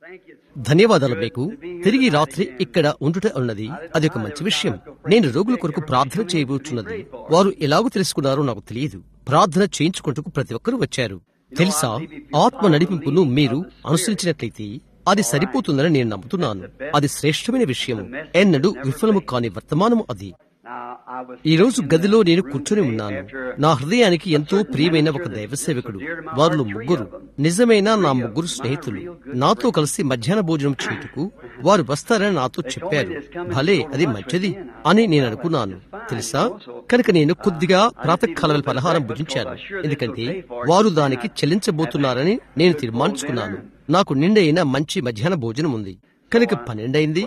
ధన్యవాదాలు మీకు తిరిగి రాత్రి ఇక్కడ ఉండుట ఉన్నది అది ఒక మంచి విషయం నేను రోగుల కొరకు ప్రార్థన చేయబోచున్నది వారు ఎలాగో తెలుసుకున్నారో నాకు తెలియదు ప్రార్థన చేయించుకుంటూ ప్రతి ఒక్కరూ వచ్చారు తెలుసా ఆత్మ నడిపింపును మీరు అనుసరించినట్లయితే అది సరిపోతుందని నేను నమ్ముతున్నాను అది శ్రేష్టమైన విషయం ఎన్నడూ విఫలము కాని వర్తమానము అది ఈ రోజు గదిలో నేను కూర్చొని ఉన్నాను నా హృదయానికి ఎంతో ప్రియమైన ఒక దైవ సేవకుడు వారిలో ముగ్గురు నిజమైన నా ముగ్గురు స్నేహితులు నాతో కలిసి మధ్యాహ్న భోజనం చేయుటకు వారు వస్తారని నాతో చెప్పారు భలే అది మంచిది అని నేను అనుకున్నాను తెలుసా కనుక నేను కొద్దిగా ప్రాతకాల పలహారం భుజించాను ఎందుకంటే వారు దానికి చెల్లించబోతున్నారని నేను తీర్మానించుకున్నాను నాకు నిండైన మంచి మధ్యాహ్న భోజనం ఉంది కనుక పన్నెండైంది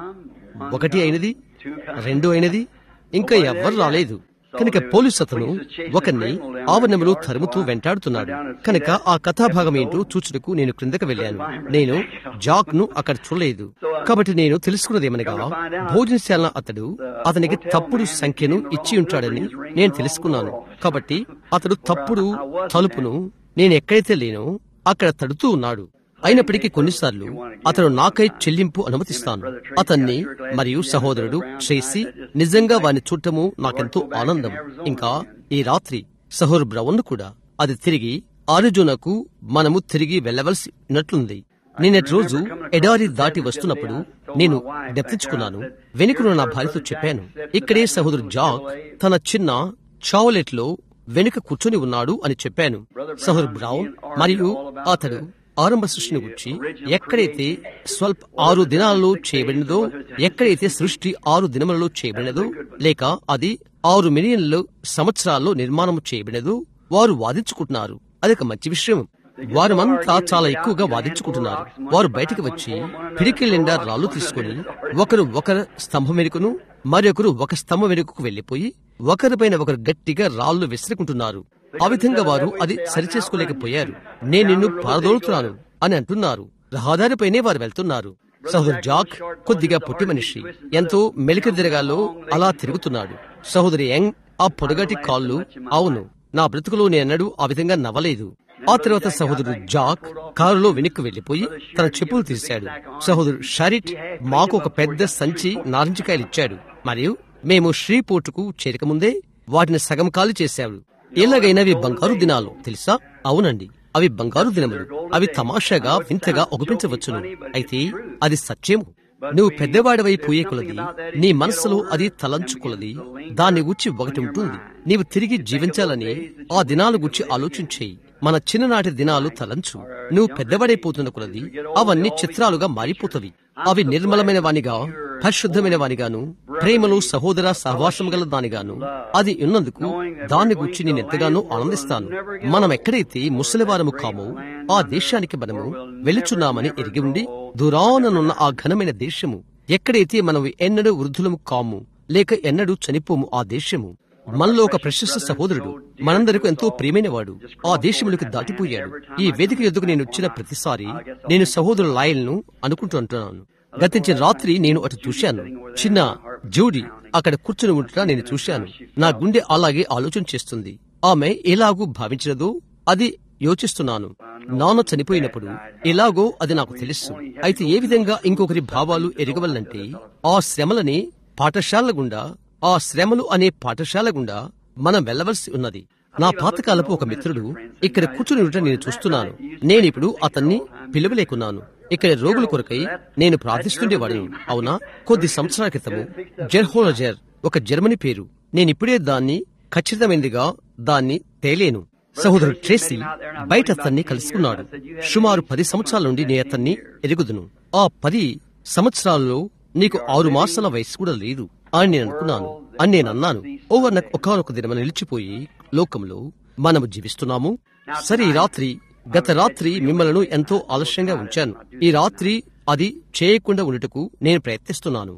ఒకటి అయినది రెండు అయినది ఇంకా ఎవ్వరు రాలేదు కనుక పోలీసు అతను ఒకరిని ఆవరణంలో తరుముతూ వెంటాడుతున్నాడు కనుక ఆ కథాభాగం ఏంటో చూచుటకు నేను క్రిందకు వెళ్ళాను నేను జాక్ ను అక్కడ చూడలేదు కాబట్టి నేను తెలుసుకున్నదేమనగా భోజనశాల అతడు అతనికి తప్పుడు సంఖ్యను ఇచ్చి ఉంటాడని నేను తెలుసుకున్నాను కాబట్టి అతడు తప్పుడు తలుపును నేను ఎక్కడైతే లేనో అక్కడ తడుతూ ఉన్నాడు అయినప్పటికీ కొన్నిసార్లు అతను నాకై చెల్లింపు అనుమతిస్తాను అతన్ని మరియు సహోదరుడు చేసి నిజంగా వారిని చూడటము నాకెంతో ఆనందం ఇంకా ఈ రాత్రి సహోర్ బ్రౌన్ కూడా అది తిరిగి ఆరిజోనాకు మనము తిరిగి వెళ్ళవలసి ఉన్నట్లుంది నిన్నటి రోజు ఎడారి దాటి వస్తున్నప్పుడు నేను దెప్పించుకున్నాను వెనుకను నా భార్యతో చెప్పాను ఇక్కడే సహోదరు జాక్ తన చిన్న చావలెట్ లో వెనుక కూర్చొని ఉన్నాడు అని చెప్పాను సహోదరు బ్రౌన్ మరియు అతడు ఆరంభ సృష్టిని గురించి ఎక్కడైతే స్వల్ప ఆరు దినాలలో చేయబడినదో ఎక్కడైతే సృష్టి ఆరు దినములలో చేయబడినదో లేక అది ఆరు మిలియన్లు సంవత్సరాల్లో నిర్మాణం చేయబడినదో వారు వాదించుకుంటున్నారు అదొక మంచి విషయం వారమంతా చాలా ఎక్కువగా వాదించుకుంటున్నారు వారు బయటికి వచ్చి పిడికిల్ నిండా రాళ్లు తీసుకుని ఒకరు ఒకరు స్తంభం వెనుకను మరొకరు ఒక స్తంభం వెనుకకు వెళ్లిపోయి ఒకరిపైన ఒకరు గట్టిగా రాళ్లు విసురుకుంటున్నారు ఆ విధంగా వారు అది సరిచేసుకోలేకపోయారు నేను నిన్ను పారదోలుతున్నాను అని అంటున్నారు రహదారిపైనే వారు వెళ్తున్నారు సహోదరు జాక్ కొద్దిగా పొట్టి మనిషి ఎంతో మెలిక తిరగాలో అలా తిరుగుతున్నాడు సహోదరి యంగ్ ఆ పొడగటి కాళ్ళు అవును నా బ్రతుకులో నేనడు ఆ విధంగా నవ్వలేదు ఆ తర్వాత సహోదరుడు జాక్ కారులో వెనక్కి వెళ్లిపోయి తన చెప్పులు తీశాడు సహోదరుడు షరిట్ మాకు ఒక పెద్ద సంచి నారింజకాయలు ఇచ్చాడు మరియు మేము శ్రీపోర్టుకు చేరకముందే వాటిని సగం ఖాళీ చేశాడు ఎలాగైనా అవి బంగారు దినాలు తెలుసా అవునండి అవి బంగారు దినములు అవి తమాషాగా వింతగా ఒగిపించవచ్చును అయితే అది సత్యము నువ్వు పెద్దవాడివై పోయే కొలది నీ మనసులో అది తలంచుకులది దాన్ని గుచ్చి ఒకటి ఉంటుంది నీవు తిరిగి జీవించాలని ఆ దినాలు గుచ్చి ఆలోచించేయి మన చిన్ననాటి దినాలు తలంచు నువ్వు పెద్దవాడైపోతున్న కొలది అవన్నీ చిత్రాలుగా మారిపోతవి అవి నిర్మలమైన వానిగా పరిశుద్ధమైన వానిగాను ప్రేమలు సహోదర సహవాసం గల దానిగాను అది ఉన్నందుకు దాన్ని గురించి నేను ఎంతగానో ఆనందిస్తాను మనం ఎక్కడైతే ముసలివారము కామో ఆ దేశానికి మనము వెలుచున్నామని ఎరిగి ఉండి దూరాననున్న ఆ ఘనమైన దేశము ఎక్కడైతే మనం ఎన్నడూ వృద్ధులము కాము లేక ఎన్నడూ చనిపోము ఆ దేశము మనలో ఒక ప్రశస్త సహోదరుడు మనందరకు ఎంతో ప్రియమైనవాడు ఆ దేశములకు దాటిపోయాడు ఈ వేదిక ఎదుగు నేను వచ్చిన ప్రతిసారి నేను సహోదరు లాయల్ను అనుకుంటూ అంటున్నాను గతించిన రాత్రి నేను అటు చూశాను చిన్న జూడి అక్కడ కూర్చుని ఉండటం నేను చూశాను నా గుండె అలాగే ఆలోచన చేస్తుంది ఆమె ఎలాగూ భావించినదో అది యోచిస్తున్నాను నాన్న చనిపోయినప్పుడు ఎలాగో అది నాకు తెలుసు అయితే ఏ విధంగా ఇంకొకరి భావాలు ఎరగవలనంటే ఆ శ్రమలని పాఠశాల గుండా ఆ శ్రమలు అనే పాఠశాల గుండా మనం వెళ్లవలసి ఉన్నది నా పాతకాలపు ఒక మిత్రుడు ఇక్కడ కూర్చుని ఉండటం నేను చూస్తున్నాను నేనిప్పుడు అతన్ని పిలువలేకున్నాను ఇక్కడ రోగుల కొరకై నేను ప్రార్థిస్తుండేవాడిని అవునా కొద్ది సంవత్సరాల క్రితము జెర్హోలజర్ ఒక జర్మనీ పేరు నేనిప్పుడే దాన్ని ఖచ్చితమైనదిగా దాన్ని తేలేను సహోదరుడు ట్రేసీ బయట అతన్ని కలుసుకున్నాడు సుమారు పది సంవత్సరాల నుండి నేను అతన్ని ఎరుగుదును ఆ పది సంవత్సరాల్లో నీకు ఆరు మాసాల వయసు కూడా లేదు అని నేను అనుకున్నాను అని నేను అన్నాను ఓవర్ నాకు ఒకనొక దినం నిలిచిపోయి లోకంలో మనము జీవిస్తున్నాము సరే ఈ రాత్రి గత రాత్రి మిమ్మల్ని ఎంతో ఆలస్యంగా ఉంచాను ఈ రాత్రి అది చేయకుండా ఉండటకు నేను ప్రయత్నిస్తున్నాను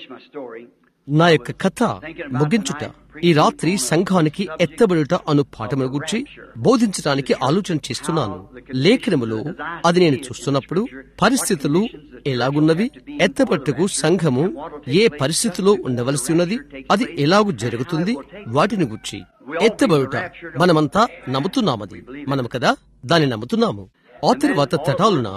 నా యొక్క కథ ముగించుట ఈ రాత్రి సంఘానికి ఎత్తబడుట అను పాఠమును గురించి బోధించడానికి ఆలోచన చేస్తున్నాను లేఖనములో అది నేను చూస్తున్నప్పుడు పరిస్థితులు ఎలాగున్నవి ఎత్తబట్టుకు సంఘము ఏ పరిస్థితిలో ఉండవలసి ఉన్నది అది ఎలాగు జరుగుతుంది వాటిని గురించి ఎత్తబడుట మనమంతా నమ్ముతున్నామది మనం కదా దాన్ని నమ్ముతున్నాము ఆ తరువాత తటాలున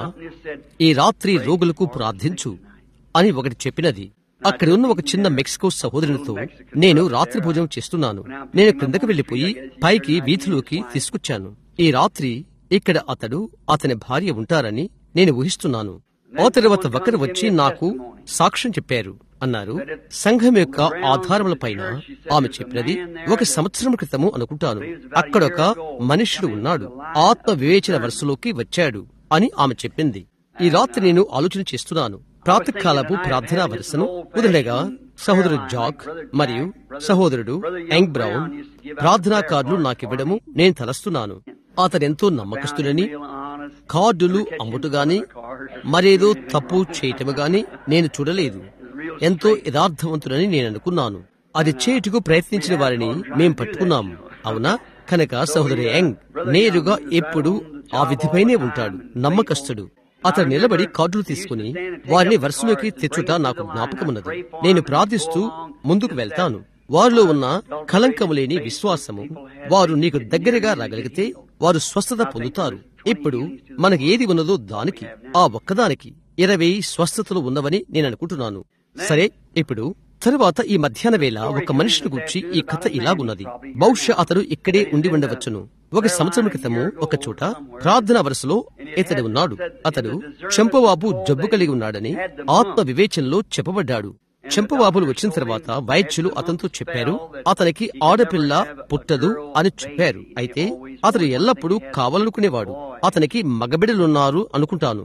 ఈ రాత్రి రోగులకు ప్రార్థించు అని ఒకటి చెప్పినది అక్కడ ఉన్న ఒక చిన్న మెక్సికో సహోదరునితో నేను రాత్రి భోజనం చేస్తున్నాను నేను క్రిందకు వెళ్లిపోయి పైకి వీధిలోకి తీసుకొచ్చాను ఈ రాత్రి ఇక్కడ అతడు అతని భార్య ఉంటారని నేను ఊహిస్తున్నాను ఆ తర్వాత ఒకరు వచ్చి నాకు సాక్ష్యం చెప్పారు అన్నారు సంఘం యొక్క ఆధారముల పైన ఆమె చెప్పినది ఒక సంవత్సరం క్రితము అనుకుంటాను అక్కడొక మనుష్యుడు ఉన్నాడు ఆత్మ వివేచన వరుసలోకి వచ్చాడు అని ఆమె చెప్పింది ఈ రాత్రి నేను ఆలోచన చేస్తున్నాను ప్రాతకాలపు ప్రార్థనా వరుసను కుదిరగా సహోదరుడు జాక్ మరియు సహోదరుడు యంగ్ బ్రౌన్ ప్రార్థనా కార్డులు నాకివ్వడము నేను తలస్తున్నాను అతనెంతో నమ్మకస్తుడని కార్డులు అమ్ముటు గాని మరేదో తప్పు చేయటము గాని నేను చూడలేదు ఎంతో యథార్థవంతుడని నేను అనుకున్నాను అది చేయుటకు ప్రయత్నించిన వారిని మేం పట్టుకున్నాము అవునా కనుక సహోదరు యంగ్ నేరుగా ఎప్పుడు ఆ విధిపైనే ఉంటాడు నమ్మకస్తుడు అతడు నిలబడి కార్డులు తీసుకుని వారిని వరుసలోకి తెచ్చుట నాకు జ్ఞాపకమున్నది నేను ప్రార్థిస్తూ ముందుకు వెళ్తాను వారిలో ఉన్న కలంకము లేని విశ్వాసము వారు నీకు దగ్గరగా రాగలిగితే వారు స్వస్థత పొందుతారు ఇప్పుడు మనకి ఏది ఉన్నదో దానికి ఆ ఒక్కదానికి ఇరవై స్వస్థతలు ఉన్నవని నేను అనుకుంటున్నాను సరే ఇప్పుడు తరువాత ఈ మధ్యాహ్న వేళ ఒక మనిషిని గురించి ఈ కథ ఇలాగున్నది బహుశా అతడు ఇక్కడే ఉండి ఉండవచ్చును ఒక సంవత్సరం క్రితము ఒక చోట ప్రార్థన వరుసలో ఇతడు ఉన్నాడు అతడు చెంపవాపు జబ్బు కలిగి ఉన్నాడని ఆత్మ వివేచనలో చెప్పబడ్డాడు చెంపవాపులు వచ్చిన తర్వాత వైద్యులు అతనితో చెప్పారు అతనికి ఆడపిల్ల పుట్టదు అని చెప్పారు అయితే అతడు ఎల్లప్పుడూ కావాలనుకునేవాడు అతనికి మగబిడలున్నారు అనుకుంటాను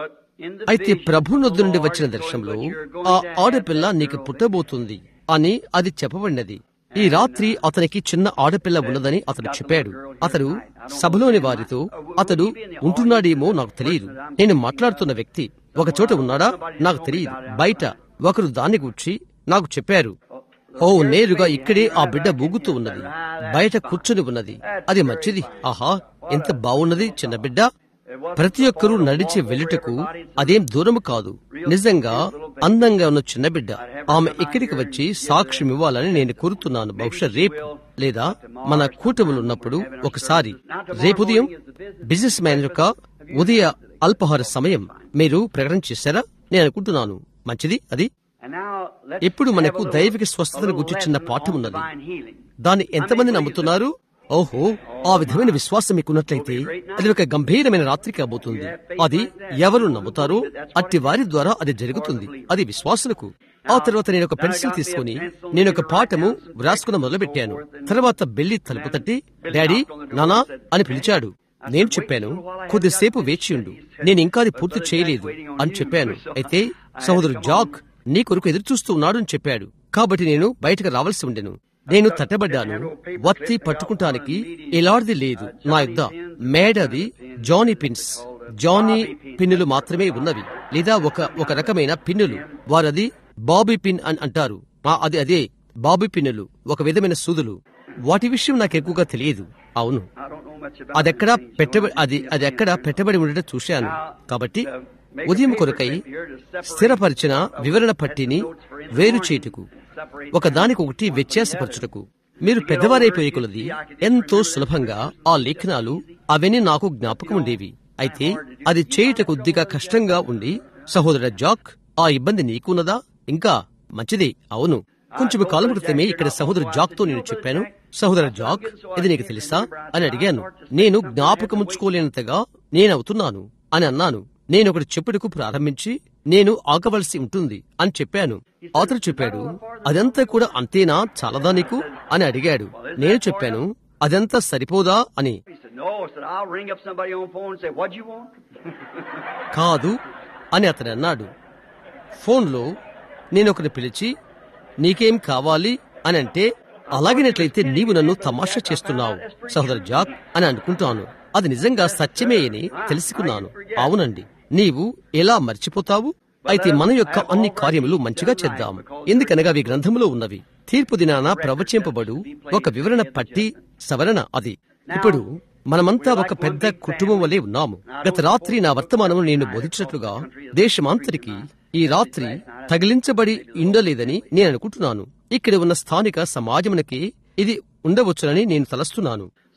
అయితే ప్రభు నొద్దు నుండి వచ్చిన దర్శనంలో ఆ ఆడపిల్ల నీకు పుట్టబోతుంది అని అది చెప్పబడినది ఈ రాత్రి అతనికి చిన్న ఆడపిల్ల ఉన్నదని అతడు చెప్పాడు అతడు సభలోని వారితో అతడు ఉంటున్నాడేమో నాకు తెలియదు నేను మాట్లాడుతున్న వ్యక్తి ఒక చోట ఉన్నాడా నాకు తెలియదు బయట ఒకరు దాన్ని గూర్చి నాకు చెప్పారు ఓ నేరుగా ఇక్కడే ఆ బిడ్డ బూగుతూ ఉన్నది బయట కూర్చుని ఉన్నది అది మంచిది ఆహా ఎంత బాగున్నది చిన్న బిడ్డ ప్రతి ఒక్కరూ నడిచి వెళ్ళుటకు అదేం దూరము కాదు నిజంగా అందంగా ఉన్న చిన్న బిడ్డ ఆమె ఇక్కడికి వచ్చి సాక్ష్యం ఇవ్వాలని నేను కోరుతున్నాను బహుశా రేపు లేదా మన కూటములు ఉన్నప్పుడు ఒకసారి రేపు ఉదయం బిజినెస్ మ్యాన్ యొక్క ఉదయ అల్పహార సమయం మీరు ప్రకటన చేశారా నేను అనుకుంటున్నాను మంచిది అది ఇప్పుడు మనకు దైవిక స్వస్థతను గురించి చిన్న పాఠం ఉన్నది దాన్ని ఎంతమంది నమ్ముతున్నారు ఓహో ఆ విధమైన విశ్వాసం మీకున్నట్లయితే అది ఒక గంభీరమైన రాత్రి కాబోతుంది అది ఎవరు నమ్ముతారో అట్టి వారి ద్వారా అది జరుగుతుంది అది విశ్వాసులకు ఆ తర్వాత నేను ఒక పెన్సిల్ తీసుకుని నేను ఒక పాఠము వ్రాసుకున్న మొదలుపెట్టాను తర్వాత బెల్లి తలుపు తట్టి డాడీ నానా అని పిలిచాడు నేను చెప్పాను కొద్దిసేపు వేచియుండు నేను ఇంకా అది పూర్తి చేయలేదు అని చెప్పాను అయితే సహోదరు జాక్ నీ కొరకు ఎదురు చూస్తూ ఉన్నాడు అని చెప్పాడు కాబట్టి నేను బయటకు రావాల్సి ఉండెను నేను తట్టబడ్డాను వత్తి పట్టుకుంటానికి ఎలాంటిది లేదు నా యుద్ధ మేడది జానీ పిన్స్ జానీ పిన్నులు మాత్రమే ఉన్నవి లేదా ఒక ఒక రకమైన పిన్నులు వారది బాబీ పిన్ అని అంటారు ఆ, అది అదే బాబీ పిన్నులు ఒక విధమైన సూదులు వాటి విషయం నాకు ఎక్కువగా తెలియదు అవును అదెక్కడ పెట్టబడి అది అది ఎక్కడ పెట్టబడి ఉండటం చూశాను కాబట్టి ఉదయం కొరకై స్థిరపరిచిన వివరణ పట్టిని వేరు చేటుకు ఒకదానికి ఒకటి వ్యత్యాసపరచుటకు మీరు పెద్దవారైపోయే కొలది ఎంతో సులభంగా ఆ లేఖనాలు అవన్నీ నాకు జ్ఞాపకం ఉండేవి అయితే అది చేయుట కొద్దిగా కష్టంగా ఉండి సహోదర జాక్ ఆ ఇబ్బంది నీకున్నదా ఇంకా మంచిది అవును కొంచెం కాలం క్రితమే ఇక్కడ సహోదరు జాక్ తో నేను చెప్పాను సహోదర జాక్ ఇది నీకు తెలుసా అని అడిగాను నేను జ్ఞాపకముంచుకోలేనంతగా నేనవుతున్నాను అని అన్నాను నేను ఒకటి చెప్పుటకు ప్రారంభించి నేను ఆగవలసి ఉంటుంది అని చెప్పాను అతను చెప్పాడు అదంతా కూడా అంతేనా చాలదా నీకు అని అడిగాడు నేను చెప్పాను అదంతా సరిపోదా అని He said, No. I said, I'll ring up somebody on the phone and say, What'd you want? కాదు అని అతను అన్నాడు ఫోన్లో నేను ఒకరిని పిలిచి నీకేం కావాలి అని అంటే అలాగినట్లయితే నీవు నన్ను తమాషా చేస్తున్నావు సహోదర జాక్ అని అనుకుంటాను అది నిజంగా సత్యమే అని తెలుసుకున్నాను అవునండి నీవు ఎలా మర్చిపోతావు అయితే మన యొక్క అన్ని కార్యములు మంచిగా చేద్దాం ఎందుకనగా అవి గ్రంథములో ఉన్నవి తీర్పు దినాన ప్రవచింపబడు ఒక వివరణ పట్టి సవరణ అది ఇప్పుడు మనమంతా ఒక పెద్ద కుటుంబం వలె ఉన్నాము గత రాత్రి నా వర్తమానము నేను బోధించినట్లుగా దేశమంతరికి ఈ రాత్రి తగిలించబడి ఉండలేదని నేను అనుకుంటున్నాను ఇక్కడ ఉన్న స్థానిక సమాజమునకి ఇది ఉండవచ్చునని నేను తలస్తున్నాను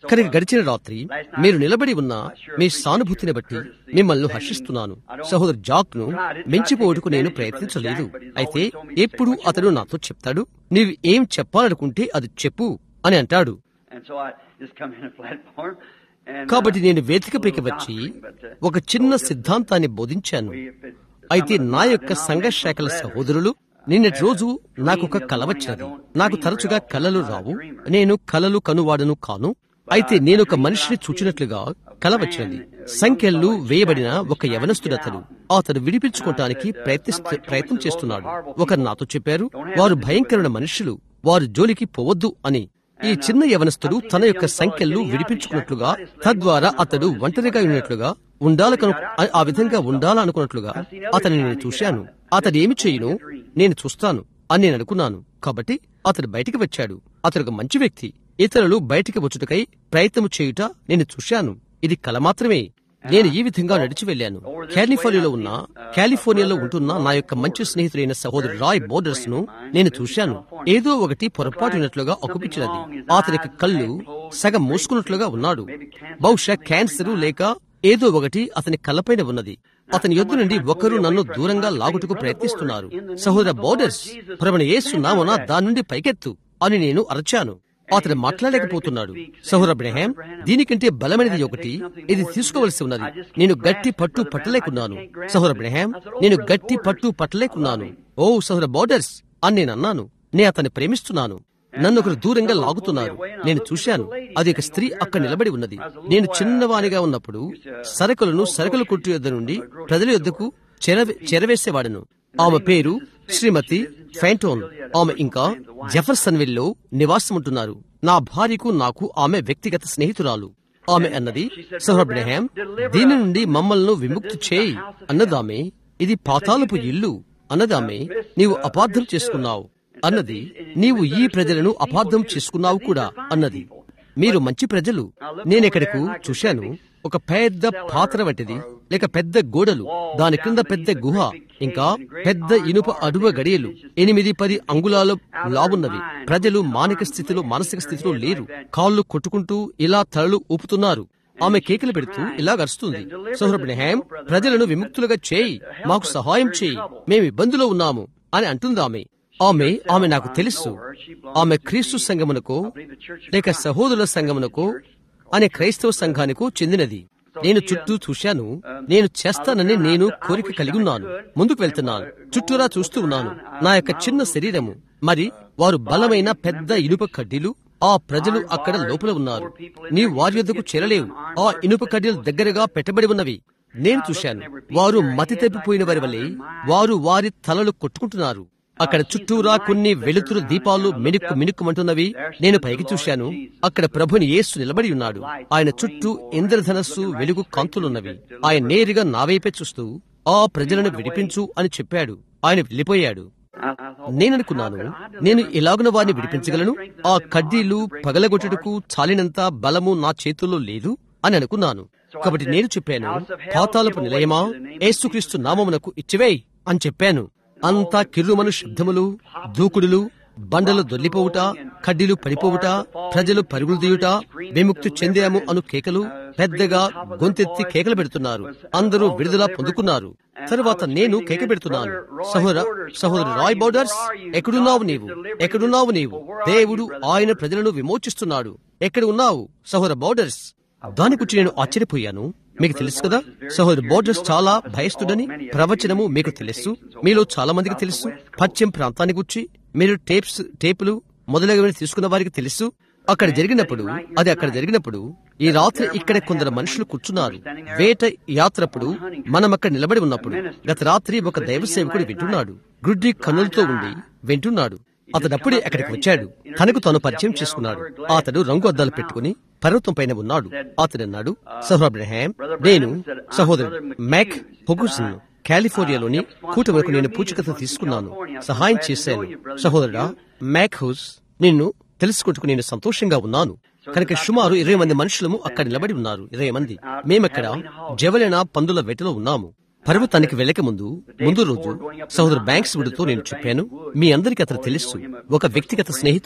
కనుక గడిచిన రాత్రి మీరు నిలబడి ఉన్న మీ సానుభూతిని బట్టి మిమ్మల్ని హర్షిస్తున్నాను సహోదరు జాక్ ను మించిపోవటకు నేను ప్రయత్నించలేదు అయితే ఎప్పుడు అతడు నాతో చెప్తాడు నీవు ఏం చెప్పాలనుకుంటే అది చెప్పు అని అంటాడు And so I just come in a platform. And, కాబట్టి uh, నేను వేదికపైకి వచ్చి but, uh, ఒక చిన్న సిద్ధాంతాన్ని బోధించాను we- if it- అయితే some of నా my యొక్క సంఘ denominational శాఖల brethren, సహోదరులు నిన్నటి రోజు నాకు ఒక కల వచ్చినది నాకు తరచుగా కలలు రావు నేను కలలు కనువాడను కాను అయితే నేను ఒక మనిషిని చూచినట్లుగా కల వచ్చినది సంఖ్యలు వేయబడిన ఒక యవనస్తుడతడు అతడు విడిపించుకోవటానికి ప్రయత్నిస్తూ ప్రయత్నం చేస్తున్నాడు ఒకరు నాతో చెప్పారు వారు భయంకరమైన మనుషులు వారు జోలికి పోవద్దు అని ఈ చిన్న యవనస్తుడు తన యొక్క సంఖ్యలు విడిపించుకున్నట్లుగా తద్వారా అతడు ఒంటరిగా ఉన్నట్లుగా ఉండాలకను ఆ విధంగా ఉండాలనుకున్నట్లుగా అతన్ని నేను చూశాను అతడు ఏమి చేయును నేను చూస్తాను అని నేను అనుకున్నాను కాబట్టి అతడు బయటికి వచ్చాడు అతడు ఒక మంచి వ్యక్తి ఇతరులు బయటికి వచ్చుటకై ప్రయత్నం చేయుట నేను చూశాను ఇది కల మాత్రమే నేను ఈ విధంగా నడిచి వెళ్ళాను కాలిఫోర్నియాలో ఉన్న కాలిఫోర్నియాలో ఉంటున్న నా యొక్క మంచి స్నేహితుడైన సహోదరు రాయ్ బోర్డర్స్ ను నేను చూశాను ఏదో ఒకటి పొరపాటునట్లుగా ఒప్పించినది అతనికి కళ్ళు సగం మూసుకున్నట్లుగా ఉన్నాడు బహుశా క్యాన్సర్ లేక ఏదో ఒకటి అతని కళ్ళపైన ఉన్నది అతని యొద్ద నుండి ఒకరు నన్ను దూరంగా లాగుటకు ప్రయత్నిస్తున్నారు సహోదర బోర్డర్స్ ప్రవణ యేసు నామన దాని నుండి పైకెత్తు అని నేను అరచాను అతను మాట్లాడలేకపోతున్నాడు సహోదర అబ్రహాం దీనికంటే బలమైనది ఒకటి ఇది తీసుకోవలసి ఉన్నది నేను గట్టి పట్టు పట్టలేకున్నాను సహోదర అబ్రహాం నేను గట్టి పట్టు పట్టలేకున్నాను ఓ సహోదర బోర్డర్స్ అని నేను అన్నాను నేను అతన్ని ప్రేమిస్తున్నాను నన్ను ఒకరు దూరంగా లాగుతున్నారు నేను చూశాను అది ఒక స్త్రీ అక్కడ నిలబడి ఉన్నది నేను చిన్నవానిగా ఉన్నప్పుడు సరకులను సరకుల కొట్టు యొద్ద నుండి ప్రజల యొద్దకు చెరవే చెరవేసేవాడను ఆమె పేరు శ్రీమతి ఫెంటోన్ ఆమె ఇంకా జెఫర్సన్విల్ లో నివాసం ఉంటున్నారు నా భార్యకు నాకు ఆమె వ్యక్తిగత స్నేహితురాలు ఆమె అన్నది సహబ్రహాం దీని నుండి మమ్మల్ని విముక్తి చేయి అన్నదామె ఇది పాతాలపు ఇల్లు అన్నదామె నీవు అపార్థం చేసుకున్నావు అన్నది నీవు ఈ ప్రజలను అపార్థం చేసుకున్నావు కూడా అన్నది మీరు మంచి ప్రజలు నేనెక్కడకు చూశాను ఒక పెద్ద పాత్ర వంటిది లేక పెద్ద గోడలు దాని క్రింద పెద్ద గుహ ఇంకా పెద్ద ఇనుప అడువ గడియలు ఎనిమిది పది అంగుళాల లావున్నవి ప్రజలు మానసిక స్థితిలో మానసిక స్థితిలో లేరు కాళ్ళు కొట్టుకుంటూ ఇలా తలలు ఊపుతున్నారు ఆమె కేకలు పెడుతూ ఇలా గరుస్తుంది సౌరభ్నహాం ప్రజలను విముక్తులుగా చేయి మాకు సహాయం చేయి మేము ఇబ్బందులో ఉన్నాము అని అంటుంది ఆమె ఆమె ఆమె నాకు తెలుసు ఆమె క్రీస్తు సంఘమునకు లేక సహోదరుల సంఘమునకు అనే క్రైస్తవ సంఘానికి చెందినది నేను చుట్టూ చూశాను నేను చేస్తానని నేను కోరిక కలిగి ఉన్నాను ముందుకు వెళ్తున్నాను చుట్టూరా చూస్తూ ఉన్నాను నా యొక్క చిన్న శరీరము మరి వారు బలమైన పెద్ద ఇనుప కడ్డీలు ఆ ప్రజలు అక్కడ లోపల ఉన్నారు నీ వారి యొద్దకు చేరలేవు ఆ ఇనుప కడ్డీలు దగ్గరగా పెట్టబడి ఉన్నవి నేను చూశాను వారు మతి తప్పిపోయిన వారి వలె వారు వారి తలలు కొట్టుకుంటున్నారు అక్కడ చుట్టూరా కొన్ని వెలుతురు దీపాలు మినుక్కు మినుక్కుమంటున్నవి నేను పైకి చూశాను అక్కడ ప్రభుని యేసు నిలబడి ఉన్నాడు ఆయన చుట్టూ ఇంద్రధనస్సు వెలుగు కాంతులున్నవి ఆయన నేరుగా నా వైపే చూస్తూ ఆ ప్రజలను విడిపించు అని చెప్పాడు ఆయన వెళ్ళిపోయాడు నేననుకున్నాను నేను ఎలాగున వారిని విడిపించగలను ఆ కడ్డీలు పగలగొట్టుటకు చాలినంత బలము నా చేతుల్లో లేదు అని అనుకున్నాను కాబట్టి నేను చెప్పాను పాతాలపు నిలయమా ఏసుక్రీస్తు నామమునకు ఇచ్చివేయ్ అని చెప్పాను అంతా కిర్రుమను శబ్దములు దూకుడులు బండలు దొల్లిపోవుట కడ్డీలు పడిపోవుట ప్రజలు పరుగులు తీయుట విముక్తి చెందాము అను కేకలు పెద్దగా గొంతెత్తి కేకలు పెడుతున్నారు అందరూ విడుదల పొందుకున్నారు తరువాత నేను కేక పెడుతున్నాను సహోదర సహోదరు రాయ్ బోర్డర్స్ ఎక్కడున్నావు నీవు ఎక్కడున్నావు నీవు దేవుడు ఆయన ప్రజలను విమోచిస్తున్నాడు ఎక్కడ ఉన్నావు సహోదర బోర్డర్స్ దాని గురించి నేను ఆశ్చర్యపోయాను మీకు తెలుసు కదా సహోదరు బోర్డర్స్ చాలా భయస్తుడని ప్రవచనము మీకు తెలుసు మీలో చాలా మందికి తెలుసు పశ్చిమ ప్రాంతాన్ని గురించి మీరు టేప్స్ టేపులు మొదలగునవి తీసుకున్న వారికి తెలుసు అక్కడ జరిగినప్పుడు అది అక్కడ జరిగినప్పుడు ఈ రాత్రి ఇక్కడ కొందరు మనుషులు కూర్చున్నారు వేట యాత్రప్పుడు మనం అక్కడ నిలబడి ఉన్నప్పుడు గత రాత్రి ఒక దైవ సేవకుడు వింటున్నాడు గుడ్డి కన్నులతో ఉండి వింటున్నాడు అతడప్పుడే అక్కడికి వచ్చాడు తనకు తాను పరిచయం చేసుకున్నాడు అతడు రంగు అద్దాలు పెట్టుకుని పర్వతం పైన ఉన్నాడు అతడు అన్నాడు సహోబ్రహాం నేను సహోదరుడు మ్యాక్ హొగుసన్ కాలిఫోర్నియాలోని కూటమికు నేను పూచికత తీసుకున్నాను సహాయం చేశాను సహోదరుడా మ్యాక్ హౌస్ నిన్ను తెలుసుకుంటుకు నేను సంతోషంగా ఉన్నాను కనుక సుమారు ఇరవై మంది మనుషులము అక్కడ నిలబడి ఉన్నారు ఇరవై మంది మేమక్కడ జవలెన పందుల వేటలో ఉన్నాము పర్వతానికి వెళ్ళక ముందు ముందు రోజు సహోదరు బ్యాంక్స్ వుడ్తో నేను చెప్పాను మీ అందరికీ అతను తెలుసు ఒక వ్యక్తిగత స్నేహితుడు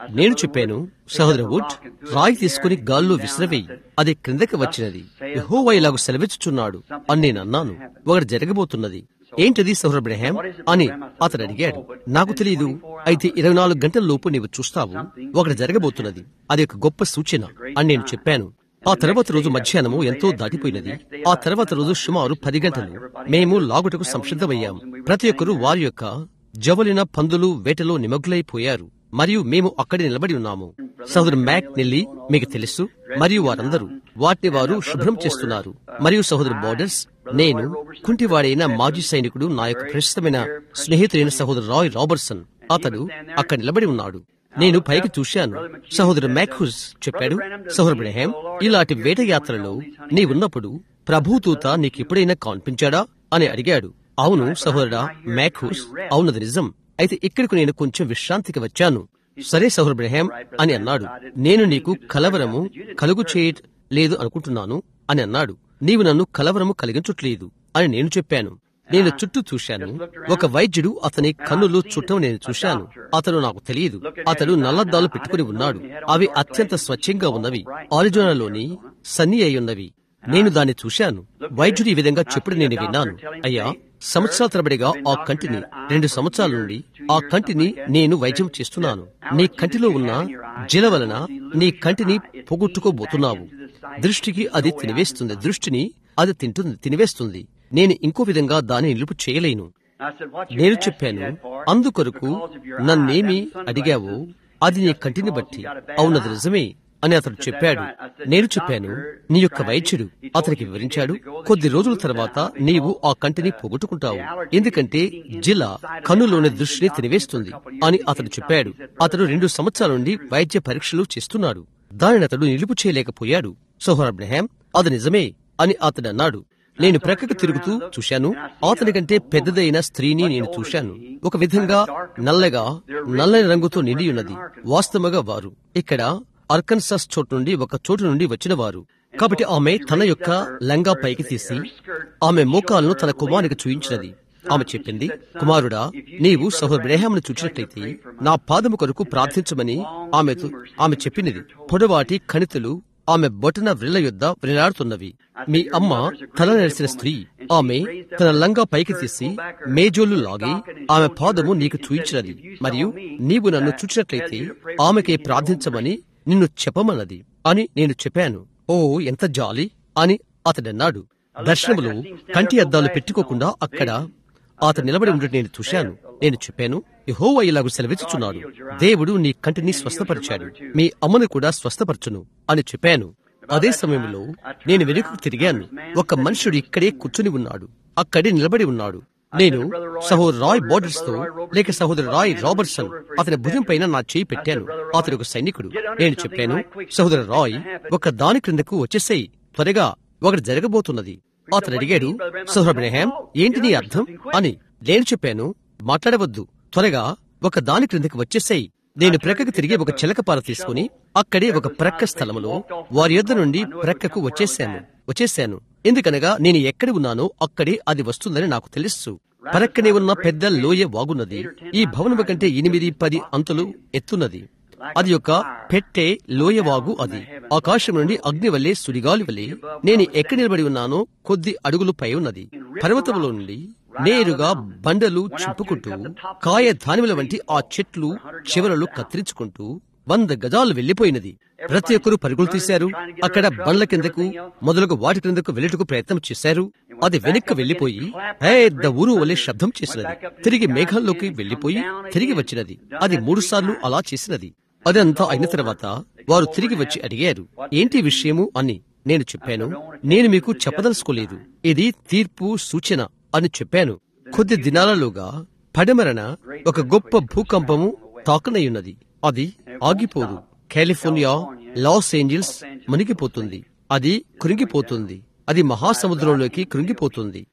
నేను చెప్పాను సహోదర వుడ్ రాయి తీసుకుని గాల్లో విసిరవేయి అది క్రిందకి వచ్చినది యెహోవా ఇలాగ సెలవిచ్చుచున్నాడు అని నేను అన్నాను ఒకటి జరగబోతున్నది ఏంటిది సహోదర అబ్రహాం అని అతడు అడిగాడు నాకు తెలియదు అయితే ఇరవై నాలుగు గంటల లోపు నీవు చూస్తావు ఒకటి జరగబోతున్నది అది ఒక గొప్ప సూచన అని నేను చెప్పాను ఆ తర్వాత రోజు మధ్యాహ్నము ఎంతో దాటిపోయినది ఆ తర్వాత రోజు సుమారు పది గంటలు మేము లాగుటకు సంసిద్ధమయ్యాము ప్రతి ఒక్కరూ వారి యొక్క జవలిన పందులు వేటలో నిమగ్గులైపోయారు మరియు మేము అక్కడే నిలబడి ఉన్నాము సహోదరు మ్యాక్ నెల్లి మీకు తెలుసు మరియు వారందరూ వాటిని వారు శుభ్రం చేస్తున్నారు మరియు సహోదరు బోర్డర్స్ నేను కుంటివాడైన మాజీ సైనికుడు నా యొక్క ప్రస్తుతమైన స్నేహితుడైన సహోదరు రాయ్ రాబర్ట్సన్ అతడు అక్కడ నిలబడి ఉన్నాడు నేను పైకి చూశాను సహోదరు మ్యాక్హుస్ చెప్పాడు సహోదరు బ్రహేం ఇలాంటి వేటయాత్రలో నీవున్నప్పుడు ప్రభుతూత నీకెప్పుడైనా కనిపించాడా అని అడిగాడు అవును సహోదరుడా మ్యాక్హుస్ అవునది నిజం అయితే ఇక్కడికి నేను కొంచెం విశ్రాంతికి వచ్చాను సరే సహోదరు బ్రహేం అని అన్నాడు నేను నీకు కలవరము కలుగు చేయ లేదు అనుకుంటున్నాను అని అన్నాడు నీవు నన్ను కలవరము కలిగించట్లేదు అని నేను చెప్పాను నేను చుట్టూ చూశాను ఒక వైద్యుడు అతని కన్నులు చుట్టం నేను చూశాను అతను నాకు తెలియదు అతడు నల్లద్దాలు పెట్టుకుని ఉన్నాడు అవి అత్యంత స్వచ్ఛంగా ఉన్నవి ఆరిజోనాలోని సన్నీ అయి ఉన్నవి నేను దాన్ని చూశాను వైద్యుడు ఈ విధంగా చెప్పుడు నేను విన్నాను అయ్యా సంవత్సరాల తరబడిగా ఆ కంటిని రెండు సంవత్సరాల నుండి ఆ కంటిని నేను వైద్యం చేస్తున్నాను నీ కంటిలో ఉన్న జల వలన నీ కంటిని పోగొట్టుకోబోతున్నావు దృష్టికి అది తినివేస్తుంది దృష్టిని అది తింటుంది తినివేస్తుంది నేను ఇంకో విధంగా దాన్ని నిలుపు చేయలేను నేను చెప్పాను అందుకొరకు నన్నేమి అడిగావో అది నీ కంటిని బట్టి అవునది నిజమే అని అతడు చెప్పాడు నేను చెప్పాను నీ యొక్క వైద్యుడు అతనికి వివరించాడు కొద్ది రోజుల తర్వాత నీవు ఆ కంటిని పోగొట్టుకుంటావు ఎందుకంటే జిల కన్నులోని దృష్టిని తినివేస్తుంది అని అతడు చెప్పాడు అతడు రెండు సంవత్సరాల నుండి వైద్య పరీక్షలు చేస్తున్నాడు దానిని అతడు నిలుపు చేయలేకపోయాడు సోహర్ అబ్రహాం అది నిజమే అని అతడు అన్నాడు నేను ప్రక్కకు తిరుగుతూ చూశాను అతని కంటే పెద్దదైన స్త్రీని నేను చూశాను ఒక విధంగా నల్లగా నల్లని రంగుతో నిండి ఉన్నది వాస్తవగా వారు ఇక్కడ అర్కన్సస్ చోటు నుండి ఒక చోటు నుండి వచ్చిన వారు కాబట్టి ఆమె తన యొక్క లంగా పైకి తీసి ఆమె మోకాలను తన కుమారునికి చూయించినది ఆమె చెప్పింది కుమారుడా నీవు సహోదరు బ్రహామును చూచినట్లయితే నా పాదము కొరకు ప్రార్థించమని ఆమెతో ఆమె చెప్పినది పొడవాటి కణితులు ఆమె బొటన వ్రిళ్ల యొద్ద వ్రిలాడుతున్నవి మీ అమ్మ తల నెరిసిన స్త్రీ ఆమె తన లంగా పైకి తీసి మేజోలు లాగి ఆమె పాదము నీకు చూయించినది మరియు నీవు నన్ను చూచినట్లయితే ఆమెకే ప్రార్థించమని నిన్ను చెప్పమన్నది అని నేను చెప్పాను ఓ ఎంత జాలి అని అతడన్నాడు దర్శనములో కంటి అద్దాలు పెట్టుకోకుండా అక్కడ అతను నిలబడి ఉండటం నేను చూశాను నేను చెప్పాను యహోవా ఇలాగ సెలవిచ్చుచున్నాడు దేవుడు నీ కంటిని స్వస్థపరిచాడు మీ అమ్మను కూడా స్వస్థపరచును అని చెప్పాను అదే సమయంలో నేను వెనుకకు తిరిగాను ఒక మనుషుడు ఇక్కడే కూర్చుని ఉన్నాడు అక్కడే నిలబడి ఉన్నాడు నేను సహోదరు రాయ్ బోర్డర్స్ తో లేక సహోదరు రాయ్ రాబర్ట్సన్ అతని భుజం పైన నా చేయి పెట్టాను అతడు ఒక సైనికుడు నేను చెప్పాను సహోదరు రాయ్ ఒక దాని క్రిందకు వచ్చేసేయి త్వరగా ఒకటి జరగబోతున్నది అతను అడిగాడు సహోదరు అబ్రహాం ఏంటి నీ అర్థం అని నేను చెప్పాను మాట్లాడవద్దు త్వరగా ఒక దాని క్రిందకి వచ్చేసేయి నేను ప్రక్కకు తిరిగి ఒక చిలకపార తీసుకుని అక్కడే ఒక ప్రక్క స్థలములో వారి యొద్ద నుండి ప్రక్కకు వచ్చేశాను వచ్చేశాను ఎందుకనగా నేను ఎక్కడ ఉన్నానో అక్కడే అది వస్తుందని నాకు తెలుసు పరక్కనే ఉన్న పెద్ద లోయ వాగున్నది ఈ భవనము కంటే ఎనిమిది పది అంతులు ఎత్తున్నది అది ఒక పెట్టే లోయవాగు అది ఆకాశం నుండి అగ్ని వల్లే సుడిగాలి వల్లే నేను ఎక్కడ నిలబడి ఉన్నానో కొద్ది అడుగులు పై ఉన్నది పర్వతములో నుండి నేరుగా బండలు చింపుకుంటూ కాయ ధాన్యముల వంటి ఆ చెట్లు చివరలు కత్తిరించుకుంటూ వంద గజాలు వెళ్లిపోయినది ప్రతి ఒక్కరూ పరుగులు తీశారు అక్కడ బండ్ల కిందకు మొదలుగా వాటి క్రిందకు వెళ్ళుటకు ప్రయత్నం చేశారు అది వెనక్కి వెళ్లిపోయి పెద్ద ఊరు వలె శబ్దం చేసినది తిరిగి మేఘాల్లోకి వెళ్లిపోయి తిరిగి వచ్చినది అది మూడు సార్లు అలా చేసినది అదంతా అయిన తర్వాత వారు తిరిగి వచ్చి అడిగారు ఏంటి విషయము అని నేను చెప్పాను నేను మీకు చెప్పదలుచుకోలేదు ఇది తీర్పు సూచన అని చెప్పాను కొద్ది దినాలలోగా పడమరన ఒక గొప్ప భూకంపము తాకనయ్యున్నది అది ఆగిపోదు కాలిఫోర్నియా లాస్ ఏంజల్స్ మునిగిపోతుంది అది కృంగిపోతుంది అది మహాసముద్రంలోకి కృంగిపోతుంది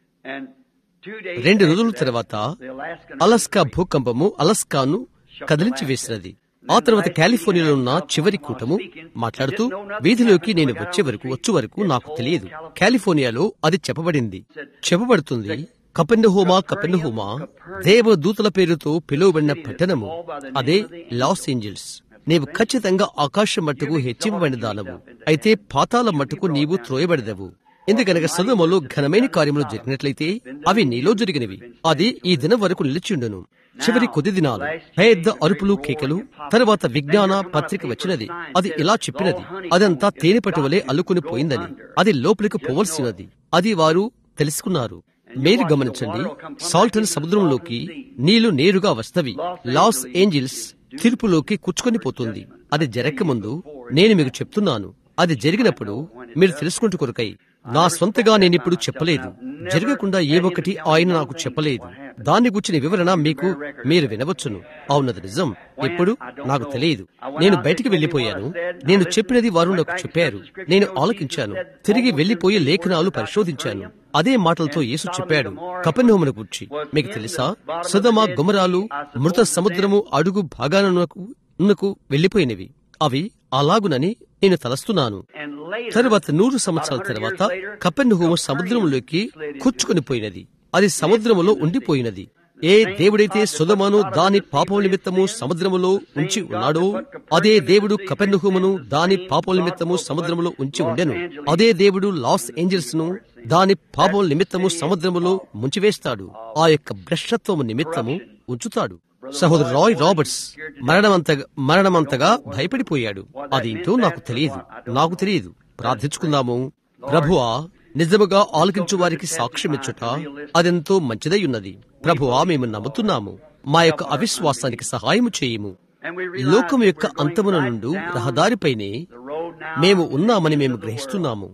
రెండు రోజుల తర్వాత అలస్కా భూకంపము అలస్కాను కదిలించి వేసినది ఆ తర్వాత కాలిఫోర్నియాలో ఉన్న చివరి కూటము మాట్లాడుతూ వీధిలోకి నేను వచ్చే వరకు వచ్చు వరకు నాకు తెలియదు కాలిఫోర్నియాలో అది చెప్పబడింది చెప్పబడుతుంది కపెండహోమా కపెండహోమా దేవదూతల పేరుతో పిలువబడిన పట్టణము అదే లాస్ ఏంజల్స్ నీవు ఖచ్చితంగా ఆకాశం మట్టుకు హెచ్చింపబడిన దానవు అయితే పాతాల మట్టుకు నీవు త్రోయబడదవు ఎందుకనగా సదమలో ఘనమైన కార్యములు జరిగినట్లయితే అవి నీలో జరిగినవి అది ఈ దినం వరకు నిలిచిండును చివరి కొద్ది దినాలు పెద్ద అరుపులు కేకలు తరువాత విజ్ఞాన పత్రిక వచ్చినది అది ఇలా చెప్పినది అదంతా తేనెపట్టు వలె అల్లుకుని పోయిందని అది లోపలికి పోవలసినది అది వారు తెలుసుకున్నారు మీరు గమనించండి సాల్టన్ సముద్రంలోకి నీళ్లు నేరుగా వస్తవి లాస్ ఏంజిల్స్ తీర్పులోకి కుచ్చుకొని పోతుంది అది జరగక ముందు నేను మీకు చెప్తున్నాను అది జరిగినప్పుడు మీరు తెలుసుకుంటూ కొరకై నా స్వంతగా నేనిప్పుడు చెప్పలేదు జరగకుండా ఏ ఒక్కటి ఆయన నాకు చెప్పలేదు దాన్ని గుచ్చిన వివరణ మీకు మీరు వినవచ్చును అవునది నిజం ఇప్పుడు నాకు తెలియదు నేను బయటికి వెళ్లిపోయాను నేను చెప్పినది వారు నాకు చెప్పారు నేను ఆలకించాను తిరిగి వెళ్లిపోయి లేఖనాలు పరిశోధించాను అదే మాటలతో యేసు చెప్పాడు కపెర్నహూమును గూర్చి మీకు తెలుసా సుధమ గుమరాలు మృత సముద్రము అడుగు భాగానకు వెళ్లిపోయినవి అవి అలాగునని నేను తలస్తున్నాను తరువాత నూరు సంవత్సరాల తర్వాత కపెర్నహూము సముద్రంలోకి కూర్చుకొని పోయినది అది సముద్రములో ఉండిపోయినది ఏ దేవుడైతే సుధమను దాని పాపం నిమిత్తము సముద్రములో ఉంచి ఉన్నాడో అదే దేవుడు కపెర్నహూమును దాని పాపం నిమిత్తము సముద్రములో ఉంచి ఉండెను అదే దేవుడు లాస్ ఏంజల్స్ ను దాని పాపం నిమిత్తము సముద్రములో ముంచివేస్తాడు ఆ యొక్క భ్రష్టత్వము నిమిత్తము ఉంచుతాడు సహోదరు రాయ్ రాబర్ట్స్ మరణమంతగా మరణమంతగా భయపడిపోయాడు అదేంటో నాకు తెలియదు నాకు తెలియదు ప్రార్థించుకుందాము ప్రభువా నిజముగా ఆలకించు వారికి సాక్ష్యమిచ్చుట అదెంతో మంచిదై ఉన్నది ప్రభువా మేము నమ్ముతున్నాము మా యొక్క అవిశ్వాసానికి సహాయము చేయము లోకం యొక్క అంతమున నుండి రహదారిపైనే మేము ఉన్నామని మేము గ్రహిస్తున్నాము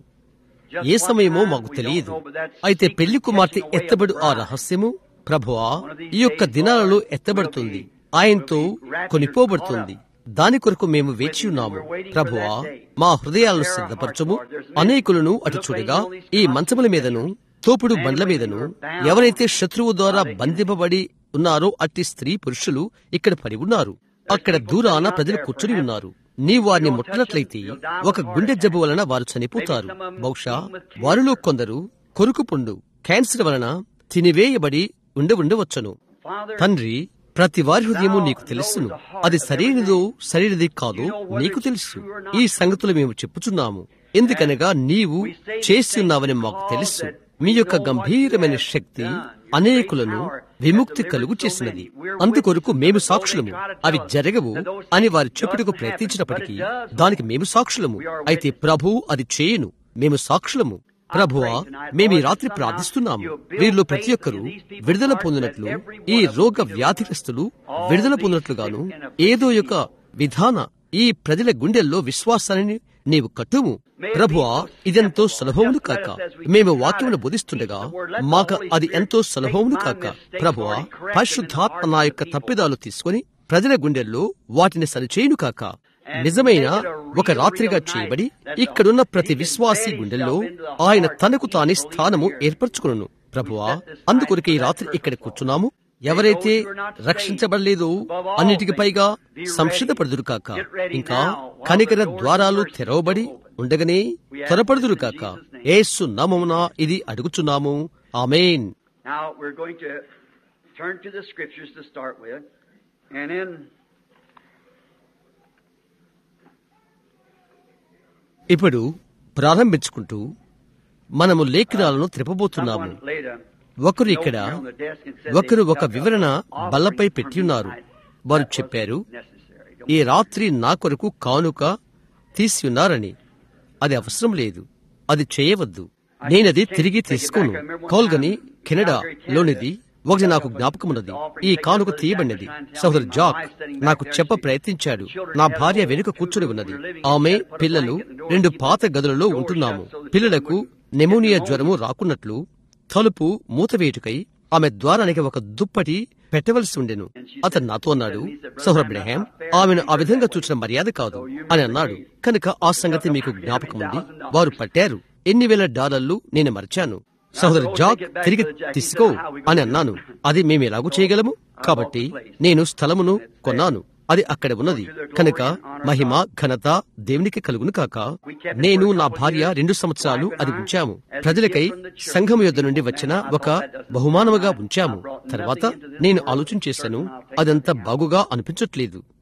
ఏ సమయమో మాకు తెలియదు అయితే పెళ్లి కుమార్తె ఎత్తబడు ఆ రహస్యము ప్రభువా ఈ యొక్క దినాలలో ఎత్తబడుతుంది ఆయనతో కొనిపోబడుతుంది దాని కొరకు మేము వేచి ఉన్నాము ప్రభువా మా హృదయాలను సిద్ధపరచము అనేకులను అటు చూడగా ఈ మంచముల మీదను తోపుడు బండ్ల మీదను ఎవరైతే శత్రువు ద్వారా బంధింపబడి ఉన్నారో అట్టి స్త్రీ పురుషులు ఇక్కడ పడి ఉన్నారు అక్కడ దూరాన ప్రజలు కూర్చుని ఉన్నారు నీ వారిని ముట్టనట్లయితే ఒక గుండె జబ్బు వలన వారు చనిపోతారు బహుశా వారిలో కొందరు కొరుకు పుండు క్యాన్సర్ వలన తినివేయబడి ఉండ ఉండవచ్చును తండ్రి ప్రతి వారి హృదయము నీకు తెలుసును అది సరైనదో సరైనది కాదో నీకు తెలుసు ఈ సంగతులు మేము చెప్పుచున్నాము ఎందుకనగా నీవు చేసి ఉన్నావని మాకు తెలుసు మీ యొక్క గంభీరమైన శక్తి అనేకులను విముక్తి కలుగు చేసినది అందుకొరకు మేము సాక్షులము అవి జరగవు అని వారి చెప్పుటకు ప్రయత్నించినప్పటికీ దానికి మేము సాక్షులము అయితే ప్రభు అది చేయను మేము సాక్షులము ప్రభువా మేము ఈ రాత్రి ప్రార్థిస్తున్నాము వీరిలో ప్రతి ఒక్కరూ విడుదల పొందినట్లు ఈ రోగ వ్యాధిగ్రస్తులు విడుదల పొందినట్లుగాను ఏదో యొక్క విధాన ఈ ప్రజల గుండెల్లో విశ్వాసాన్ని నీవు కట్టుము ప్రభువా ఇదెంతో సులభమును కాక మేము వాక్యమును బోధిస్తుండగా మాకు అది ఎంతో సులభమును కాక ప్రభువా పరిశుద్ధాత్మ నా యొక్క తప్పిదాలు తీసుకుని ప్రజల గుండెల్లో వాటిని సరిచేయును కాక నిజమైన ఒక రాత్రిగా చేయబడి ఇక్కడున్న ప్రతి విశ్వాసి గుండెల్లో ఆయన తనకు తానే స్థానము ఏర్పరచుకును ప్రభువా అందుకొరకు ఈ రాత్రి ఇక్కడ కూర్చున్నాము ఎవరైతే రక్షించబడలేదో అన్నిటికి పైగా సంక్షితపడుదురు కాక ఇంకా కనికర ద్వారాలు తెరవబడి ఉండగానే త్వరపడుదురు కాక ఏసు నామమున ఇది అడుగుచున్నాము amen Now we're going to turn to the scriptures to start with, and then ఇప్పుడు ప్రారంభించుకుంటూ మనము లేఖనాలను త్రిపబోతున్నాము someone laid a ఒకరు ఇక్కడ note on the desk and said ఒకరు they ఒక felt వివరణ offering బల్లపై for పెట్టి ఉన్నారు midnight. వారు That was చెప్పారు necessary. ఈ రాత్రి నా కొరకు కానుక తీసి ఉన్నారని అది అవసరం లేదు అది చేయవద్దు నేనది తిరిగి తీసుకోను కోల్గని కెనడా లోనిది ఒకటి నాకు జ్ఞాపకమున్నది ఈ కానుక తీయబడినది సహోదరు జాక్ నాకు చెప్ప ప్రయత్నించాడు నా భార్య వెనుక కూర్చుని ఉన్నది ఆమె పిల్లలు రెండు పాత గదులలో ఉంటున్నాము పిల్లలకు నెమోనియా జ్వరము రాకున్నట్లు తలుపు మూతవేటుకై ఆమె ద్వారానికి ఒక దుప్పటి పెట్టవలసి ఉండెను అతను నాతో అన్నాడు సహోదరు అబ్రహాం ఆమెను ఆ విధంగా చూసిన మర్యాద కాదు అని అన్నాడు కనుక ఆ సంగతి మీకు జ్ఞాపకం ఉంది వారు పట్టారు ఎన్ని వేల డాలర్లు నేను మర్చాను సహోదరు జాక్ తిరిగి తీసుకో అని అన్నాను అది మేము ఎలాగూ చేయగలము కాబట్టి నేను స్థలమును కొన్నాను అది అక్కడ ఉన్నది కనుక మహిమ ఘనత దేవునికి కలుగును కాక నేను నా భార్య రెండు సంవత్సరాలు అది ఉంచాము ప్రజలకై సంఘం యొద్ద నుండి వచ్చిన ఒక బహుమానముగా ఉంచాము తర్వాత నేను ఆలోచన చేశాను అదంతా బాగుగా అనిపించట్లేదు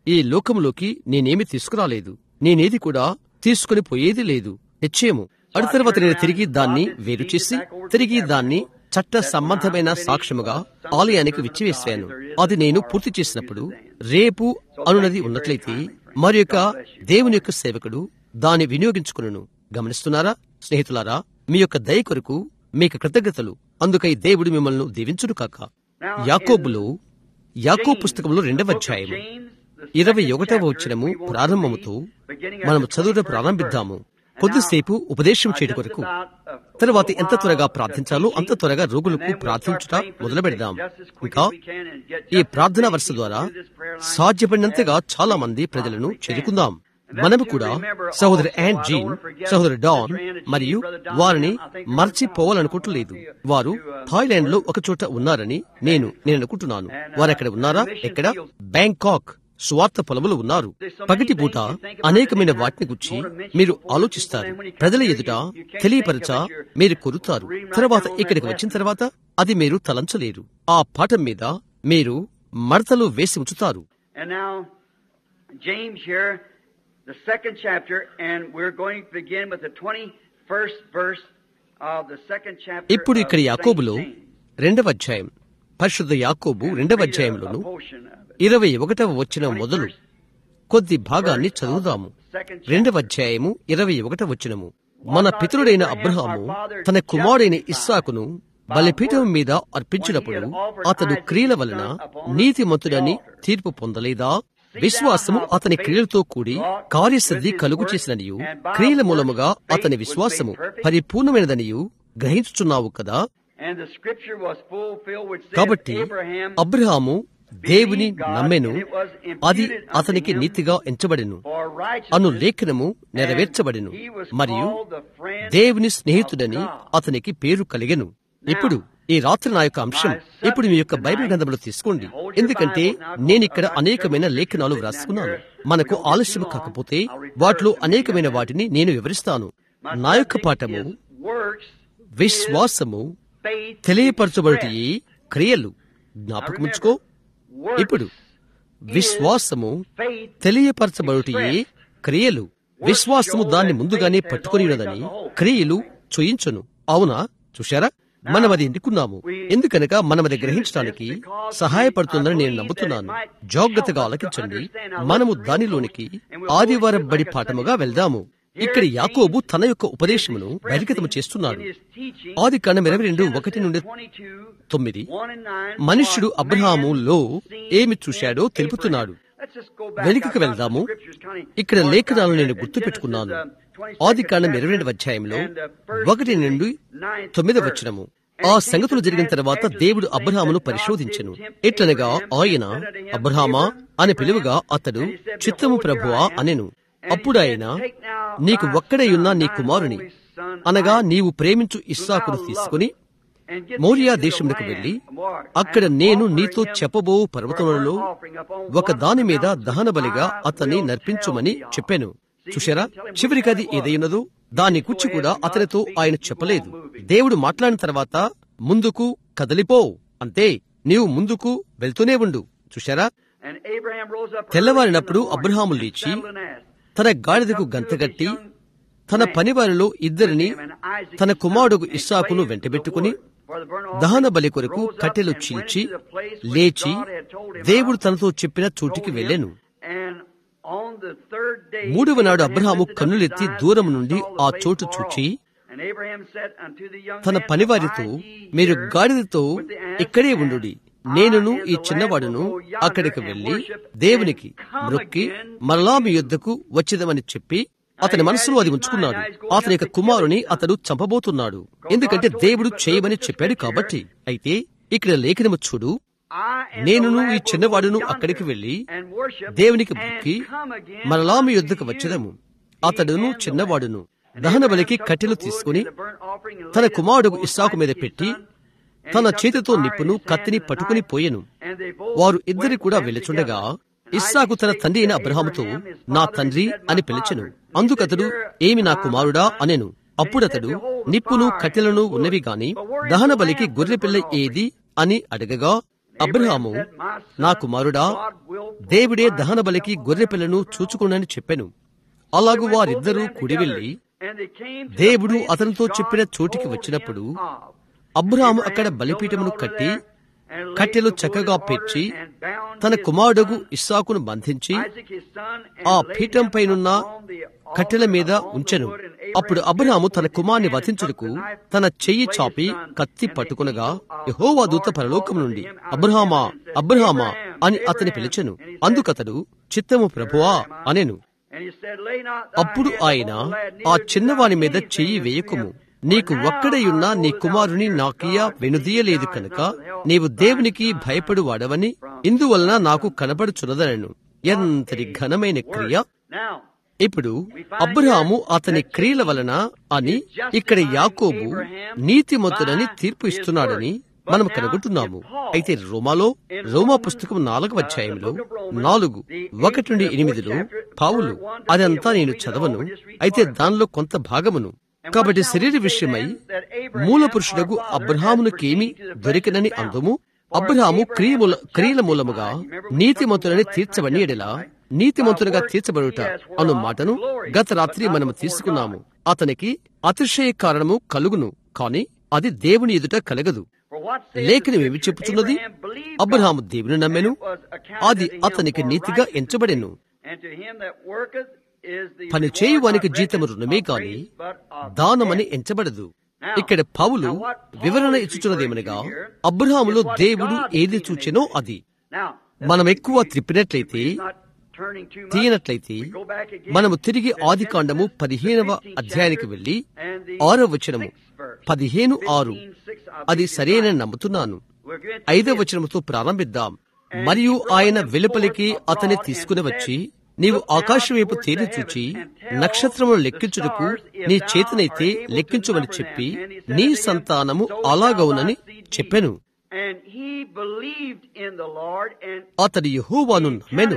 ఈ లోకంలోకి నేనేమి తీసుకురాలేదు నేనేది కూడా తీసుకుని పోయేది లేదు నిశ్చయము అటు తర్వాత నేను తిరిగి దాన్ని వేరు చేసి తిరిగి దాన్ని చట్ట సంబంధమైన సాక్ష్యముగా ఆలయానికి విచ్చివేశాను అది నేను పూర్తి చేసినప్పుడు రేపు అనునది ఉన్నట్లయితే మరి యొక్క దేవుని యొక్క సేవకుడు దాన్ని వినియోగించుకును గమనిస్తున్నారా స్నేహితులారా మీ యొక్క దయ కొరకు మీకు కృతజ్ఞతలు అందుకై దేవుడు మిమ్మల్ని దీవించుడు కాక యాకోబులో యాకో పుస్తకంలో రెండవ అధ్యాయము ఇరవై ఒకటవ వచనము ప్రారంభముతో మనము చదువుట ప్రారంభిద్దాము కొద్దిసేపు ఉపదేశం చేయడం కొరకు తరువాత ఎంత త్వరగా ప్రార్థించాలో అంత త్వరగా రోగులకు ప్రార్థించుట మొదలు పెడదాం ఇంకా ఈ ప్రార్థనా వరుస ద్వారా సాధ్యపడినంతగా చాలా మంది ప్రజలను చేరుకుందాం మనము కూడా సహోదరి యాండ్ జీన్ సహోదరి డాన్ మరియు వారిని మర్చిపోవాలనుకోవట్లేదు వారు థాయిలాండ్ లో ఒక చోట ఉన్నారని నేను నేను అనుకుంటున్నాను వారు ఎక్కడ ఉన్నారా ఎక్కడ బ్యాంకాక్ స్వార్థ పొలములు ఉన్నారు పగటి పూట అనేకమైన వాటిని గురించి మీరు ఆలోచిస్తారు ప్రజల ఎదుట తెలియపరచ మీరు కొరుతారు తర్వాత ఇక్కడికి వచ్చిన తర్వాత అది మీరు తలంచలేరు ఆ పాఠం మీద మీరు మడతలు వేసి ఉంచుతారు And now, James here, the second chapter, and we're going to begin with the 21st verse of the second chapter. ఇప్పుడు ఇక్కడ of Saint యాకోబులో James. రెండవ అధ్యాయం పరిశుద్ధ యాకోబు రెండవ Read a- అధ్యాయంలోను a portion of it. ఇరవై ఒకటవ వచ్చిన మొదలు కొద్ది భాగాన్ని చదువుదాము రెండవ అధ్యాయము ఇరవై ఒకటవ వచనము మన పితరుడైన అబ్రహాము తన కుమారుడైన ఇస్సాకును బలిపీఠం మీద అర్పించినప్పుడు అతడు క్రియల వలన నీతిమంతుడని తీర్పు పొందలేదా విశ్వాసము అతని క్రియలతో కూడి కార్యసిద్ధి కలుగు చేసిననియు క్రియల మూలముగా అతని విశ్వాసము పరిపూర్ణమైనదనియు గ్రహించుచున్నావు కదా And the scripture was fulfilled which said, కాబట్టి Abraham అబ్రహాము దేవుని believed God, నమ్మెను and it was imputed అది unto అతనికి him నీతిగా ఎంచబడెను for righteousness, అను లేఖనము నెరవేర్చబడెను and he was మరియు called the friend దేవుని స్నేహితుడని of God. అతనికి పేరు కలిగెను ఇప్పుడు ఈ రాత్రి నా యొక్క అంశం ఇప్పుడు మీ యొక్క బైబిల్ గ్రంథంలో తీసుకోండి ఎందుకంటే నేను ఇక్కడ అనేకమైన లేఖనాలు వ్రాసుకున్నాను మనకు ఆలస్యం కాకపోతే వాటిలో అనేకమైన వాటిని నేను వివరిస్తాను నా యొక్క పాఠము works, విశ్వాసము faith, తెలియపరచబడుట క్రియలు జ్ఞాపకముంచుకో works, ఇప్పుడు విశ్వాసము faith, తెలియపరచబడుటయే క్రియలు విశ్వాసము దాన్ని ముందుగానే పట్టుకుని ఉన్నదని క్రియలు చూయించును అవునా చూశారా మనం అది ఎందుకున్నాము ఎందుకనగా మనం అది గ్రహించడానికి సహాయపడుతుందని నేను నమ్ముతున్నాను జాగ్రత్తగా ఆలకించండి మనము దానిలోనికి ఆదివారం బడి పాఠముగా వెళ్దాము ఇక్కడ యాకోబు తన యొక్క ఉపదేశమును బహిర్గతము చేస్తున్నాడు ఆది కాండం ఇరవై రెండు ఒకటి నుండి తొమ్మిది మనుష్యుడు అబ్రహాములో ఏమి చూశాడో తెలుపుతున్నాడు వెనుకకు వెళ్దాము ఇక్కడ లేఖనాలను నేను గుర్తు పెట్టుకున్నాను ఆది కాండం ఇరవై రెండవ అధ్యాయంలో ఒకటి నుండి తొమ్మిది వచ్చినము ఆ సంగతులు జరిగిన తర్వాత దేవుడు అబ్రహామును పరిశోధించెను ఎట్లనగా ఆయన అబ్రహామా అని పిలువగా అతడు చిత్తము ప్రభువా అనెను అప్పుడు ఆయన నీకు ఒక్కడే ఉన్న నీ కుమారుని అనగా నీవు ప్రేమించు ఇస్సాకును తీసుకుని మోరియా దేశములకు వెళ్లి అక్కడ నేను నీతో చెప్పబో పర్వతములలో ఒక దాని మీద దహన బలిగా అతన్ని నర్పించుమని చెప్పాను చూశారా చివరికి అది ఏదైనదో దాని గురించి కూడా అతనితో ఆయన చెప్పలేదు దేవుడు మాట్లాడిన తర్వాత ముందుకు కదలిపో అంతే నీవు ముందుకు వెళ్తూనే ఉండు చూశారా తెల్లవారినప్పుడు అబ్రహాము లేచి తన గాడిదకు గంతగట్టి తన పనివారిలో ఇద్దరిని తన కుమారుడు ఇస్సాకును వెంటబెట్టుకుని దహన బలి కొరకు కట్టెలు చీల్చి లేచి దేవుడు తనతో చెప్పిన చోటికి వెళ్ళాను మూడవ నాడు అబ్రహాము కన్నులెత్తి దూరం నుండి ఆ చోటు చూచి తన పనివారితో మీరు గాడిదతో ఇక్కడే ఉండుడి నేనును ఈ చిన్నవాడును అక్కడికి వెళ్లి దేవునికి మొక్కి మరలా మీ యుద్ధకు వచ్చేదమని చెప్పి అతని మనసులో అది ఉంచుకున్నాడు అతని యొక్క కుమారుని అతడు చంపబోతున్నాడు ఎందుకంటే దేవుడు చేయమని చెప్పాడు కాబట్టి అయితే ఇక్కడ లేఖనము చూడు నేనును ఈ చిన్నవాడును అక్కడికి వెళ్లి దేవునికి మొక్కి మరలా మీ యుద్ధకు వచ్చేదము అతడును చిన్నవాడును దహన బలికి కట్టెలు తీసుకుని తన కుమారుడు ఇస్సాకు మీద పెట్టి తన చేతితో నిప్పును కత్తిని పట్టుకుని పోయెను వారు ఇద్దరి కూడా వెళ్చుండగా ఇస్సాకు తన తండ్రి అయిన అబ్రహాముతో నా తండ్రి అని పిలిచెను అందుకతడు ఏమి నా కుమారుడా అనెను అప్పుడతడు నిప్పును కట్టెలను ఉన్నవి గాని దహన బలికి గొర్రెపిల్ల ఏది అని అడగగా అబ్రహాము నా కుమారుడా దేవుడే దహన బలికి గొర్రె పిల్లను చూచుకునని చెప్పెను అలాగు వారిద్దరూ కుడి వెళ్లి దేవుడు అతనితో చెప్పిన చోటికి వచ్చినప్పుడు అబ్రహాము అక్కడ బలిపీఠమును కట్టి కట్టెలు చక్కగా పెంచి తన కుమారుడు ఇస్సాకును బంధించి ఆ పీఠంపైనున్న కట్టెల మీద ఉంచెను అప్పుడు అబ్రహాము తన కుమార్ని వధించుటకు తన చెయ్యి చాపి కత్తి పట్టుకునగా యెహోవా దూత పరలోకం నుండి అబ్రహామా అబ్రహామా అని అతని పిలిచెను అందుకతడు చిత్తము ప్రభువా అనెను అప్పుడు ఆయన ఆ చిన్నవాని మీద చెయ్యి వేయకుము నీకు ఒక్కడయున్న నీ కుమారుని నాకియ వెనుదీయలేదు కనుక నీవు దేవునికి భయపడు వాడవని ఇందువలన నాకు కనబడుచున్నదనను ఎంతటి ఘనమైన క్రియ ఇప్పుడు అబ్రహాము అతని క్రియల వలన అని ఇక్కడ యాకోబు నీతిమంతుడని తీర్పు ఇస్తున్నాడని మనం కనుగొంటున్నాము అయితే రోమాలో రోమా పుస్తకం నాలుగవ అధ్యాయంలో నాలుగు ఒకటి నుండి ఎనిమిదిలో పావులు అదంతా నేను చదవను అయితే దానిలో కొంత భాగమును కాబట్టి శరీర విషయమై మూల పురుషుడకు అబ్రహామునకేమి దొరికినని అందుము అబ్రహాము క్రియముల క్రియల మూలముగా నీతిమంతులని తీర్చబడి ఎడలా నీతిమంతునిగా తీర్చబడుట అను మాటను గత రాత్రి మనము తీసుకున్నాము అతనికి అతిశయ కారణము కలుగును కాని అది దేవుని ఎదుట కలగదు లేఖనం ఏమి చెప్పుచున్నది అబ్రహాము దేవుని నమ్మెను అది అతనికి నీతిగా ఎంచబడెను పని చేయువానికి జీతము రుణమే కాని దానమని ఎంచబడదు ఇక్కడ పౌలు వివరణ ఇచ్చుచున్నదేమనగా అబ్రహాములో దేవుడు ఏది చూచెనో అది మనం ఎక్కువ త్రిప్పినట్లయితే తీయనట్లయితే మనము తిరిగి ఆది కాండము పదిహేనవ అధ్యాయానికి వెళ్లి ఆరవ వచనము పదిహేను ఆరు అది సరేనని నమ్ముతున్నాను ఐదవ వచనముతో ప్రారంభిద్దాం మరియు ఆయన వెలుపలికి అతని తీసుకుని వచ్చి నీవు ఆకాశం వైపు తేలి చూచి నక్షత్రములు లెక్కించుటకు నీ చేతినైతే లెక్కించమని చెప్పి నీ సంతానము అలాగవునని చెప్పెను అతడు యహోవాను నమ్మెను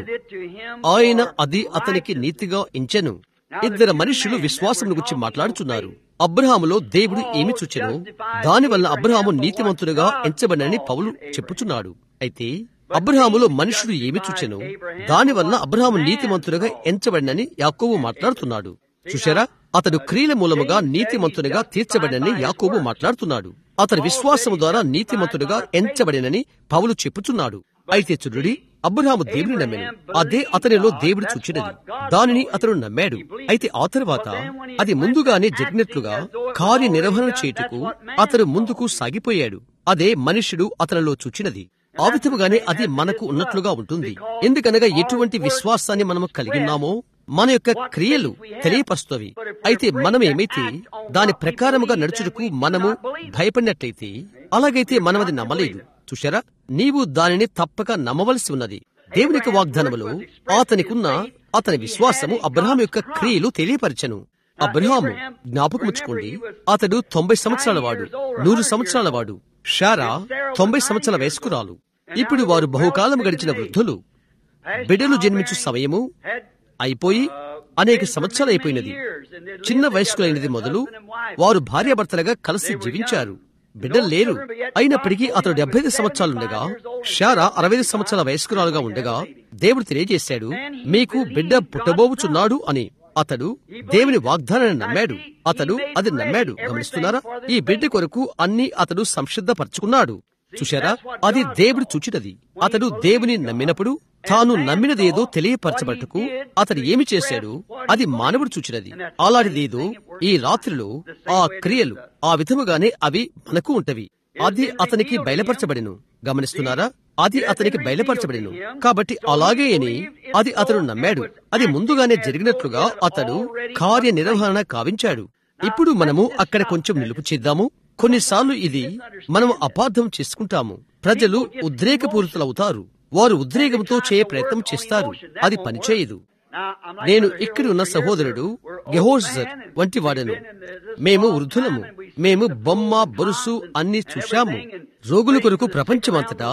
ఆయన అది అతనికి నీతిగా ఎంచెను ఇద్దరు మనుషులు విశ్వాసం గురించి మాట్లాడుచున్నారు అబ్రహాములో దేవుడు ఏమి చూచెను దానివల్ల అబ్రహాము నీతిమంతుడుగా ఎంచబడని పౌలు చెప్పుచున్నాడు అయితే అబ్రహాములో మనుషుడు ఏమి చూచెను దానివల్ల అబ్రహాము నీతిమంతుడుగా ఎంచబడినని యాకోబు మాట్లాడుతున్నాడు చూశారా అతడు క్రియల మూలముగా నీతిమంతునిగా తీర్చబడినని యాకోబు మాట్లాడుతున్నాడు అతని విశ్వాసము ద్వారా నీతిమంతుడుగా ఎంచబడినని పౌలు చెప్పుచున్నాడు అయితే చూడుడి అబ్రహాము దేవుని నమ్మెను అదే అతనిలో దేవుడు చూచినది దానిని అతడు నమ్మాడు అయితే ఆ తర్వాత అది ముందుగానే జరిగినట్లుగా కార్య నిర్వహణ చేయుటకు అతడు ముందుకు సాగిపోయాడు అదే మనుష్యుడు అతనిలో చూచినది ఆ విధముగానే అది మనకు ఉన్నట్లుగా ఉంటుంది ఎందుకనగా ఎటువంటి విశ్వాసాన్ని మనము కలిగి ఉన్నామో మన యొక్క క్రియలు తెలియపరుస్తవి అయితే మనం ఏమైతే దాని ప్రకారముగా నడుచుటకు మనము భయపడినట్లయితే అలాగైతే మనం అది నమ్మలేదు చూశారా నీవు దానిని తప్పక నమ్మవలసి ఉన్నది దేవుని యొక్క వాగ్దానములో అతనికున్న అతని విశ్వాసము అబ్రహాం యొక్క క్రియలు తెలియపరచను అబ్రహాము జ్ఞాపకముచ్చుకోండి అతడు తొంభై సంవత్సరాల వాడు నూరు సంవత్సరాల వాడు షారా తొంభై సంవత్సరాల వయస్కురాలు ఇప్పుడు వారు బహుకాలం గడిచిన వృద్ధులు బిడ్డలు జన్మించు సమయము అయిపోయి అనేక సంవత్సరాలు అయిపోయినది చిన్న వయస్కులైనది మొదలు వారు భార్యాభర్తలుగా కలిసి జీవించారు బిడ్డలు లేరు అయినప్పటికీ అతడు డెబ్బై ఐదు సంవత్సరాలుండగా షారా అరవై ఐదు సంవత్సరాల వయస్కురాలుగా ఉండగా దేవుడు తెలియజేశాడు మీకు బిడ్డ పుట్టబోవుచున్నాడు అని అతడు దేవుని వాగ్దానాన్ని నమ్మాడు అతడు అది నమ్మాడు గమనిస్తున్నారా ఈ బిడ్డ కొరకు అన్ని అతడు సంసిద్ధపరచుకున్నాడు చూశారా అది దేవుడు చూచినది అతడు దేవుని నమ్మినప్పుడు తాను నమ్మినదేదో తెలియపరచబట్టుకు అతడు ఏమి చేశాడు అది మానవుడు చూచినది అలాంటిదేదో ఈ రాత్రిలో ఆ క్రియలు ఆ విధముగానే అవి మనకు ఉంటవి అది అతనికి బయలుపరచబడిను గమనిస్తున్నారా అది అతనికి బయలుపరచబడిను కాబట్టి అలాగే అని అది అతడు నమ్మాడు అది ముందుగానే జరిగినట్లుగా అతడు కార్యనిర్వహణ కావించాడు ఇప్పుడు మనము అక్కడ కొంచెం నిలుపు చేద్దాము కొన్నిసార్లు ఇది మనము అపార్థం చేసుకుంటాము ప్రజలు ఉద్రేకపూరితులవుతారు వారు ఉద్రేకంతో చేయ ప్రయత్నం చేస్తారు అది పనిచేయదు నేను ఇక్కడ ఉన్న సహోదరుడు గెహోజర్ వంటి వాడను మేము వృద్ధులము మేము బొమ్మ బొరుసు అన్ని చూశాము రోగుల కొరకు ప్రపంచమంతటా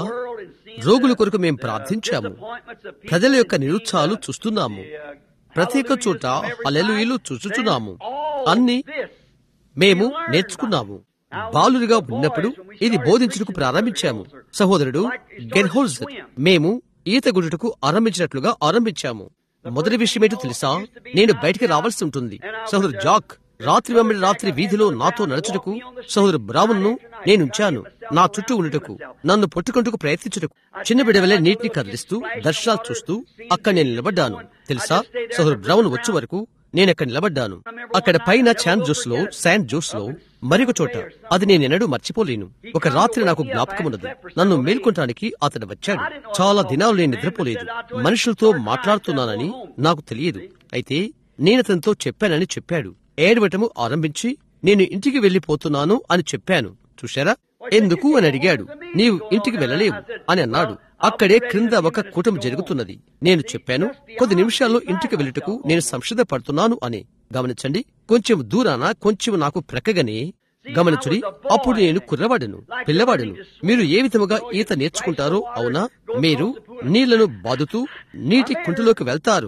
రోగుల కొరకు మేము ప్రార్థించాము ప్రజల యొక్క నిరుత్సాహాలు చూస్తున్నాము ప్రత్యేక చోట అలెలుయిలు చూచుచున్నాము అన్ని మేము నేర్చుకున్నాము బాలులుగా ఉన్నప్పుడు ఇది బోధించుటకు ప్రారంభించాము సహోదరుడు గెర్హోల్జ్ మేము ఈత గుడుటకు ఆరంభించినట్లుగా ఆరంభించాము మొదటి విషయం ఏంటో తెలుసా నేను బయటికి రావాల్సి ఉంటుంది సహోదరు జాక్ రాత్రి వెంబడి రాత్రి వీధిలో నాతో నడుచుటకు సహోదరు బ్రావున్ను నేనుంచాను నా చుట్టూ ఉండుటకు నన్ను పట్టుకుంటూ ప్రయత్నించుటకు చిన్న బిడవలే నీటిని కదిలిస్తూ దర్శనాలు చూస్తూ అక్కడ నేను నిలబడ్డాను తెలుసా సహోదరు బ్రౌన్ వచ్చే వరకు నేనక్కడ నిలబడ్డాను అక్కడ పైన చాన్ జోస్ లో శాండ్ జోస్ లో మరొక చోట అది నేనెన్నడూ మర్చిపోలేను ఒక రాత్రి నాకు జ్ఞాపకం ఉన్నది నన్ను మేల్కొనటానికి అతడు వచ్చాడు చాలా దినాలు నేను నిద్రపోలేదు మనుషులతో మాట్లాడుతున్నానని నాకు తెలియదు అయితే నేను అతనితో చెప్పానని చెప్పాడు ఏడవటము ఆరంభించి నేను ఇంటికి వెళ్లిపోతున్నాను అని చెప్పాను చూశారా ఎందుకు అని అడిగాడు నీవు ఇంటికి వెళ్ళలేవు అని అన్నాడు అక్కడే క్రింద ఒక కూటమి జరుగుతున్నది నేను చెప్పాను కొద్ది నిమిషాల్లో ఇంటికి వెళ్ళుటకు నేను సంసిద్ధ పడుతున్నాను అని గమనించండి కొంచెం దూరాన కొంచెం నాకు ప్రక్కగానే గమనించుడి అప్పుడు నేను కుర్రవాడను పిల్లవాడను మీరు ఏ విధముగా ఈత నేర్చుకుంటారో అవునా మీరు నీళ్లను బాదుతూ నీటి కుంటలోకి వెళ్తారు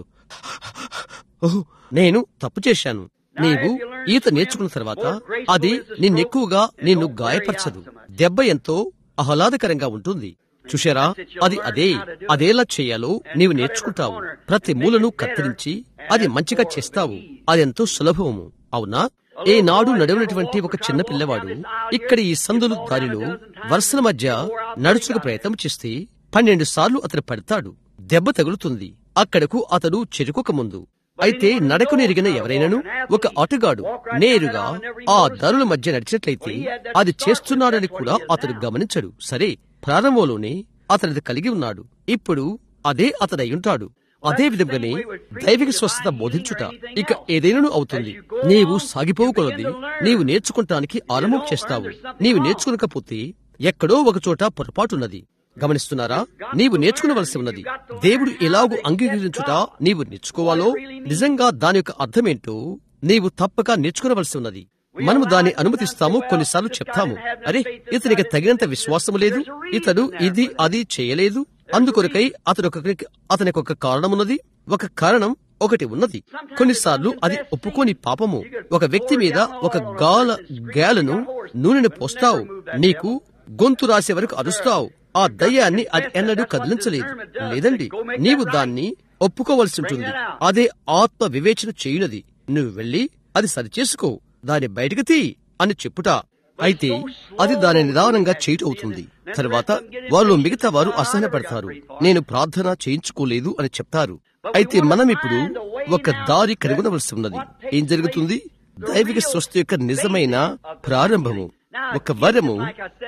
ఓహ్, నేను తప్పు చేశాను నీవు ఈత నేర్చుకున్న తర్వాత అది నిన్నెక్కువగా నిన్ను గాయపరచదు దెబ్బ ఎంతో ఆహ్లాదకరంగా ఉంటుంది చూశారా అది అదే అదేలా చేయాలో నీవు నేర్చుకుంటావు ప్రతి మూలను కత్తిరించి అది మంచిగా చేస్తావు అదెంతో సులభము అవునా ఏ నాడు నడవనటువంటి ఒక చిన్న పిల్లవాడు ఇక్కడ ఈ సందులు దారిలో వరుసల మధ్య నడుచుకు ప్రయత్నం చేస్తే పన్నెండు సార్లు అతను పడతాడు దెబ్బ తగులుతుంది అక్కడకు అతడు చెరుకోక ముందు అయితే నడకను ఎరిగిన ఎవరైనాను ఒక ఆటగాడు నేరుగా ఆ దారుల మధ్య నడిచినట్లయితే అది చేస్తున్నాడని కూడా అతడు గమనించడు సరే ప్రారంభంలోనే అతనిది కలిగి ఉన్నాడు ఇప్పుడు అదే అతడై ఉంటాడు అదే విధంగానే దైవిక స్వస్థత బోధించుట ఇక ఏదైనాను అవుతుంది నీవు సాగిపోకూడదు నీవు నేర్చుకుంటానికి ఆరంభం చేస్తావు నీవు నేర్చుకునకపోతే ఎక్కడో ఒక చోట పొరపాటున్నది గమనిస్తున్నారా నీవు నేర్చుకునవలసి ఉన్నది దేవుడు ఎలాగూ అంగీకరించుట నీవు నేర్చుకోవాలో నిజంగా దాని యొక్క అర్థమేంటో నీవు తప్పక నేర్చుకునవలసి ఉన్నది మనము దాన్ని అనుమతిస్తాము కొన్నిసార్లు చెప్తాము అరే ఇతనికి తగినంత విశ్వాసము లేదు ఇతడు ఇది అది చేయలేదు అందుకొరకై అతడు ఒక అతనికి ఒక కారణమున్నది ఒక కారణం ఒకటి ఉన్నది కొన్నిసార్లు అది ఒప్పుకోని పాపము ఒక వ్యక్తి మీద ఒక గాల గాలను నూనెను పోస్తావు నీకు గొంతు రాసే వరకు అరుస్తావు ఆ దయ్యాన్ని అది ఎన్నడూ కదిలించలేదు లేదండి నీవు దాన్ని ఒప్పుకోవలసి ఉంటుంది అదే ఆత్మ వివేచన చేయునది నువ్వు వెళ్ళి అది సరిచేసుకో దాన్ని బయటకు తీ అని చెప్పుట అయితే అది దాని నిదానంగా చేయటం అవుతుంది తర్వాత వాళ్ళు మిగతా వారు అసహనపడతారు నేను ప్రార్థన చేయించుకోలేదు అని చెప్తారు అయితే మనం ఇప్పుడు ఒక దారి కనుగొనవలసి ఉన్నది ఏం జరుగుతుంది దైవిక స్వస్థ యొక్క నిజమైన ప్రారంభము ఒక వరము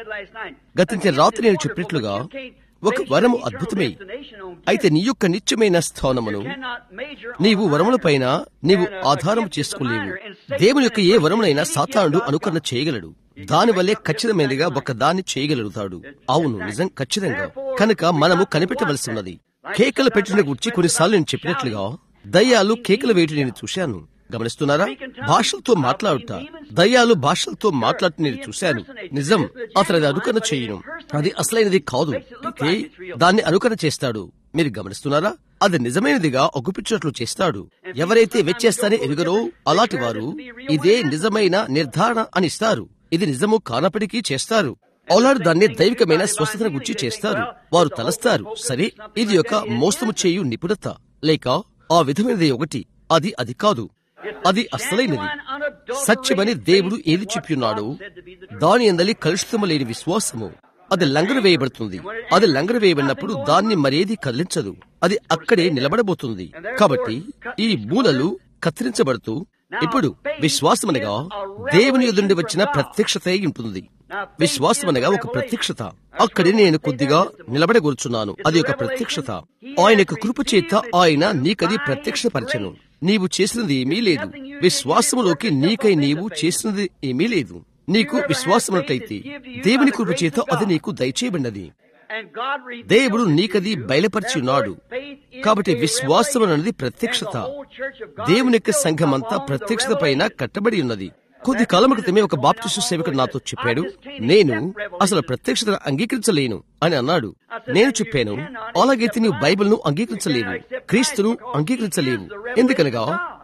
గతించిన రాత్రి నేను చెప్పినట్లుగా ఒక వరము అద్భుతమే అయితే నీ యొక్క నిత్యమైన స్థానమును నీవు వరములపైన నీవు ఆధారం చేసుకోలేవు దేవుని యొక్క ఏ వరమునైనా సాతానుడు అనుకరణ చేయగలడు దానివల్లే ఖచ్చితమైనదిగా ఒక దాన్ని చేయగలుగుతాడు అవును నిజం ఖచ్చితంగా కనుక మనము కనిపెట్టవలసి ఉన్నది కేకలు పెట్టిన గురించి కొన్నిసార్లు నేను చెప్పినట్లుగా దయ్యాలు కేకలు వేయటం నేను చూశాను గమనిస్తున్నారా భాషలతో మాట్లాడుట దయ్యాలు భాషలతో మాట్లాడుతూ నేను చూశాను నిజం అతను అది అనుకరణ చేయను అది అసలైనది కాదు అయితే దాన్ని అనుకరణ చేస్తాడు మీరు గమనిస్తున్నారా అది నిజమైనదిగా ఒగ్గుపించినట్లు చేస్తాడు ఎవరైతే వెచ్చేస్తానే ఎరుగరో అలాంటి వారు ఇదే నిజమైన నిర్ధారణ అని ఇస్తారు ఇది నిజము కానప్పటికీ చేస్తారు అవులాడు దాన్ని దైవికమైన స్వస్థతను గుర్చి చేస్తారు వారు తలస్తారు సరే ఇది ఒక మోసము చేయు నిపుణత లేక ఆ విధమైనది ఒకటి అది అది కాదు అది అసలైనది సత్యమని దేవుడు ఏది చెప్పియున్నాడో దాని అందలి కలుషితము లేని విశ్వాసము అది లంగరు వేయబడుతుంది అది లంగరు వేయబడినప్పుడు దాన్ని మరేది కదిలించదు అది అక్కడే నిలబడబోతుంది కాబట్టి ఈ మూలలు కత్తిరించబడుతూ ఇప్పుడు విశ్వాసమనగా దేవుని ఎదుండి వచ్చిన ప్రత్యక్షత ఉంటుంది విశ్వాసమనగా ఒక ప్రత్యక్షత అక్కడే నేను కొద్దిగా నిలబడగూర్చున్నాను అది ఒక ప్రత్యక్షత ఆయన యొక్క కృప చేత ఆయన నీకది ప్రత్యక్షపరచను నీవు చేసినది ఏమీ లేదు విశ్వాసములోకి నీకై నీవు చేసినది ఏమీ లేదు నీకు విశ్వాసమున్నట్లయితే దేవుని కృప చేత అది నీకు దయచేయబడినది దేవుడు నీకది బయలుపరిచి ఉన్నాడు కాబట్టి విశ్వాసం అన్నది ప్రత్యక్షత దేవుని యొక్క సంఘమంతా ప్రత్యక్షత పైన కట్టబడి ఉన్నది కొద్ది కాలం క్రితమే ఒక బాప్టిస్టు సేవకుడు నాతో చెప్పాడు నేను అసలు ప్రత్యక్షత అంగీకరించలేను అని అన్నాడు నేను చెప్పాను అలాగైతే నీవు బైబిల్ ను అంగీకరించలేవు క్రీస్తును అంగీకరించలేవు ఎందుకనగా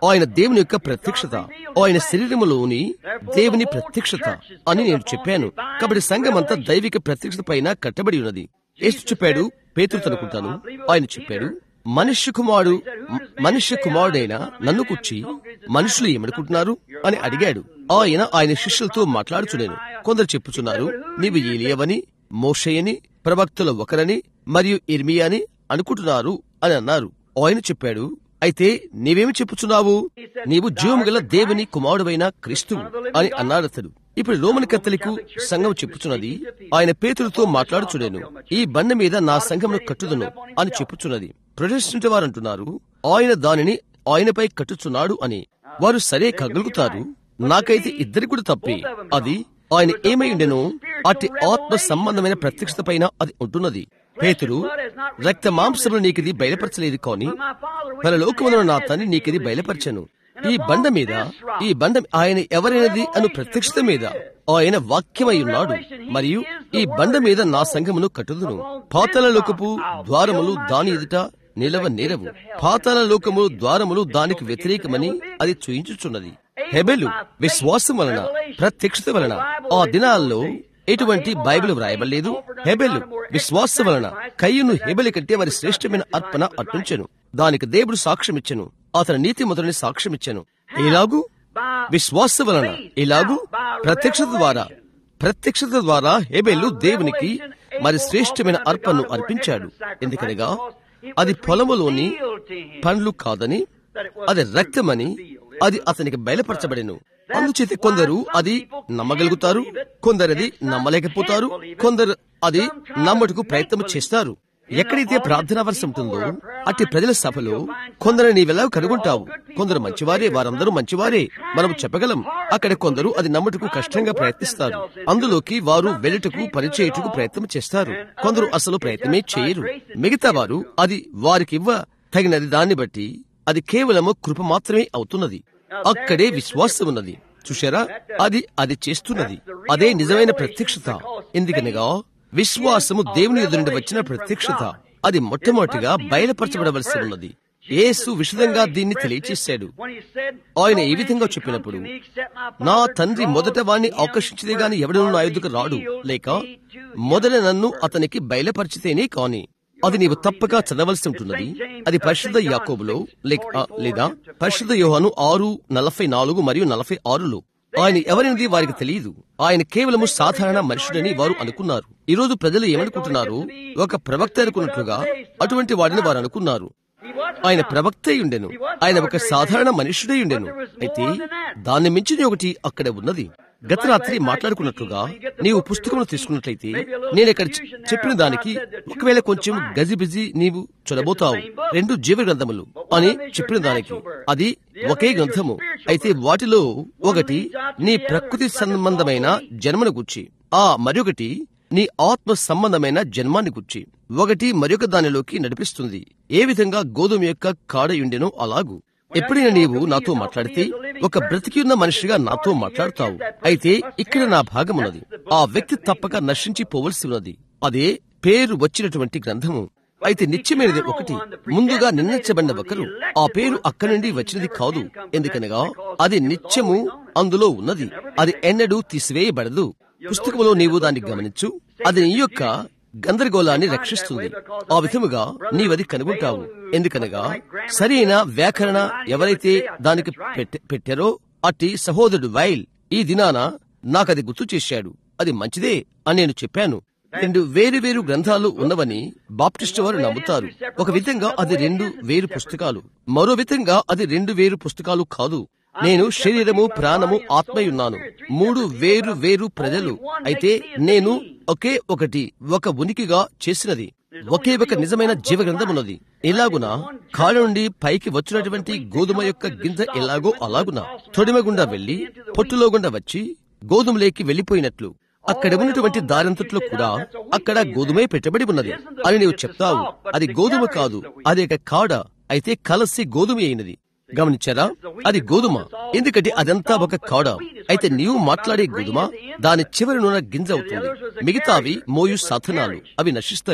ఆయన దేవుని యొక్క ప్రత్యక్షత ఆయన శరీరములోని దేవుని ప్రత్యక్షత అని నేను చెప్పాను కాబట్టి సంఘమంతా దైవిక ప్రత్యక్షత పైన కట్టబడి ఉన్నది యేసు చెప్పాడు పేతురు అనుకుంటాను ఆయన చెప్పాడు మనుష్య కుమారుడు మనుష్య కుమారుడైన నన్ను కూర్చి మనుషులు ఏమనుకుంటున్నారు అని అడిగాడు ఆయన ఆయన శిష్యులతో మాట్లాడుచునేను కొందరు చెప్పుచున్నారు నీవు ఏలియవని మోషయని ప్రవక్తల ఒకరని మరియు ఇర్మియాని అనుకుంటున్నారు అని అన్నారు ఆయన చెప్పాడు అయితే నీవేమి చెప్పుచున్నావు నీవు జీవము గల దేవుని కుమారుడైన క్రీస్తు అని అన్నాడు అతడు ఇప్పుడు రోమన్ కత్తలికు సంఘం చెప్పుచున్నది ఆయన పేతులతో మాట్లాడుచునేను ఈ బండ మీద నా సంఘమును కట్టుదును అని చెప్పుచున్నది ప్రొటెస్టెంట్ వారు అంటున్నారు ఆయన దానిని ఆయనపై కట్టుచున్నాడు అని వారు సరే కగలుగుతారు నాకైతే ఇద్దరి కూడా తప్పే అది ఆయన ఏమై ఉండెనో అట్టి ఆత్మ సంబంధమైన ప్రత్యక్షత పైన అది ఉంటున్నది పేతురు రక్త మాంసములు నీకిది బయలుపరచలేదు కాని పరలోకమున నా తండ్రి నీకిది బయలుపరచను ఈ బండ మీద ఈ బండ ఆయన ఎవరైనది అను ప్రత్యక్షత మీద ఆయన వాక్యమై ఉన్నాడు మరియు ఈ బండ మీద నా సంఘమును కట్టుదును పాతల లోకపు ద్వారములు దాని ఎదుట నిలవ నేరవు పాతాల లోకము ద్వారములు దానికి వ్యతిరేకమని అది చూయించుచున్నది హెబెలు విశ్వాసం వలన ప్రత్యక్షత వలన ఆ దినాల్లో ఎటువంటి బైబిల్ వ్రాయబడలేదు హెబెలు విశ్వాసం వలన కయ్యను హెబెలి కంటే వారి శ్రేష్టమైన అర్పణ అర్పించెను దానికి దేవుడు సాక్ష్యమిచ్చెను అతని నీతి మొదలని సాక్ష్యమిచ్చెను ఎలాగూ విశ్వాస వలన ఎలాగూ ప్రత్యక్షత ద్వారా ప్రత్యక్షత ద్వారా హెబెలు దేవునికి మరి శ్రేష్టమైన అర్పణను అర్పించాడు ఎందుకనగా అది పొలములోని పండ్లు కాదని అది రక్తమని అది అతనికి బయలుపరచబడెను అందుచేత కొందరు అది నమ్మగలుగుతారు కొందరది నమ్మలేకపోతారు కొందరు అది నమ్మటకు ప్రయత్నం చేస్తారు ఎక్కడైతే ప్రార్థన అవసరం ఉంటుందో అట్టి ప్రజల సభలో కొందరు నీవెలా కనుగొంటావు కొందరు మంచివారే వారందరూ మంచివారే మనం చెప్పగలం అక్కడ కొందరు అది నమ్మటకు కష్టంగా ప్రయత్నిస్తారు అందులోకి వారు వెళ్ళుటకు పనిచేయుటకు ప్రయత్నం చేస్తారు కొందరు అసలు ప్రయత్నమే చేయరు మిగతా వారు అది వారికివ్వ తగినది దాన్ని బట్టి అది కేవలము కృప మాత్రమే అవుతున్నది అక్కడే విశ్వాసం ఉన్నది చూశారా అది అది చేస్తున్నది అదే నిజమైన ప్రత్యక్షత ఎందుకనగా విశ్వాసము దేవుని ఎదురు నుండి వచ్చిన ప్రత్యక్షత అది మొట్టమొదటిగా బయలుపరచబడవలసి ఉన్నది యేసు విషదంగా దీన్ని తెలియచేశాడు ఆయన ఈ విధంగా చెప్పినప్పుడు నా తండ్రి మొదట వాణ్ణి ఆకర్షించితే గాని ఎవడను నా ఎదుకు రాడు లేక మొదట నన్ను అతనికి బయలుపరిచితేనే కాని అది నీవు తప్పక చదవలసి ఉంటున్నది అది పరిశుద్ధ యాకోబులో లేక లేదా పరిశుద్ధ యోహాను ఆరు నలభై నాలుగు మరియు నలభై ఆరులో ఆయన ఎవరినది వారికి తెలియదు ఆయన కేవలము సాధారణ మనుషుడని వారు అనుకున్నారు ఈ రోజు ప్రజలు ఏమనుకుంటున్నారు ఒక ప్రవక్త అనుకున్నట్లుగా అటువంటి వాడిని వారు అనుకున్నారు ఆయన ప్రవక్త ఉండెను ఆయన ఒక సాధారణ మనుషుడై ఉండెను అయితే దాన్ని మించిన ఒకటి అక్కడ ఉన్నది గత రాత్రి మాట్లాడుకున్నట్లుగా నీవు పుస్తకమును తీసుకున్నట్లయితే నేను ఇక్కడ చె- చెప్పిన దానికి ఒకవేళ కొంచెం గజిబిజి నీవు చూడబోతావు రెండు జీవ గ్రంథములు అని చెప్పిన దానికి అది ఒకే గ్రంథము అయితే వాటిలో ఒకటి నీ ప్రకృతి సంబంధమైన జన్మను గుచ్చి ఆ మరొకటి నీ ఆత్మ సంబంధమైన జన్మాన్ని గుచ్చి ఒకటి మరొక దానిలోకి నడిపిస్తుంది ఏ విధంగా గోధుమ యొక్క కాడయుండెనో అలాగు ఎప్పుడైనా నీవు నాతో మాట్లాడితే ఒక బ్రతికి ఉన్న మనిషిగా నాతో మాట్లాడుతావు అయితే ఇక్కడ నా భాగమున్నది ఆ వ్యక్తి తప్పక నశించి పోవలసి ఉన్నది అదే పేరు వచ్చినటువంటి గ్రంథము అయితే నిత్యమైనది ఒకటి ముందుగా నిర్ణయించబడిన ఒకరు ఆ పేరు అక్కడి నుండి వచ్చినది కాదు ఎందుకనగా అది నిత్యము అందులో ఉన్నది అది ఎన్నడూ తీసివేయబడదు పుస్తకములో నీవు దాన్ని గమనించు అది నీ యొక్క గందరగోళాన్ని రక్షిస్తుంది ఆ విధముగా నీవది కనుగొంటావు ఎందుకనగా సరైన వ్యాకరణ ఎవరైతే దానికి పెట్ట- పెట్టారో అట్టి సహోదరుడు వైల్ ఈ దినాన నాకది గుర్తు చేశాడు అది మంచిదే అని నేను చెప్పాను రెండు వేరు వేరు గ్రంథాలు ఉన్నవని బాప్టిస్ట్ వారు నమ్ముతారు ఒక విధంగా అది రెండు వేరు పుస్తకాలు మరో విధంగా అది రెండు వేరు పుస్తకాలు కాదు నేను శరీరము ప్రాణము ఆత్మయున్నాను మూడు వేరు వేరు ప్రజలు అయితే నేను ఒకే ఒకటి ఒక ఉనికిగా చేసినది ఒకే ఒక నిజమైన జీవ గ్రంథం ఉన్నది ఎలాగున కాళ్ళ నుండి పైకి వచ్చినటువంటి గోధుమ యొక్క గింజ ఎలాగో అలాగున తొడిమ గుండా వెళ్లి పొట్టులో గుండా వచ్చి గోధుమలేకి వెళ్లిపోయినట్లు అక్కడ ఉన్నటువంటి దారంతట్లో కూడా అక్కడ గోధుమే పెట్టబడి ఉన్నది అని నీవు చెప్తావు అది గోధుమ కాదు అది ఒక కాడ అయితే కలసి గోధుమ అయినది గమనించారా అది గోధుమ ఎందుకంటే అదంతా ఒక కాడ అయితే నీవు మాట్లాడే గోధుమ దాని చివరి నూనె గింజ అవుతుంది మిగతావి మోయు సాధనాలు అవి నశిస్తవి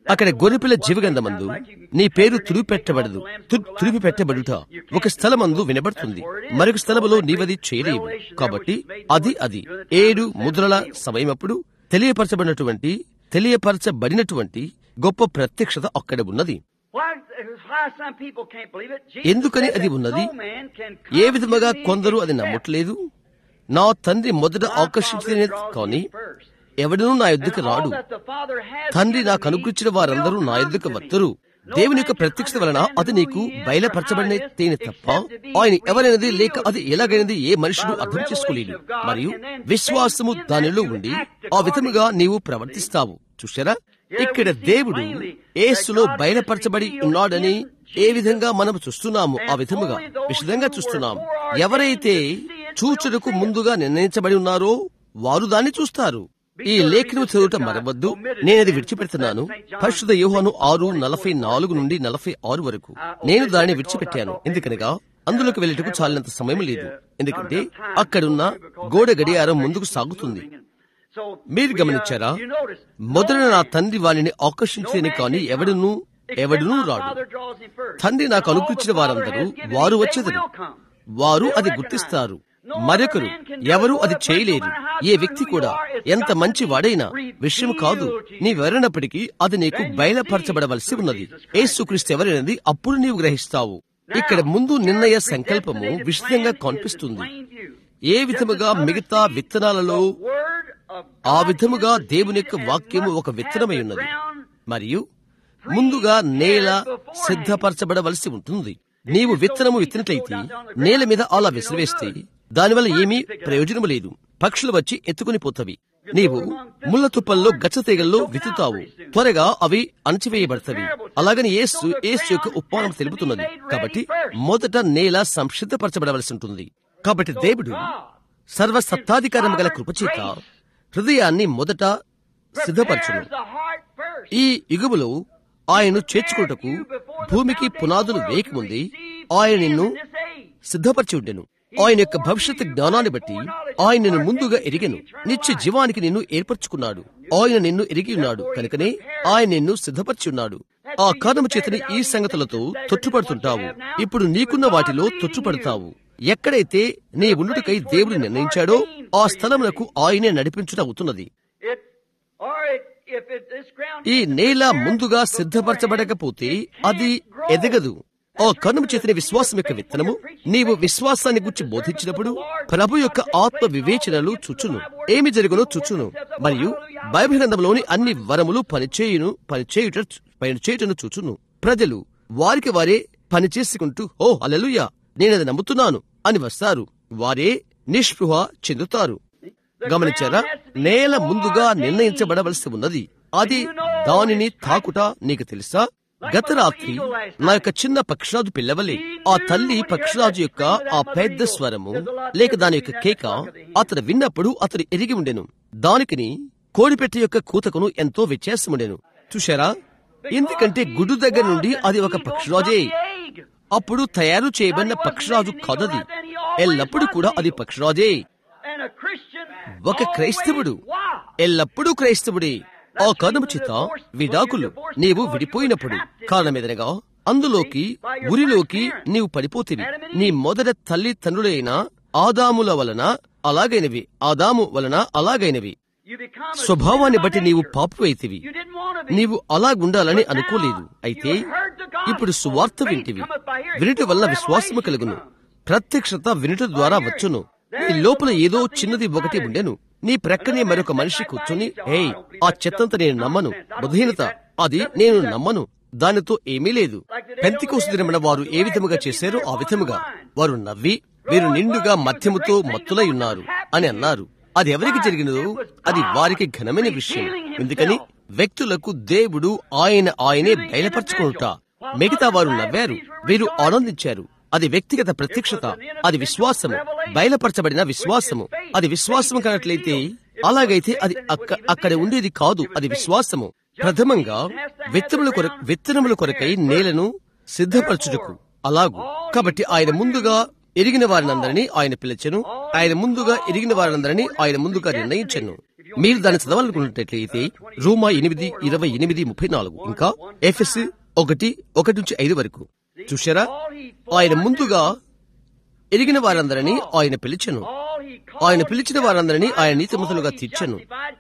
అక్కడ గొర్రెపిల్ల జీవగంధమందు నీ పేరు తుడిపి పెట్టబడదు తు- తుడిపి పెట్టబడుట ఒక స్థలమందు వినబడుతుంది మరొక స్థలములో నీవది చేయలేవు కాబట్టి అది అది ఏడు ముద్రల సమయమప్పుడు తెలియపరచబడినటువంటి తెలియపరచబడినటువంటి గొప్ప ప్రత్యక్షత అక్కడ ఉన్నది Why, why some people can't believe it? Jesus ఎందుకని said అది that ఉన్నది no man can A come విధముగా to me కొందరు అది except నమ్మట్లేదు నా తండ్రి మొదట my Father ఆకర్షించలే draws కానీ me first. ఎవడనూ నా And యుద్ధకు all రాడు that the Father has తండ్రి given నాకు me అనుగ్రహించిన వారందరూ will నా come యుద్ధకు to me. వత్తరు No దేవుని man యొక్క can ప్రత్యక్షత వలన understand అది who నీకు he is బయలుపరచబడిన or how it is తేని తప్ప except it be ఆయన ఎవరైనది revealed లేక అది to you ఎలాగైనది ఏ మనుషుడు by the అర్థం చేసుకోలేడు revelation of God, మరియు and then విశ్వాసము faith in దానిలో that you ఉండి act ఆ according విధముగా to నీవు ప్రవర్తిస్తావు చూశారా Here ఇక్కడ we see దేవుడు plainly యేసులో that God బయలుపరచబడి is revealed ఉన్నాడని in ఏ Jesus. విధంగా మనం చూస్తున్నాము ఆ And విధముగా only those విశదంగా who చూస్తున్నాం were foreordained ఎవరైతే to see it చూచుటకు will see it. ముందుగా నిర్ణయించబడి ఉన్నారో వారు దాన్ని చూస్తారు ఈ లేఖను చదువుట మరవద్దు నేనది విడిచిపెడుతున్నాను పరిశుద్ధ యోహాను ఆరు నలభై నాలుగు నుండి నలభై ఆరు వరకు నేను దానిని విడిచిపెట్టాను ఎందుకనగా అందులోకి వెళ్ళటకు చాలినంత సమయం లేదు ఎందుకంటే అక్కడున్న గోడ గడియారం ముందుకు సాగుతుంది మీరు గమనించారా మొదట నా తండ్రి వారిని ఆకర్షించేని కాని ఎవడును ఎవడునూ రాడు తండ్రి నాకు అనుకరించిన వారందరూ వారు వచ్చేదరు వారు అది గుర్తిస్తారు మరొకరు ఎవరు అది చేయలేరు ఏ వ్యక్తి కూడా ఎంత మంచి వాడైనా విషయం కాదు నీవెవరైనప్పటికీ అది నీకు బయలుపరచబడవలసి ఉన్నది ఏసుక్రీస్తు ఎవరైనది అప్పుడు నీవు గ్రహిస్తావు ఇక్కడ ముందు నిర్ణయ సంకల్పము విశదంగా కనిపిస్తుంది ఏ విధముగా మిగతా విత్తనాలలో ఆ విధముగా దేవుని యొక్క వాక్యము ఒక విత్తనమై ఉన్నది మరియు ముందుగా నేల సిద్ధపరచబడవలసి ఉంటుంది నీవు విత్తనము విత్తినట్లయితే నేల మీద అలా విసిరివేస్తే దానివల్ల ఏమీ ప్రయోజనము లేదు పక్షులు వచ్చి ఎత్తుకుని పోతవి నీవు ముళ్ళ తుప్పల్లో గచ్చ తీగల్లో విత్తుతావు త్వరగా అవి అణచివేయబడతవి అలాగని ఏసు ఏసు యొక్క ఉపమానం తెలుపుతున్నది కాబట్టి మొదట నేల సంసిద్ధపరచబడవలసి ఉంటుంది కాబట్టి దేవుడు సర్వసత్తాధికారం గల కృపచేత హృదయాన్ని మొదట సిద్ధపరచును ఈ యుగములో ఆయన్ను చేర్చుకున్నటకు భూమికి పునాదులు వేయకముందే ఆయన నిన్ను సిద్ధపరిచి ఉండెను ఆయన యొక్క భవిష్యత్ జ్ఞానాన్ని బట్టి ఆయన నిన్ను ముందుగా ఎరిగెను నిత్య జీవానికి నిన్ను ఏర్పరచుకున్నాడు ఆయన నిన్ను ఎరిగి ఉన్నాడు కనుకనే ఆయన నిన్ను సిద్ధపరిచి ఉన్నాడు ఆ కారణము చేతని ఈ సంగతులతో తొట్టుపడుతుంటావు ఇప్పుడు నీకున్న వాటిలో తొట్టుపడతావు ఎక్కడైతే నీ ఉండుటకై దేవుడు నిర్ణయించాడో ఆ స్థలమునకు ఆయనే నడిపించుట అవుతున్నది ఈ నేల ముందుగా సిద్ధపరచబడకపోతే అది ఎదగదు ఆ కనుమ చేతిన విశ్వాసం యొక్క విత్తనము నీవు విశ్వాసాన్ని గురించి బోధించినప్పుడు ప్రభు యొక్క ఆత్మ వివేచనలు చుచును ఏమి జరుగునో చుచును మరియు బైబిల్ గ్రంథంలోని అన్ని వరములు పనిచేయును పనిచేయుట పనిచేయుటను చూచును ప్రజలు వారికి వారే పని చేసుకుంటూ ఓ అలలుయా నేనది నమ్ముతున్నాను అని వస్తారు వారే నిస్పృహ చెందుతారు గమనించారా నేల ముందుగా నిర్ణయించబడవలసి ఉన్నది అది దానిని తాకుట నీకు తెలుసా గత రాత్రి నా యొక్క చిన్న పక్షిరాజు పిల్లవలే ఆ తల్లి పక్షిరాజు యొక్క ఆ పెద్ద స్వరము లేక దాని యొక్క కేక అతడు విన్నప్పుడు అతడు ఎరిగి ఉండెను దానికిని కోడిపెట్ట యొక్క కూతకును ఎంతో వ్యత్యాసముండెను చూశారా ఎందుకంటే గుడ్డు దగ్గర నుండి అది ఒక పక్షిరాజే అప్పుడు తయారు చేయబడిన పక్షిరాజు కదది ఎల్లప్పుడూ కూడా అది పక్షిరాజే ఒక క్రైస్తవుడు ఎల్లప్పుడూ క్రైస్తవుడే ఆ కారణము చేత విడాకులు నీవు విడిపోయినప్పుడు కారణమేదనగా అందులోకి ఉరిలోకి నీవు పడిపోతివి నీ మొదట తల్లి తండ్రులైన ఆదాముల వలన అలాగైనవి ఆదాము వలన అలాగైనవి స్వభావాన్ని బట్టి నీవు పాపువైతివి నీవు అలాగుండాలని అనుకోలేదు అయితే ఇప్పుడు సువార్త వింటివి వినుట వల్ల విశ్వాసము కలుగును ప్రత్యక్షత వినుట ద్వారా వచ్చును నీ లోపల ఏదో చిన్నది ఒకటి ఉండెను నీ ప్రక్కనే మరొక మనిషి కూర్చుని హే ఆ చెత్తంత నేను నమ్మను బుధహీనత అది నేను నమ్మను దానితో ఏమీ లేదు పెంతికోసు దినమున వారు ఏ విధముగా చేశారో ఆ విధముగా వారు నవ్వి వీరు నిండుగా మధ్యముతో మత్తులై ఉన్నారు అని అన్నారు అది ఎవరికి జరిగినదో అది వారికి ఘనమైన విషయం ఎందుకని వ్యక్తులకు దేవుడు ఆయన ఆయనే బయలుపరచుకుంటా మిగతా వారు నవ్వారు వీరు ఆనందించారు అది వ్యక్తిగత ప్రత్యక్షత అది విశ్వాసము బయలుపరచబడిన విశ్వాసము అది విశ్వాసము కానట్లయితే అలాగైతే అది అక్క అక్కడ ఉండేది కాదు అది విశ్వాసము ప్రథమంగా విత్తనముల కొర విత్తనముల కొరకై నేలను సిద్ధపరచుటకు అలాగు కాబట్టి ఆయన ముందుగా ఎరిగిన వారినందరినీ ఆయన పిలిచెను ఆయన ముందుగా ఎరిగిన వారినందరినీ ఆయన ముందుగా నిర్ణయించను మీరు దాన్ని చదవాలనుకున్నట్లయితే రూమా ఎనిమిది ఇరవై ఎనిమిది ముప్పై నాలుగు ఇంకా ఎఫ్ఎస్ ఒకటి ఒకటి నుంచి ఐదు వరకు చూశారా ఆయన ముందుగా ఎరిగిన వారందరినీ ఆయన పిలిచెను ఆయన పిలిచిన వారందరినీ ఆయన నీతిమంతులుగా తీర్చెను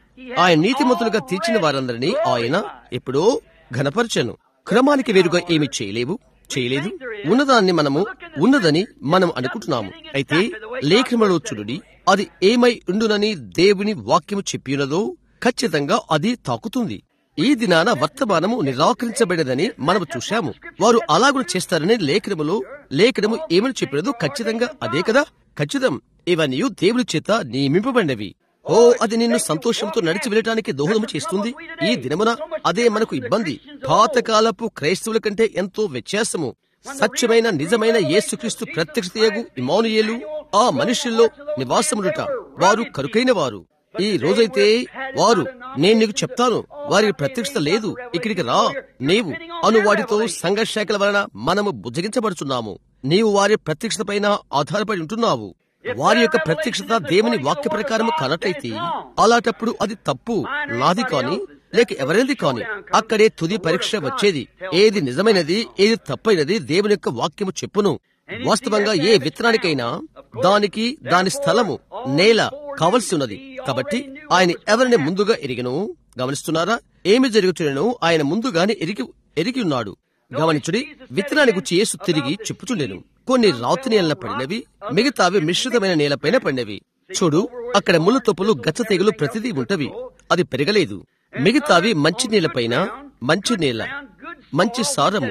ఆయన నీతిమంతులుగా తీర్చిన వారందరినీ ఆయన ఎప్పుడో ఘనపరచను క్రమానికి వేరుగా ఏమి చేయలేవు చేయలేదు ఉన్నదాన్ని మనము ఉన్నదని మనం అనుకుంటున్నాము అయితే లేఖనములో చూడుడి అది ఏమై ఉండునని దేవుని వాక్యము చెప్పినదో ఖచ్చితంగా అది తాకుతుంది ఈ దినాన వర్తమానము నిరాకరించబడినదని మనము చూశాము వారు అలాగున చేస్తారని లేఖనములో లేఖనము ఏమని చెప్పినదో ఖచ్చితంగా అదే కదా ఖచ్చితం ఇవన్నీ దేవుని చేత నియమింపబడినవి ఓ అది నిన్ను సంతోషంతో నడిచి వెళ్ళటానికి దోహదము చేస్తుంది ఈ దినమున అదే మనకు ఇబ్బంది పాతకాలపు క్రైస్తవుల కంటే ఎంతో వ్యత్యాసము సత్యమైన నిజమైన యేసుక్రీస్తు ప్రత్యక్షతయగు ఇమానుయేలు ఆ మనుషుల్లో నివాసములుట వారు కరుకైన వారు ఈ రోజైతే వారు నేను నీకు చెప్తాను వారికి ప్రత్యక్షత లేదు ఇక్కడికి రా నీవు అను వాటితో సంఘర్షాకల వలన మనము బుజ్జగించబడుచున్నాము నీవు వారి ప్రత్యక్షత పైన ఆధారపడి ఉంటున్నావు వారి యొక్క ప్రత్యక్షత దేవుని వాక్య ప్రకారము కానట్లయితే అలాంటప్పుడు అది తప్పు నాది కాని లేక ఎవరిది కాని అక్కడే తుది పరీక్ష వచ్చేది ఏది నిజమైనది ఏది తప్పైనది దేవుని యొక్క వాక్యము చెప్పును వాస్తవంగా ఏ విత్తనానికైనా దానికి దాని స్థలము నేల కావలసి ఉన్నది కాబట్టి ఆయన ఎవరిని ముందుగా ఎరిగిను గమనిస్తున్నారా ఏమి జరుగుతున్నను ఆయన ముందుగానే ఎరిగి ఎరిగి ఉన్నాడు గమనించుడి విత్తనాన్ని గురించి యేసు తిరిగి చెప్పుచుండెను కొన్ని రాతి నేల పడినవి మిగతావి మిశ్రితమైన నేలపైన పడినవి చూడు అక్కడ ముళ్ళు తొప్పులు గచ్చ తెగులు ప్రతిదీ ఉంటవి అది పెరగలేదు మిగతావి మంచి నేలపైన మంచి నేల మంచి సారము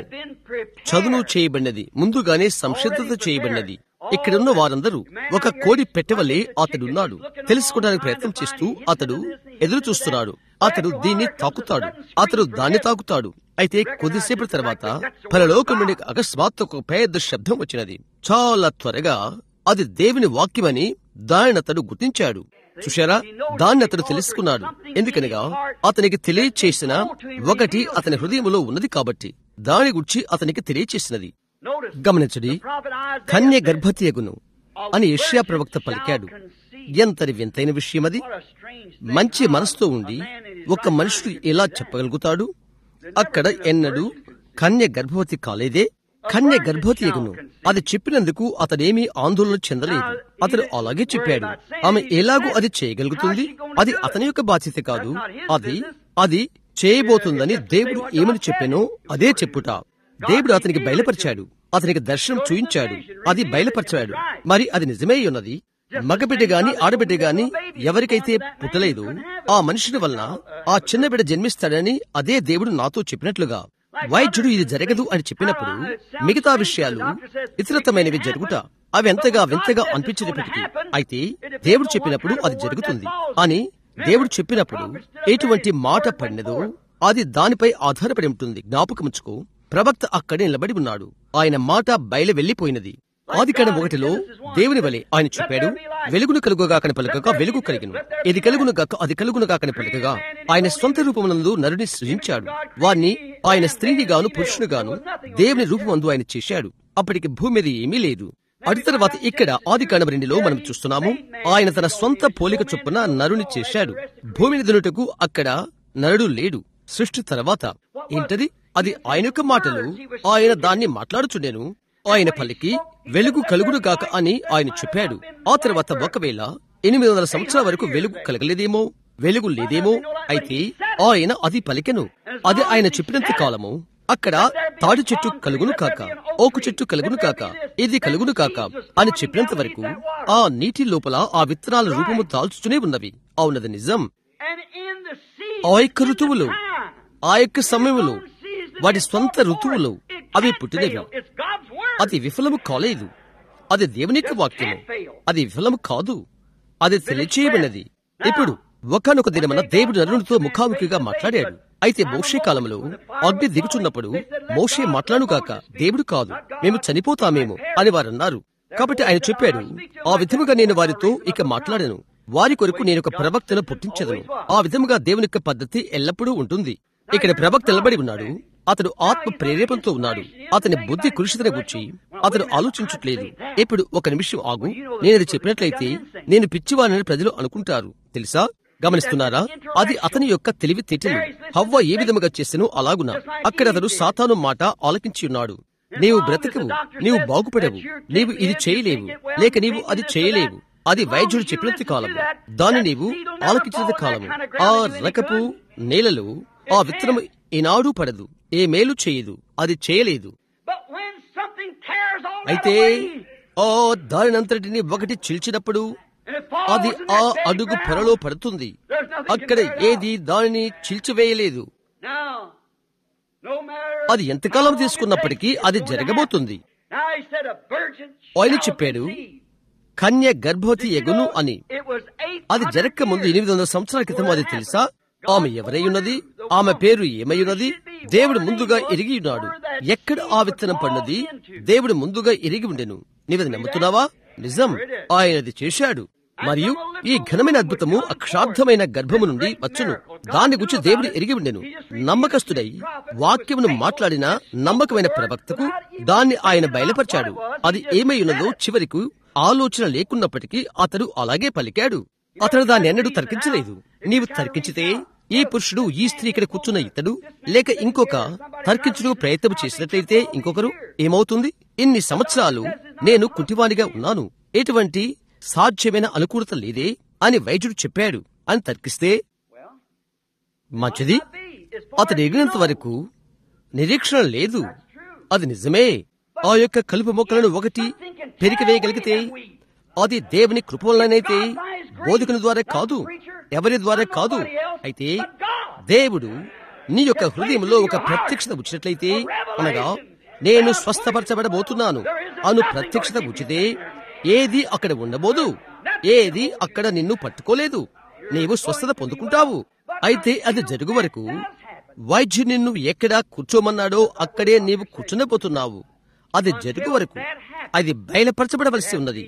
చదును చేయబడినది ముందుగానే సంసిద్ధత చేయబడినది ఇక్కడున్న వారందరూ ఒక కోడి పెట్టవలే అతడున్నాడు తెలుసుకోవడానికి ప్రయత్నం చేస్తూ అతడు ఎదురు చూస్తున్నాడు అతడు దీన్ని తాకుతాడు అతడు దాన్ని తాకుతాడు అయితే కొద్దిసేపటి తర్వాత పరలోకం నుండి అకస్మాత్ ఒక పెద్ద శబ్దం వచ్చినది చాలా త్వరగా అది దేవుని వాక్యమని దానిని అతడు గుర్తించాడు చూశారా దాన్ని అతడు తెలుసుకున్నాడు ఎందుకనగా అతనికి తెలియచేసిన ఒకటి అతని హృదయంలో ఉన్నది కాబట్టి దాని గురించి అతనికి తెలియచేసినది గమనించడి కన్య గర్భతీయగును అని యష్యా ప్రవక్త పలికాడు ఎంతటి వింతైన విషయం అది మంచి మనసుతో ఉండి ఒక మనుషుడు ఎలా చెప్పగలుగుతాడు అక్కడ ఎన్నడూ కన్య గర్భవతి కాలేదే కన్య గర్భవతి ఎగును అది చెప్పినందుకు అతడేమీ ఆందోళన చెందలేదు అతడు అలాగే చెప్పాడు ఆమె ఎలాగూ అది చేయగలుగుతుంది అది అతని యొక్క బాధ్యత కాదు అది అది చేయబోతుందని దేవుడు ఏమని చెప్పానో అదే చెప్పుట దేవుడు అతనికి బయలుపరిచాడు అతనికి దర్శనం చూయించాడు అది బయలుపరిచాడు మరి అది నిజమే ఉన్నది మగబిడ్డ గాని ఆడబిడ్డ గాని ఎవరికైతే పుట్టలేదు ఆ మనుషుని వలన ఆ చిన్న బిడ్డ జన్మిస్తాడని అదే దేవుడు నాతో చెప్పినట్లుగా వైద్యుడు ఇది జరగదు అని చెప్పినప్పుడు మిగతా విషయాలు ఇతరతమైనవి జరుగుట అవి ఎంతగా వింతగా అనిపించినప్పటికీ అయితే దేవుడు చెప్పినప్పుడు అది జరుగుతుంది అని దేవుడు చెప్పినప్పుడు ఎటువంటి మాట పడినదో అది దానిపై ఆధారపడి ఉంటుంది జ్ఞాపకముచ్చుకో ప్రవక్త అక్కడే నిలబడి ఉన్నాడు ఆయన మాట బయలు వెళ్లిపోయినది ఆదికాండం ఒకటిలో దేవుని వలె ఆయన చెప్పాడు వెలుగును కలుగుగాకని పలుకగా వెలుగు కలిగిను ఇది కలుగును గాక అది కలుగును గాకని పలుకగా ఆయన సొంత రూపమునందు నరుని సృజించాడు వారిని ఆయన స్త్రీని గాను పురుషుని గాను దేవుని రూపమందు ఆయన చేశాడు అప్పటికి భూమి మీద ఏమీ లేదు అటు తర్వాత ఇక్కడ ఆదికాండం రెండులో మనం చూస్తున్నాము ఆయన తన సొంత పోలిక చొప్పున నరుని చేశాడు భూమిని దునుటకు అక్కడ నరుడు లేడు సృష్టి తర్వాత ఏంటది అది ఆయన యొక్క మాటలు ఆయన దాన్ని మాట్లాడుచుండెను ఆయన పలికి వెలుగు కలుగుడు గాక అని ఆయన చెప్పాడు ఆ తర్వాత ఒకవేళ ఎనిమిది వందల సంవత్సరాల వరకు వెలుగు కలగలేదేమో వెలుగు లేదేమో అయితే ఆయన అది పలికెను అది ఆయన చెప్పినంత కాలము అక్కడ తాడి చెట్టు కలుగును కాక ఓకు చెట్టు కలుగును కాక ఇది కలుగును కాక అని చెప్పినంత వరకు ఆ నీటి లోపల ఆ విత్తనాల రూపము దాల్చుతూనే ఉన్నవి అవునది నిజం ఆ యొక్క ఋతువులు ఆ యొక్క సమయములో వాటి స్వంత ఋతువులు అవి పుట్టినవి అది విఫలము కాలేదు అది దేవుని యొక్క వాక్యము అది విఫలము కాదు అది తెలియచేయబడినది ఇప్పుడు ఒకనొక దినమన దేవుడు నరునితో ముఖాముఖిగా మాట్లాడాడు అయితే మోషే కాలంలో అగ్ని దిగుచున్నప్పుడు మోషే మాట్లాడుగాక దేవుడు కాదు మేము చనిపోతామేమో అని వారన్నారు కాబట్టి ఆయన చెప్పాడు ఆ విధముగా నేను వారితో ఇక మాట్లాడను వారి కొరకు నేను ఒక ప్రవక్తను పుట్టించదను ఆ విధముగా దేవుని యొక్క పద్ధతి ఎల్లప్పుడూ ఉంటుంది ఇక్కడ ప్రవక్త నిలబడి ఉన్నాడు అతడు ఆత్మ ప్రేరేపంతో ఉన్నాడు అతని బుద్ధి కురుషితని గుర్చి అతడు ఆలోచించట్లేదు ఇప్పుడు ఒక నిమిషం ఆగు నేను చెప్పినట్లయితే నేను పిచ్చివానని ప్రజలు అనుకుంటారు తెలుసా గమనిస్తున్నారా అది అతని యొక్క తెలివితేటలు హవ్వ ఏ విధముగా చేసెను అలాగున అక్కడ అతడు సాతాను మాట ఆలకించి ఉన్నాడు నీవు బ్రతకవు నీవు బాగుపడవు నీవు ఇది చేయలేవు లేక నీవు అది చేయలేవు అది వైద్యుడు చెప్పినంత కాలము దాన్ని నీవు ఆలకించినంత కాలము ఆ రకపు నేలలో ఆ విత్తనము ఈనాడు పడదు ఏ మేలు చేయదు అది చేయలేదు But when something tears all that అయితే away, ఆ దానినంతటిని ఒకటి చిల్చినప్పుడు and it falls అది in ఆ that dead అడుగు ground, పొరలో పడుతుంది there's nothing అక్కడ can tear it ఏది దానిని చిల్చివేయలేదు Now, no matter అది ఎంతకాలం how long it తీసుకున్నప్పటికీ takes, it's అది going to జరగబోతుంది happen. Now he said a virgin ఆయన shall చెప్పాడు conceive. కన్య గర్భవతి ఎగును అని It was అది 800 జరగక ముందు years. ఎనిమిది వందల సంవత్సరాల క్రితం అది తెలుసా ఆమె ఎవరై ఉన్నది ఆమె పేరు ఏమై ఉన్నది దేవుడు ముందుగా ఎరిగి ఉన్నాడు ఎక్కడ ఆ విత్తనం పడినది దేవుడు ముందుగా ఎరిగి ఉండెను నీవది నమ్ముతున్నావా నిజం ఆయనది చేశాడు మరియు ఈ ఘనమైన అద్భుతము అక్షార్థమైన గర్భము నుండి వచ్చును దాని గురించి దేవుడు ఎరిగి ఉండెను నమ్మకస్తుడై వాక్యమును మాట్లాడిన నమ్మకమైన ప్రవక్తకు దాన్ని ఆయన బయలుపరిచాడు అది ఏమై ఉన్నదో చివరికి ఆలోచన లేకున్నప్పటికీ అతడు అలాగే పలికాడు అతడు దాన్ని ఎన్నడూ తర్కించలేదు నీవు తర్కించితే ఈ పురుషుడు ఈ స్త్రీ ఇక్కడ కూర్చున్న ఇతడు లేక ఇంకొక తర్కించుడు ప్రయత్నం చేసినట్లయితే ఇంకొకరు ఏమవుతుంది ఇన్ని సంవత్సరాలు నేను కుంటివానిగా ఉన్నాను ఎటువంటి సాధ్యమైన అనుకూలత లేదే అని వైద్యుడు చెప్పాడు అని తర్కిస్తే Well, మంచిది be. As far అతడు as you ఎగినంత know, వరకు నిరీక్షణ లేదు true. అది నిజమే ఆ యొక్క కలుపు మొక్కలను ఒకటి పెరికివేయగలిగితే అది దేవుని కృప వలనైతే బోధకుని ద్వారా కాదు ఎవరి ద్వారా కాదు అయితే దేవుడు నీ యొక్క హృదయంలో ఒక ప్రత్యక్షత వచ్చినట్లయితే అనగా నేను స్వస్థపరచబడబోతున్నాను అను ప్రత్యక్షత ఉచితే ఏది అక్కడ ఉండబోదు ఏది అక్కడ నిన్ను పట్టుకోలేదు నీవు స్వస్థత పొందుకుంటావు అయితే అది జరుగు వరకు వైద్యుడు నిన్ను ఎక్కడ కూర్చోమన్నాడో అక్కడే నీవు కూర్చుండిపోతున్నావు అది జరుగు వరకు అది బయలుపరచబడవలసి ఉన్నది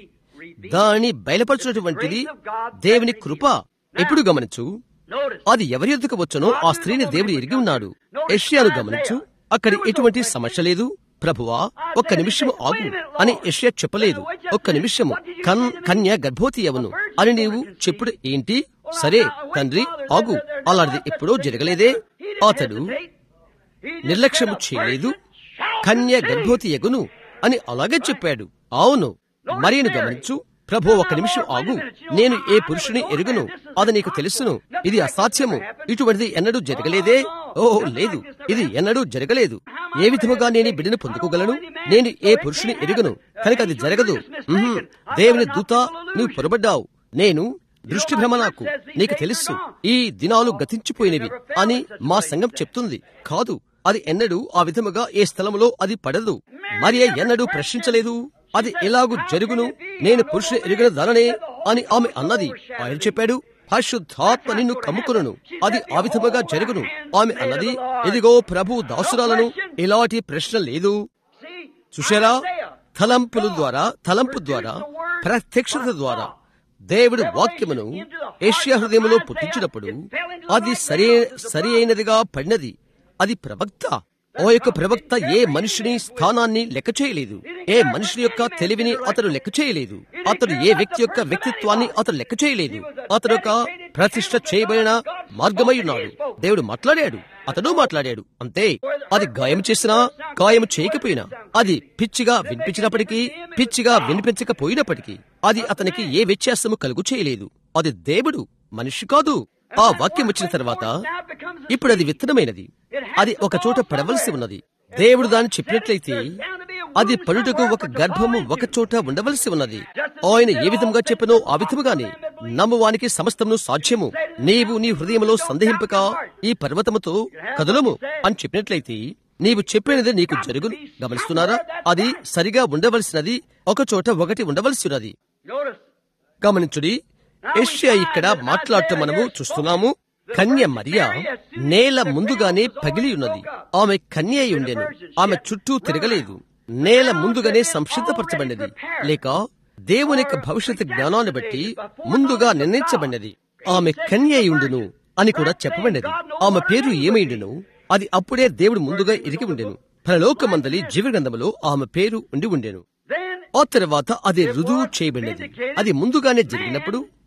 దాని బయలుపరచినటువంటిది దేవుని కృప ఎప్పుడు గమనించు Notice. అది ఎవరి ఎద్దుకు వచ్చనో ఆ స్త్రీని దేవుడు ఎరిగి ఉన్నాడు యెషయాను గమనించు అక్కడ ఎటువంటి సమస్య లేదు ప్రభువా ఒక్క నిమిషము ఆగు అని యెషయా చెప్పలేదు ఒక్క నిమిషము కన్ కన్య గర్భవతి అవను అని నీవు చెప్పుడు ఏంటి సరే తండ్రి ఆగు అలాంటిది ఎప్పుడో జరగలేదే అతడు నిర్లక్ష్యము చేయలేదు కన్య గర్భవతి ఎగును అని అలాగే చెప్పాడు అవును మరియను గమనించు ప్రభు ఒక నిమిషం ఆగు నేను ఏ పురుషుని ఎరుగును అది నీకు తెలుసును ఇది అసాధ్యము ఇటువంటిది ఎన్నడూ జరగలేదే ఓ లేదు ఇది ఎన్నడూ జరగలేదు ఏ విధముగా నేను ఈ బిడ్డను పొందుకోగలను నేను ఏ పురుషుని ఎరుగును కనుక అది జరగదు ఉహుం. దేవుని దూత నువ్వు పొరబడ్డావు నేను దృష్టి భ్రమ నాకు నీకు తెలుసు ఈ దినాలు గతించిపోయినవి అని మా సంఘం చెప్తుంది కాదు అది ఎన్నడూ ఆ విధముగా ఏ స్థలములో అది పడదు మరి ఎన్నడూ ప్రశ్నించలేదు అది ఎలాగు జరుగును నేను పురుషుని ఎరిగిన దాననే అని ఆమె అన్నది ఆయన చెప్పాడు పరిశుద్ధాత్మ నిన్ను కమ్ముకును అది ఆ విధముగా జరుగును ఆమె అన్నది ఇదిగో ప్రభు దాసురాలను ఎలాంటి ప్రశ్న లేదు See, చూశారా Isaiah, తలంపుల ద్వారా తలంపు ద్వారా ప్రత్యక్షత ద్వారా దేవుడు వాక్యమును ఏషియా హృదయములో పుట్టించినప్పుడు అది సరి సరి అయినదిగా పడినది అది ప్రవక్త ఓ యొక్క ప్రవక్త ఏ మనిషిని స్థానాన్ని లెక్క చేయలేదు ఏ మనిషి యొక్క తెలివిని అతడు లెక్క చేయలేదు అతడు ఏ వ్యక్తి యొక్క వ్యక్తిత్వాన్ని అతడు లెక్క చేయలేదు అతడు ఒక ప్రతిష్ట చేయబడిన మార్గమై ఉన్నాడు దేవుడు మాట్లాడాడు అతడు మాట్లాడాడు అంతే అది గాయం చేసినా గాయం చేయకపోయినా అది పిచ్చిగా వినిపించినప్పటికీ పిచ్చిగా వినిపించకపోయినప్పటికీ అది అతనికి ఏ వ్యత్యాసము కలుగు చేయలేదు అది దేవుడు మనిషి కాదు ఆ వాక్యం వచ్చిన తర్వాత ఇప్పుడు అది విత్తనమైనది అది ఒక చోట పడవలసి ఉన్నది దేవుడు దాన్ని చెప్పినట్లయితే అది పడుటకు ఒక గర్భము ఒక చోట ఉండవలసి ఉన్నది ఆయన ఏ విధంగా చెప్పనో ఆ విధముగానే నమ్మువానికి సమస్తమును సాధ్యము నీవు నీ హృదయంలో సందేహింపక ఈ పర్వతముతో కదులము అని చెప్పినట్లయితే నీవు చెప్పినది నీకు జరుగును గమనిస్తున్నారా అది సరిగా ఉండవలసినది ఒక చోట ఒకటి ఉండవలసి ఉన్నది Notice. గమనించుడి ఏషియా ఇక్కడ మాట్లాడటం మనము చూస్తున్నాము కన్య మరియా నేల ముందుగానే పగిలి ఉన్నది ఆమె కన్య అయి ఉండెను ఆమె చుట్టూ తిరగలేదు నేల ముందుగానే సంసిద్ధపరచబడినది లేక దేవుని యొక్క భవిష్యత్తు జ్ఞానాన్ని బట్టి ముందుగా నిర్ణయించబడినది ఆమె కన్య అయి ఉండును అని కూడా చెప్పబడినది ఆమె పేరు ఏమైండును అది అప్పుడే దేవుడు ముందుగా ఎరిగి ఉండెను పరలోకమందలి జీవగ్రంథములో ఆమె పేరు ఉండి ఉండెను Then ఆ తర్వాత అది రుజువు చేయబడినది అది ముందుగానే జరిగినప్పుడు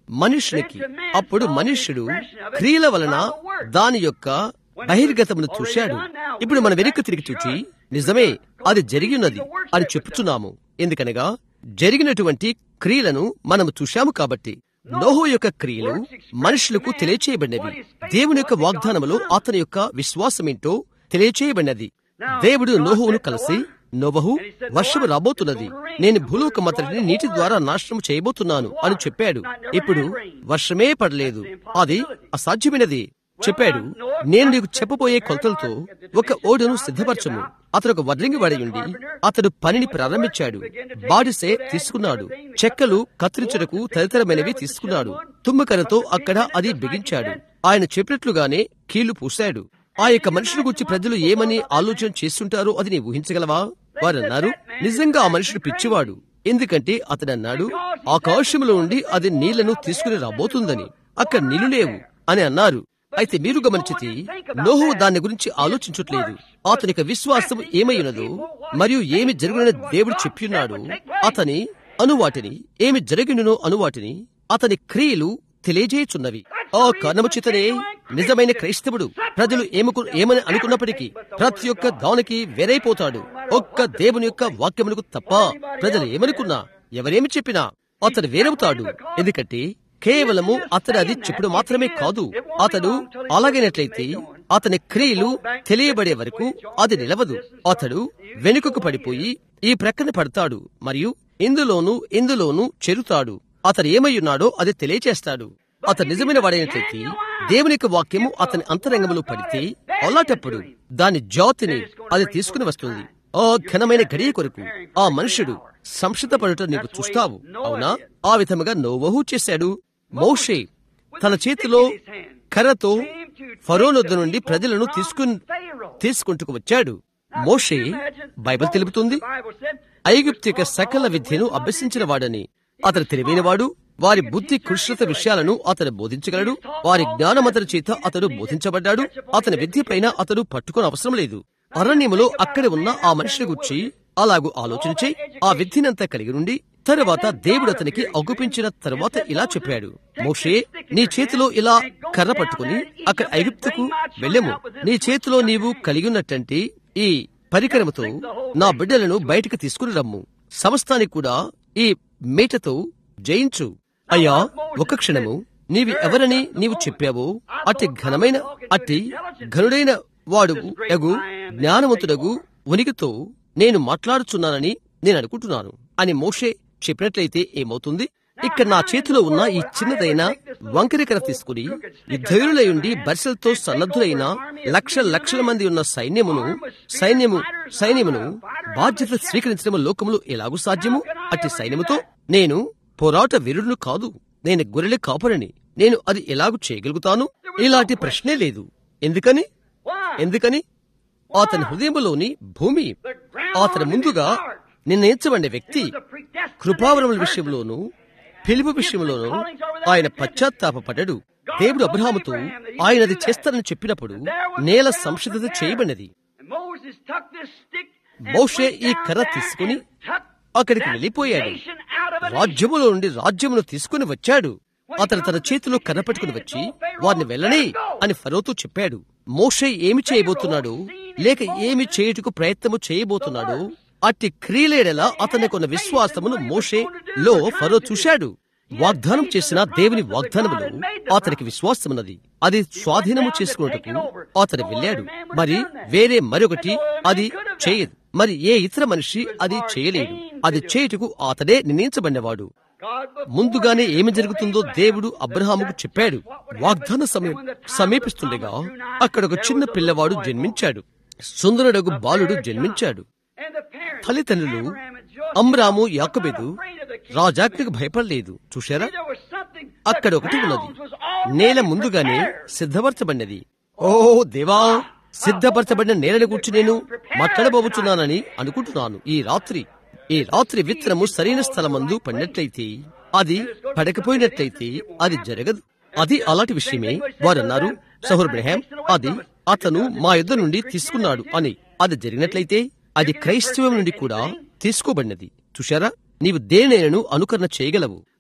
మనుషునికి అప్పుడు మనుష్యుడు క్రియల వలన దాని యొక్క బహిర్గతమును చూశాడు ఇప్పుడు మన వెనక్కి తిరిగి చూచి నిజమే అది జరిగినది అని చెప్పుచున్నాము ఎందుకనగా జరిగినటువంటి క్రియలను మనము చూశాము కాబట్టి నోహో యొక్క క్రియలు మనుషులకు తెలియచేయబడినవి దేవుని యొక్క వాగ్దానములో అతని యొక్క విశ్వాసమేంటో తెలియచేయబడినది దేవుడు నోహువును కలిసి నోవహు వర్షము రాబోతున్నది నేను భూలోకమంతటిని నీటి ద్వారా నాశనం చేయబోతున్నాను అని చెప్పాడు ఇప్పుడు వర్షమే పడలేదు అది అసాధ్యమైనది చెప్పాడు నేను నీకు చెప్పబోయే కొలతలతో ఒక ఓడను సిద్ధపరచము అతను ఒక వడ్లింగి వాడయుండి అతడు పనిని ప్రారంభించాడు బాడిసే తీసుకున్నాడు చెక్కలు కత్తిరించుటకు తదితరమైనవి తీసుకున్నాడు తుమ్మకరతో అక్కడ అది బిగించాడు ఆయన చెప్పినట్లుగానే కీళ్లు పూశాడు ఆ యొక్క మనుషుల గురించి ప్రజలు ఏమని ఆలోచన చేస్తుంటారో అది నీ ఊహించగలవా వారు అన్నారు నిజంగా ఆ మనుషుడు పిచ్చివాడు ఎందుకంటే అతడు అన్నాడు ఆకాశంలో ఉండి అది నీళ్లను తీసుకుని రాబోతుందని అక్కడ నీళ్లు లేవు అని అన్నారు అయితే మీరు గమనించితే నోహు దాని గురించి ఆలోచించట్లేదు అతని యొక్క విశ్వాసం ఏమైనదో మరియు ఏమి జరుగునని దేవుడు చెప్పిన్నాడు అతని అనువాటిని ఏమి జరిగినో అనువాటిని అతని క్రియలు తెలియజేయుచున్నవి ఆ కారణము చేతనే నిజమైన క్రైస్తవుడు ప్రజలు ఏమకు ఏమని అనుకున్నప్పటికీ ప్రతి ఒక్క దానికి వేరైపోతాడు ఒక్క దేవుని యొక్క వాక్యములకు తప్ప ప్రజలు ఏమనుకున్నా ఎవరేమి చెప్పినా అతడు వేరవుతాడు ఎందుకంటే కేవలము అతడు అది చెప్పుడు మాత్రమే కాదు అతడు అలాగైనట్లయితే అతని క్రియలు తెలియబడే వరకు అది నిలవదు అతడు వెనుకకు పడిపోయి ఈ ప్రక్కన పడతాడు మరియు ఇందులోను ఇందులోను చెరుతాడు అతడు ఏమయ్యున్నాడో అది తెలియచేస్తాడు అతను నిజమైన వాడైనట్లయితే దేవుని యొక్క వాక్యము అతని అంతరంగంలో పడితే అలాంటప్పుడు దాని జాతిని అది తీసుకుని వస్తుంది ఆ ఘనమైన గడియ కొరకు ఆ మనుషుడు సంక్షిప్తపడుట నీకు చూస్తావు అవునా ఆ విధముగా నోవహు చేశాడు మోషే తన చేతిలో కర్రతో ఫరోనొద్ద నుండి ప్రజలను తీసుకుని తీసుకుంటూ వచ్చాడు మోషే బైబిల్ తెలుపుతుంది ఐగుప్తు యొక్క సకల విద్యను అభ్యసించిన వాడని అతను తెలివైనవాడు వారి బుద్ధి కృష్ణత విషయాలను అతను బోధించగలడు వారి జ్ఞానమతని చేత అతడు బోధించబడ్డాడు అతని విద్యపైన అతడు పట్టుకుని అవసరం లేదు అరణ్యములో అక్కడ ఉన్న ఆ మనిషిని గుర్చి అలాగూ ఆలోచించి ఆ విద్యనంతా కలిగి నుండి తరువాత దేవుడు అతనికి అగుపించిన తరువాత ఇలా చెప్పాడు మోషే నీ చేతిలో ఇలా కర్ర పట్టుకుని అక్కడ ఐగుప్తుకు వెళ్ళము నీ చేతిలో నీవు కలిగి ఉన్నట్టంటే ఈ పరికరముతో నా బిడ్డలను బయటకు తీసుకుని రమ్ము సమస్తానికి కూడా ఈ మేటతో జయించు అయ్యా ఒక క్షణము నీవి ఎవరని నీవు చెప్పావో అట్టి ఘనమైన అట్టి ఘనుడైన వాడు ఎగు జ్ఞానవంతుడగు ఉనికితో నేను మాట్లాడుచున్నానని నేను అనుకుంటున్నాను అని మోషే చెప్పినట్లయితే ఏమవుతుంది ఇక్కడ నా చేతిలో ఉన్న ఈ చిన్నదైన వంకరికర తీసుకుని యుద్ధయులై ఉండి బర్సలతో సన్నద్ధులైన లక్ష లక్షల మంది ఉన్న సైన్యమును సైన్యము సైన్యమును బాధ్యత స్వీకరించడం లోకములు ఎలాగూ సాధ్యము అట్టి సైన్యముతో నేను పోరాట వీరుడును కాదు నేను గొర్రెల కాపరని నేను అది ఎలాగూ చేయగలుగుతాను ఇలాంటి ప్రశ్నే లేదు ఎందుకని ఎందుకని అతని హృదయములోని భూమి అతని ముందుగా నిర్ణయించబడిన వ్యక్తి కృపావరముల విషయంలోనూ పిలుపు విషయంలోనూ ఆయన పశ్చాత్తాపడ్డాడు దేవుడు అబ్రహాముతో ఆయనది చేస్తానని చెప్పినప్పుడు నేల సంసిద్ధత చేయబడినది మోషే ఈ కర్ర తీసుకుని అక్కడికి వెళ్ళిపోయాడు రాజ్యములో నుండి రాజ్యమును తీసుకుని వచ్చాడు అతను తన చేతిలో కర్ర పట్టుకుని వచ్చి వారిని వెళ్ళని అని ఫరోతో చెప్పాడు మోషే ఏమి చేయబోతున్నాడు లేక ఏమి చేయుటకు ప్రయత్నము చేయబోతున్నాడు అట్టి క్రియలేడలా అతనికి ఉన్న విశ్వాసమును మోషే లో ఫరో చూశాడు వాగ్దానం చేసిన దేవుని వాగ్దానములో అతనికి విశ్వాసమున్నది అది స్వాధీనము చేసుకున్నట్టుకు అతను వెళ్ళాడు మరి వేరే మరొకటి అది చేయదు మరి ఏ ఇతర మనిషి అది చేయలేడు అది చేయుటకు అతడే నిర్ణయించబడినవాడు ముందుగానే ఏమి జరుగుతుందో దేవుడు అబ్రహాముకు చెప్పాడు వాగ్దాన సమయం సమీపిస్తుండగా అక్కడ ఒక చిన్న పిల్లవాడు జన్మించాడు సుందరుడగు బాలుడు జన్మించాడు తల్లిదండ్రులు అమ్రాము యాకబేదు రాజాజ్ఞకు భయపడలేదు చూశారా అక్కడ ఒకటి ఉన్నది నేల ముందుగానే సిద్ధపరచబడినది ఓ దేవా సిద్ధపరచబడిన నేలను గురించి నేను మాట్లాడబోతున్నానని అనుకుంటున్నాను ఈ రాత్రి ఈ రాత్రి విత్తనము సరైన స్థలమందు పడినట్లయితే అది పడకపోయినట్లయితే అది జరగదు అది అలాంటి విషయమే వారన్నారు సహోర్ బ్రహాం అది అతను మా యుద్ధ నుండి తీసుకున్నాడు అని అది జరిగినట్లయితే అది క్రైస్తవం నుండి కూడా తీసుకోబడినది చూశారా నీవు దేనినైనను అనుకరణ చేయగలవు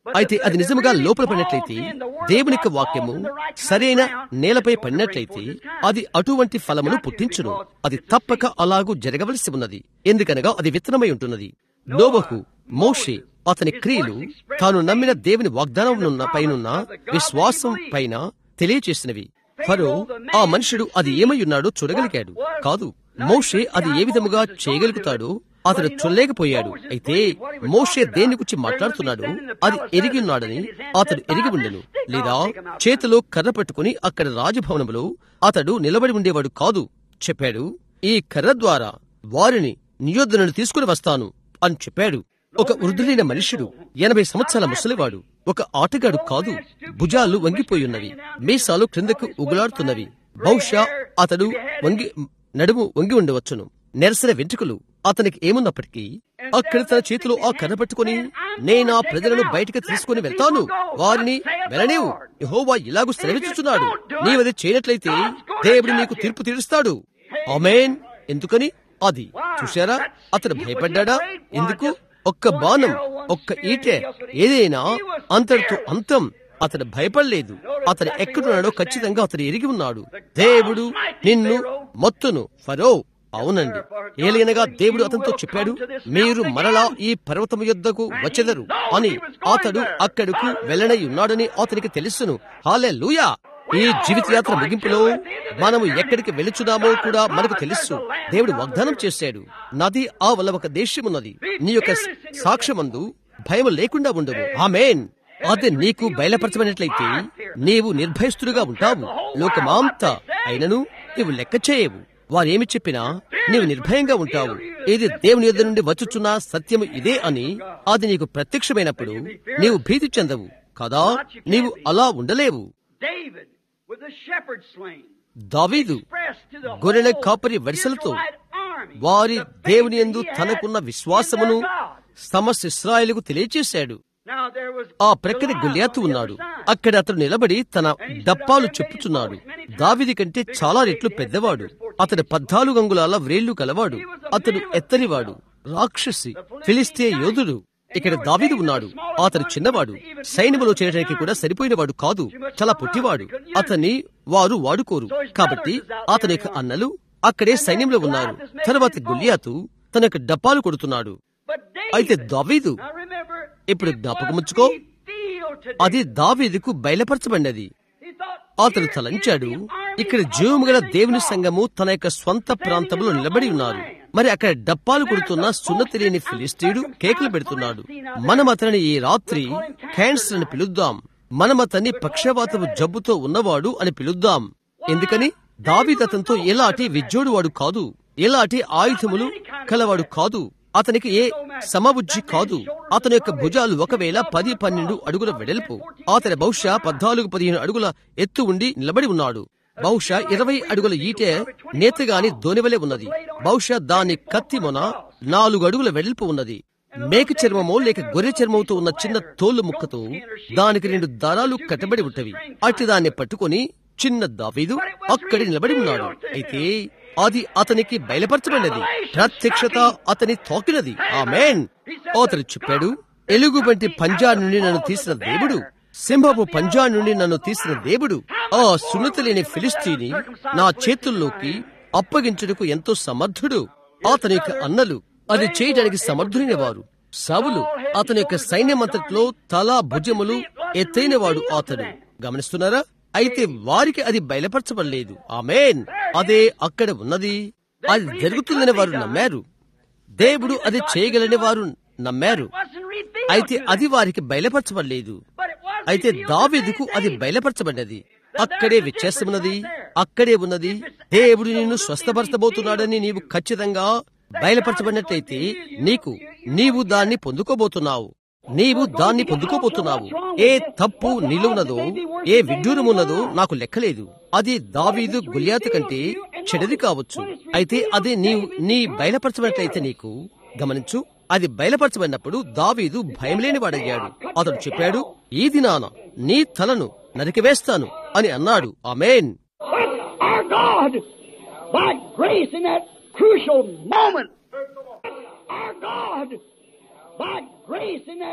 అయితే అది నిజముగా లోపల పడినట్లయితే దేవుని యొక్క వాక్యము సరైన నేలపై పడినట్లయితే అది అటువంటి ఫలమును పుట్టించును అది తప్పక అలాగూ జరగవలసి ఉన్నది ఎందుకనగా అది విత్తనమై ఉంటున్నది నోబహు మోషే అతని క్రియలు తాను నమ్మిన దేవుని వాగ్దానం పైనున్న విశ్వాసం పైన తెలియచేసినవి ఫరో ఆ మనుషుడు అది ఏమై ఉన్నాడో చూడగలిగాడు కాదు మోషే అది ఏ విధముగా చేయగలుగుతాడో అతడు చూడలేకపోయాడు అయితే మోషే దేని గురించి మాట్లాడుతున్నాడు అది ఎరిగి ఉన్నాడని అతడు ఎరిగి ఉండెను లేదా చేతిలో కర్ర పట్టుకుని అక్కడ రాజభవనంలో అతడు నిలబడి ఉండేవాడు కాదు చెప్పాడు ఈ కర్ర ద్వారా వారిని నియోధనను తీసుకుని వస్తాను అని చెప్పాడు ఒక వృద్ధులైన మనుషుడు ఎనభై సంవత్సరాల ముసలివాడు ఒక ఆటగాడు కాదు భుజాలు వంగిపోయున్నవి మీసాలు క్రిందకు ఉగులాడుతున్నవి బహుశా అతడు వంగి నడుము వంగి ఉండవచ్చును నెరసన వెంట్రుకలు అతనికి ఏమున్నప్పటికీ అక్కడ తన చేతిలో ఆ కర్ర పట్టుకుని నేనా ప్రజలను బయటికి తీసుకుని వెళ్తాను వారిని వెళ్ళనేవు యహోవా ఇలాగూ సెలవిచ్చుచున్నాడు నీవది చేయనట్లయితే దేవుడు నీకు తీర్పు తీరుస్తాడు ఆమెన్ ఎందుకని అది చూశారా అతను భయపడ్డా ఎందుకు ఒక్క బాణం ఒక్క ఈటె ఏదైనా అంతటితో అంతం అతడు భయపడలేదు అతను ఎక్కడున్నాడో ఖచ్చితంగా అతడు ఎరిగి ఉన్నాడు దేవుడు నిన్ను మొత్తును ఫరో అవునండి ఏలైనగా దేవుడు అతనితో చెప్పాడు మీరు మరలా ఈ పర్వతము యుద్ధకు వచ్చెదరు అని అతడు అక్కడకు వెళ్ళనై ఉన్నాడని అతనికి తెలుసును హాలే లూయా ఈ జీవిత యాత్ర ముగింపులో మనము ఎక్కడికి వెళుచున్నామో కూడా మనకు తెలుసు దేవుడు వాగ్దానం చేశాడు నది ఆ వల్ల ఒక దేశం ఉన్నది నీ యొక్క సాక్ష్యమందు భయం లేకుండా ఉండవు ఆమెన్ అది నీకు బయలుపరచబడినట్లయితే నీవు నిర్భయస్తుడుగా ఉంటావు లోకమాంత అయినను నీవు లెక్క చేయవు వారేమి చెప్పినా నీవు నిర్భయంగా ఉంటావు ఇది దేవుని యొద్ద నుండి వచ్చుచున్న సత్యము ఇదే అని అది నీకు ప్రత్యక్షమైనప్పుడు నీవు భీతి చెందవు కదా నీవు అలా ఉండలేవు David, with the shepherd slain, దావీదు expressed to the గొర్రెల whole కాపరి వరుసలతో Israelite army వారి the faith దేవుని that యందు he had తనకున్న in విశ్వాసమును their God. సమస్త ఇస్రాయేలుకు తెలియచేశాడు Now there was ఆ ప్రక్కన Goliath గుళ్యాతు on the ఉన్నాడు other side. అక్కడ అతడు నిలబడి తన డప్పాలు చెప్పుచున్నాడు దావిది కంటే చాలా రెట్లు పెద్దవాడు అతడు పద్నాలుగు అంగుళాల వ్రేళ్లు కలవాడు అతడు ఎత్తనివాడు రాక్షసి ఫిలిస్తే యోధుడు ఇక్కడ దావీదు ఉన్నాడు అతడు చిన్నవాడు సైన్యములో చేయడానికి కూడా సరిపోయినవాడు కాదు చాలా పొట్టివాడు అతన్ని వారు వాడుకోరు కాబట్టి అతని యొక్క అన్నలు అక్కడే సైన్యంలో ఉన్నారు తర్వాత గుళ్యాతు తన యొక్క డప్పాలు కొడుతున్నాడు But David, అయితే దావీదు now remember, ఇప్పుడు it జ్ఞాపకం was ఉంచుకో, revealed to అది David. దావీదుకు బయలుపరచబడినది He thought, అతడు here తలంచాడు is the army ఇక్కడ of జీవము గల the living దేవుని God. సంఘము తన యొక్క స్వంత ప్రాంతంలో నిలబడి ఉన్నారు మరి అక్కడ డప్పాలు కొడుతున్న సున్నతిలేని ఫిలిస్తీయుడు కేకులు పెడుతున్నాడు మనం అతనిని ఈ రాత్రి క్యాన్సర్ అని పిలుద్దాం మనం అతన్ని పక్షవాతపు జబ్బుతో ఉన్నవాడు అని పిలుద్దాం ఎందుకని దావీదు అతనితో ఎలాంటి విజ్జోడు వాడు కాదు ఎలాంటి ఆయుధములు కలవాడు కాదు అతనికి ఏ సమబుజ్జి కాదు అతని యొక్క భుజాలు ఒకవేళ పది పన్నెండు అడుగుల వెడల్పు అతని బహుశా పద్నాలుగు పదిహేను అడుగుల ఎత్తు ఉండి నిలబడి ఉన్నాడు బహుశా ఇరవై అడుగుల ఈటె నేతగాని దోనివలే ఉన్నది బహుశా దాని కత్తి మొన నాలుగు అడుగుల వెడల్పు ఉన్నది మేక చర్మమో లేక గొర్రె చర్మంతో ఉన్న చిన్న తోలు ముక్కతో దానికి రెండు దారాలు కట్టబడి ఉంటవి అట్టి దాన్ని పట్టుకొని చిన్న దావీదు అక్కడి నిలబడి ఉన్నాడు అయితే అది అతనికి బయలుపరచబడినది ప్రత్యక్షత అతని తాకినది ఆమెన్ అతడు చెప్పాడు ఎలుగు వంటి పంజా నుండి నన్ను తీసిన దేవుడు సింహపు పంజా నుండి నన్ను తీసిన దేవుడు ఆ సున్నత లేని ఫిలిస్తీని నా చేతుల్లోకి అప్పగించుటకు ఎంతో సమర్థుడు అతని యొక్క అన్నలు అది చేయడానికి సమర్థులైన వారు సవులు అతని యొక్క సైన్యమంతట్లో తల భుజములు ఎత్తైనవాడు అతడు గమనిస్తున్నారా అయితే వారికి అది బయలుపరచబడలేదు ఆమెన్ అదే అక్కడ ఉన్నది అది జరుగుతుందని వారు నమ్మారు దేవుడు అది చేయగలని వారు నమ్మారు wasn't revealed అయితే to అది వారికి బయలుపరచబడలేదు But it was అయితే revealed to దావీదుకు David. అది బయలుపరచబడినది అక్కడే వ్యత్యాసమున్నది అక్కడే ఉన్నది దేవుడు నిన్ను స్వస్థపరచబోతున్నాడని నీవు ఖచ్చితంగా బయలుపరచబడినట్లయితే నీకు నీవు దాన్ని పొందుకోబోతున్నావు నీవు దాన్ని పొందుకోబోతున్నావు ఏ తప్పు నిలువునదో ఏ విడ్డూరమున్నదో నాకు లెక్కలేదు అది దావీదు గుళ్యాతు కంటే చెడది కావచ్చు అయితే అదే నీవు నీ బయలుపరచబడినట్లయితే నీకు గమనించు అది బయలుపరచబడినప్పుడు దావీదు భయం లేనివాడయ్యాడు అతడు చెప్పాడు ఈ దినాన నీ తలను నరికివేస్తాను అని అన్నాడు amen But our God, by grace in that crucial moment, our God, by grace in that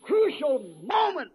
crucial moment.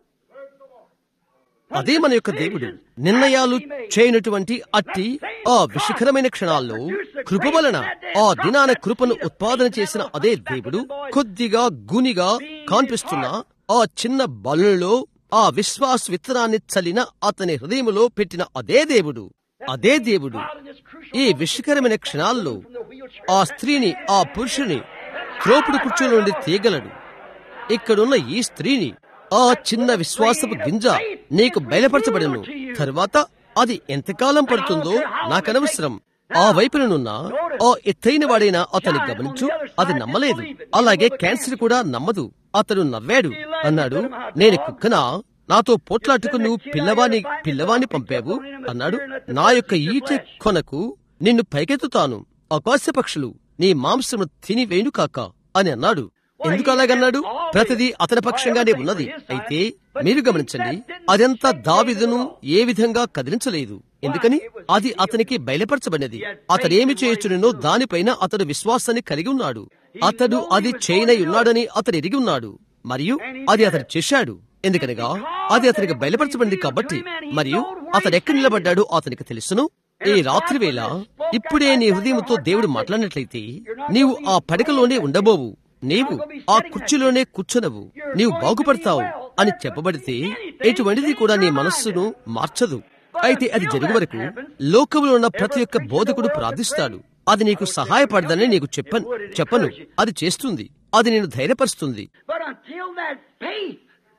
అదే మన యొక్క దేవుడు నిర్ణయాలు చేయనటువంటి అట్టి ఆ విషకరమైన క్షణాల్లో కృప వలన ఆ దినాన కృపను ఉత్పాదన చేసిన అదే దేవుడు కొద్దిగా గునిగా కాన్పిస్తున్న ఆ చిన్న బలులలో ఆ విశ్వాస విత్తనాన్ని చల్లిన అతని హృదయములో పెట్టిన అదే దేవుడు అదే దేవుడు ఈ విషకరమైన క్షణాల్లో ఆ స్త్రీని ఆ పురుషుని త్రోపుడు కుర్చీలో నుండి తీయగలడు ఇక్కడున్న ఈ స్త్రీని ఆ చిన్న విశ్వాసపు గింజ నీకు బయలుపరచబడను తరువాత అది ఎంతకాలం పడుతుందో నాకనవసరం ఆ వైపుననున్న ఆ ఎత్తైన వాడైన అతని గమనించు అది నమ్మలేదు అలాగే క్యాన్సర్ కూడా నమ్మదు అతడు నవ్వాడు అన్నాడు నేను కుక్కనా నాతో పోట్లాటుకు నువ్వు పిల్లవాని పిల్లవాని పంపావు అన్నాడు నా యొక్క ఈట కొనకు నిన్ను పైకెత్తుతాను ఆకాశ పక్షులు నీ మాంసము తిని వేణు కాక అని అన్నాడు ఎందుకు అలాగన్నాడు ప్రతిదీ అతని పక్షంగానే ఉన్నది అయితే మీరు గమనించండి అదంతా దావిదును ఏ విధంగా కదిలించలేదు ఎందుకని అది అతనికి బయలుపరచబడినది అతడేమి చేయొచ్చునో దానిపైన అతడు విశ్వాసాన్ని కలిగి ఉన్నాడు అతడు అది చేయనై ఉన్నాడని అతడు ఎరిగి ఉన్నాడు మరియు అది అతడు చేశాడు ఎందుకనగా అది అతనికి బయలుపరచబడింది కాబట్టి మరియు అతడు ఎక్కడ నిలబడ్డాడో అతనికి తెలుసును ఈ రాత్రి వేళ ఇప్పుడే నీ హృదయంతో దేవుడు మాట్లాడినట్లయితే నీవు ఆ పడకలోనే ఉండబోవు నీవు ఆ కుర్చీలోనే కూర్చునవు నీవు బాగుపడతావు అని చెప్పబడితే ఎటువంటిది కూడా నీ మనస్సును మార్చదు అయితే అది జరుగు వరకు లోకంలో ఉన్న ప్రతి ఒక్క బోధకుడు ప్రార్థిస్తాడు అది నీకు సహాయపడదని నీకు చెప్పను చెప్పను అది చేస్తుంది అది నేను ధైర్యపరుస్తుంది But until that faith,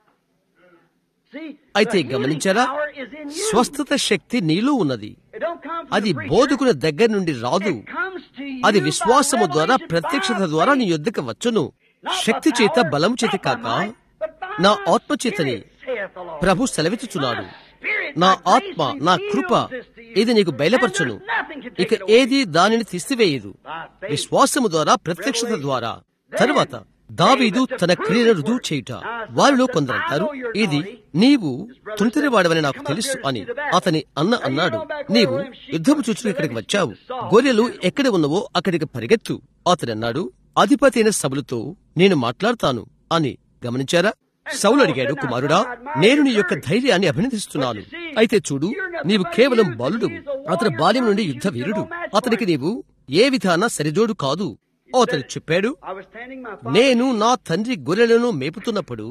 see, అయితే the healing గమనించారా power is in you. స్వస్థత శక్తి నీలో ఉన్నది It don't come from అది the preacher. బోధకుని దగ్గర నుండి రాదు It comes to you అది by విశ్వాసము ద్వారా revelation, ప్రత్యక్షత by ద్వారా నీ faith. యొద్దకు వచ్చును Not by శక్తి చేత power, బలం చేత not by కాక might, but by నా my ఆత్మ చేతని spirit, saith the Lord. ప్రభు సెలవిచ్చుచున్నాడు My spirit, నా my grace ఆత్మ నా కృప reveals this to you. ఇది నీకు బయలుపరచును And there's nothing can take ఇక it away. ఏది దానిని తీసివేయదు By faith. విశ్వాసము ద్వారా ప్రత్యక్షత ద్వారా తరువాత దావీదు తన క్రియను రుజువు చేయుట వారిలో కొందరంటారు ఇది నీవు తుంటిరివాడవని నాకు తెలుసు అని అతని అన్న అన్నాడు నీవు యుద్ధము చూచుకు ఇక్కడికి వచ్చావు గొర్రెలు ఎక్కడ ఉన్నవో అక్కడికి పరిగెత్తు అతడు అన్నాడు అధిపతి అయిన సభలతో నేను మాట్లాడతాను అని గమనించారా సౌలు అడిగాడు కుమారుడా నేను నీ యొక్క ధైర్యాన్ని అభినందిస్తున్నాను అయితే చూడు నీవు కేవలం బాలుడు అతని బాల్యం నుండి యుద్ధ వీరుడు అతనికి నీవు ఏ విధాన సరిజోడు కాదు అతడు చెప్పాడు I was standing my father. నేను నా తండ్రి గొర్రెలను మేపుతున్నప్పుడు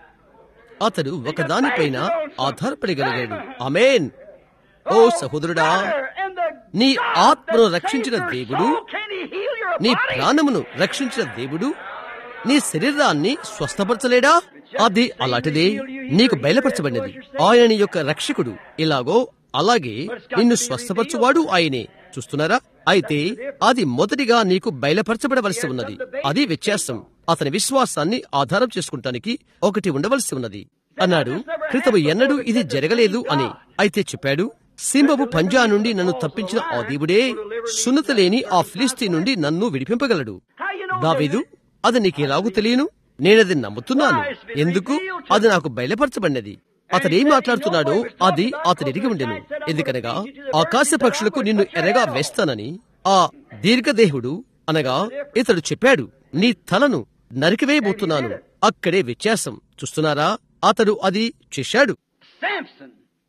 అతడు ఒకదానిపైన ఆధారపడగలిగాడు అమేన్ ఓ సహోదరుడా And the నీ God ఆత్మను that రక్షించిన saves your దేవుడు soul, can he heal your నీ body? ప్రాణమును రక్షించిన దేవుడు నీ శరీరాన్ని స్వస్థపరచలేడా అది అలాంటిదే నీకు బయలుపరచబడినది ఆయన నీ యొక్క రక్షకుడు ఇలాగో అలాగే నిన్ను స్వస్థపరచువాడు ఆయనే చూస్తున్నారా అయితే అది మొదటిగా నీకు బయలుపరచబడవలసి ఉన్నది అది వ్యత్యాసం అతని విశ్వాసాన్ని ఆధారం చేసుకుంటానికి ఒకటి ఉండవలసి ఉన్నది అన్నాడు క్రితము ఎన్నడూ ఇది జరగలేదు అని అయితే చెప్పాడు సింహపు పంజా నుండి నన్ను తప్పించిన ఆ దేవుడే సున్నత లేని ఆ ఫిలిస్తీ నుండి నన్ను విడిపింపగలడు How you know దావీదు అది నీకు ఎలాగూ తెలియను నేనది నమ్ముతున్నాను ఎందుకు అది నాకు బయలుపరచబడినది అతడు ఏం మాట్లాడుతున్నాడో అది అతడు ఎరిగి ఉండెను ఎందుకనగా ఆకాశ పక్షులకు నిన్ను ఎరగా వేస్తానని ఆ దీర్ఘదేహుడు అనగా ఇతడు చెప్పాడు నీ తలను నరికివేయబోతున్నాను అక్కడే వ్యత్యాసం చూస్తున్నారా అతడు అది చేశాడు Samson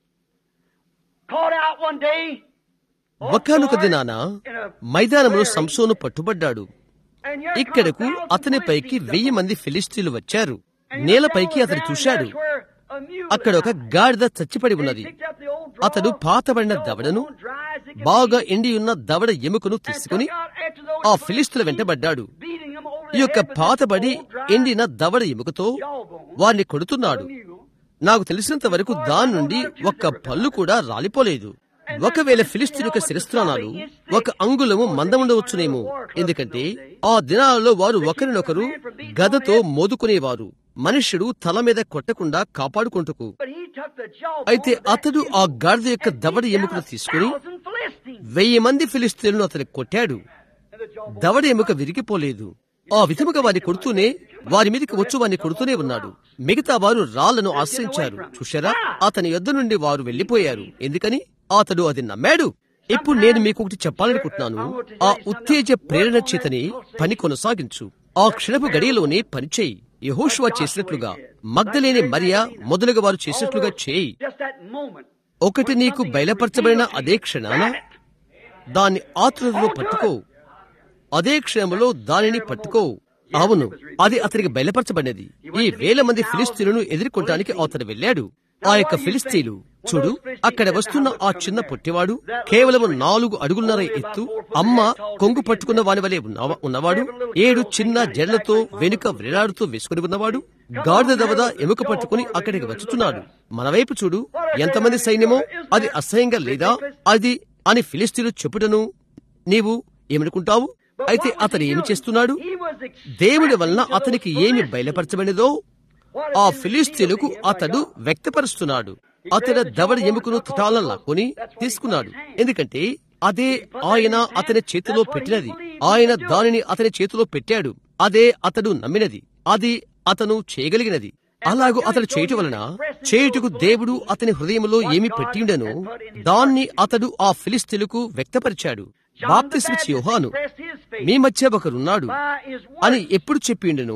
called out one day. ఒకానొక దినాన మైదానంలో సంసోను పట్టుబడ్డాడు And here ఇక్కడకు come thousand అతనిపైకి Philistines వెయ్యి మంది ఫిలిస్తీన్లు వచ్చారు నేలపైకి అతడు చూశాడు అక్కడ ఒక గాడిద చచ్చిపడి ఉన్నది అతడు పాతబడిన దవడను బాగా ఎండి ఉన్న దవడ ఎముకను తీసుకుని ఆ ఫిలిస్తుల వెంటబడ్డాడు ఈ యొక్క పాతబడి ఎండిన దవడ ఎముకతో వారిని కొడుతున్నాడు నాకు తెలిసినంత వరకు దాని నుండి ఒక్క పళ్ళు కూడా రాలిపోలేదు ఒకవేళ ఫిలిస్తీన్ యొక్క శిరస్త్రాణాలు ఒక అంగుళము మందముండవచ్చునేమో ఎందుకంటే ఆ దినాలలో వారు ఒకరినొకరు గదతో మోదుకునేవారు మనుష్యుడు తల మీద కొట్టకుండా కాపాడుకుంటుకు అయితే అతడు ఆ గాడిద యొక్క దవడ ఎముకను తీసుకుని వెయ్యి మంది ఫిలిస్తీన్లను అతను కొట్టాడు దవడ ఎముక విరిగిపోలేదు ఆ విధముగా వారిని కొడుతూనే వారి మీదకి వచ్చు వారిని కొడుతూనే ఉన్నాడు మిగతా వారు రాళ్లను ఆశ్రయించారు చూశారా అతని యొద్ద నుండి వారు వెళ్లిపోయారు ఎందుకని అతడు అది నమ్మాడు ఇప్పుడు నేను మీకు ఒకటి చెప్పాలనుకుంటున్నాను ఆ ఉత్తేజ ప్రేరణ చేతని పని కొనసాగించు ఆ క్షణపు గడియలోనే పనిచేయి యహోషువా చేసినట్లుగా మగ్ధలేని మరియా మొదలుగా వారు చేసినట్లుగా చేయి Just that moment. ఒకటి నీకు బయలుపరచబడిన అదే క్షణాన దాన్ని ఆతురతలో పట్టుకో అదే క్షణంలో దానిని పట్టుకో అవును అది అతనికి బయలుపరచబడినది ఈ వేల మంది ఫిలిస్తీన్లను ఎదుర్కొనడానికి అతడు వెళ్ళాడు ఆ యొక్క ఫిలిస్తీన్లు చూడు అక్కడ వస్తున్న ఆ చిన్న పొట్టివాడు కేవలం నాలుగు అడుగున్నర ఎత్తు అమ్మ కొంగు పట్టుకున్న వాని వలె ఉన్నవా- ఉన్నవాడు ఏడు చిన్న జడలతో వెనుక వ్రేలాడుతూ వేసుకుని ఉన్నవాడు గాడిద దవద ఎముక పట్టుకుని అక్కడికి వచ్చుతున్నాడు మన వైపు చూడు ఎంతమంది సైన్యమో అది అసహ్యంగా లేదా అది అని ఫిలిస్తీన్లు చెప్పుటను నీవు ఏమనుకుంటావు అయితే అతను ఏమి చేస్తున్నాడు He was దేవుని వలన అతనికి ఏమి బయలుపరచబడినదో ఆ ఫిలిస్తీనుకు అతడు వ్యక్తపరుస్తున్నాడు అతడు దవడ ఎముకను తుటాలను లాక్కొని తీసుకున్నాడు ఎందుకంటే అదే ఆయన అతని చేతిలో పెట్టినది ఆయన దానిని అతని చేతిలో పెట్టాడు అదే అతడు నమ్మినది అది అతను చేయగలిగినది అలాగూ అతడు చేయటం వలన చేయుటకు దేవుడు అతని హృదయంలో ఏమి పెట్టిండెనో దాన్ని అతడు ఆ ఫిలిస్తీన్లకు వ్యక్తపరిచాడు బాప్తిస్మిచ్చి యోహాను మీ మధ్య ఒకరున్నాడు అని ఎప్పుడు చెప్పిండెను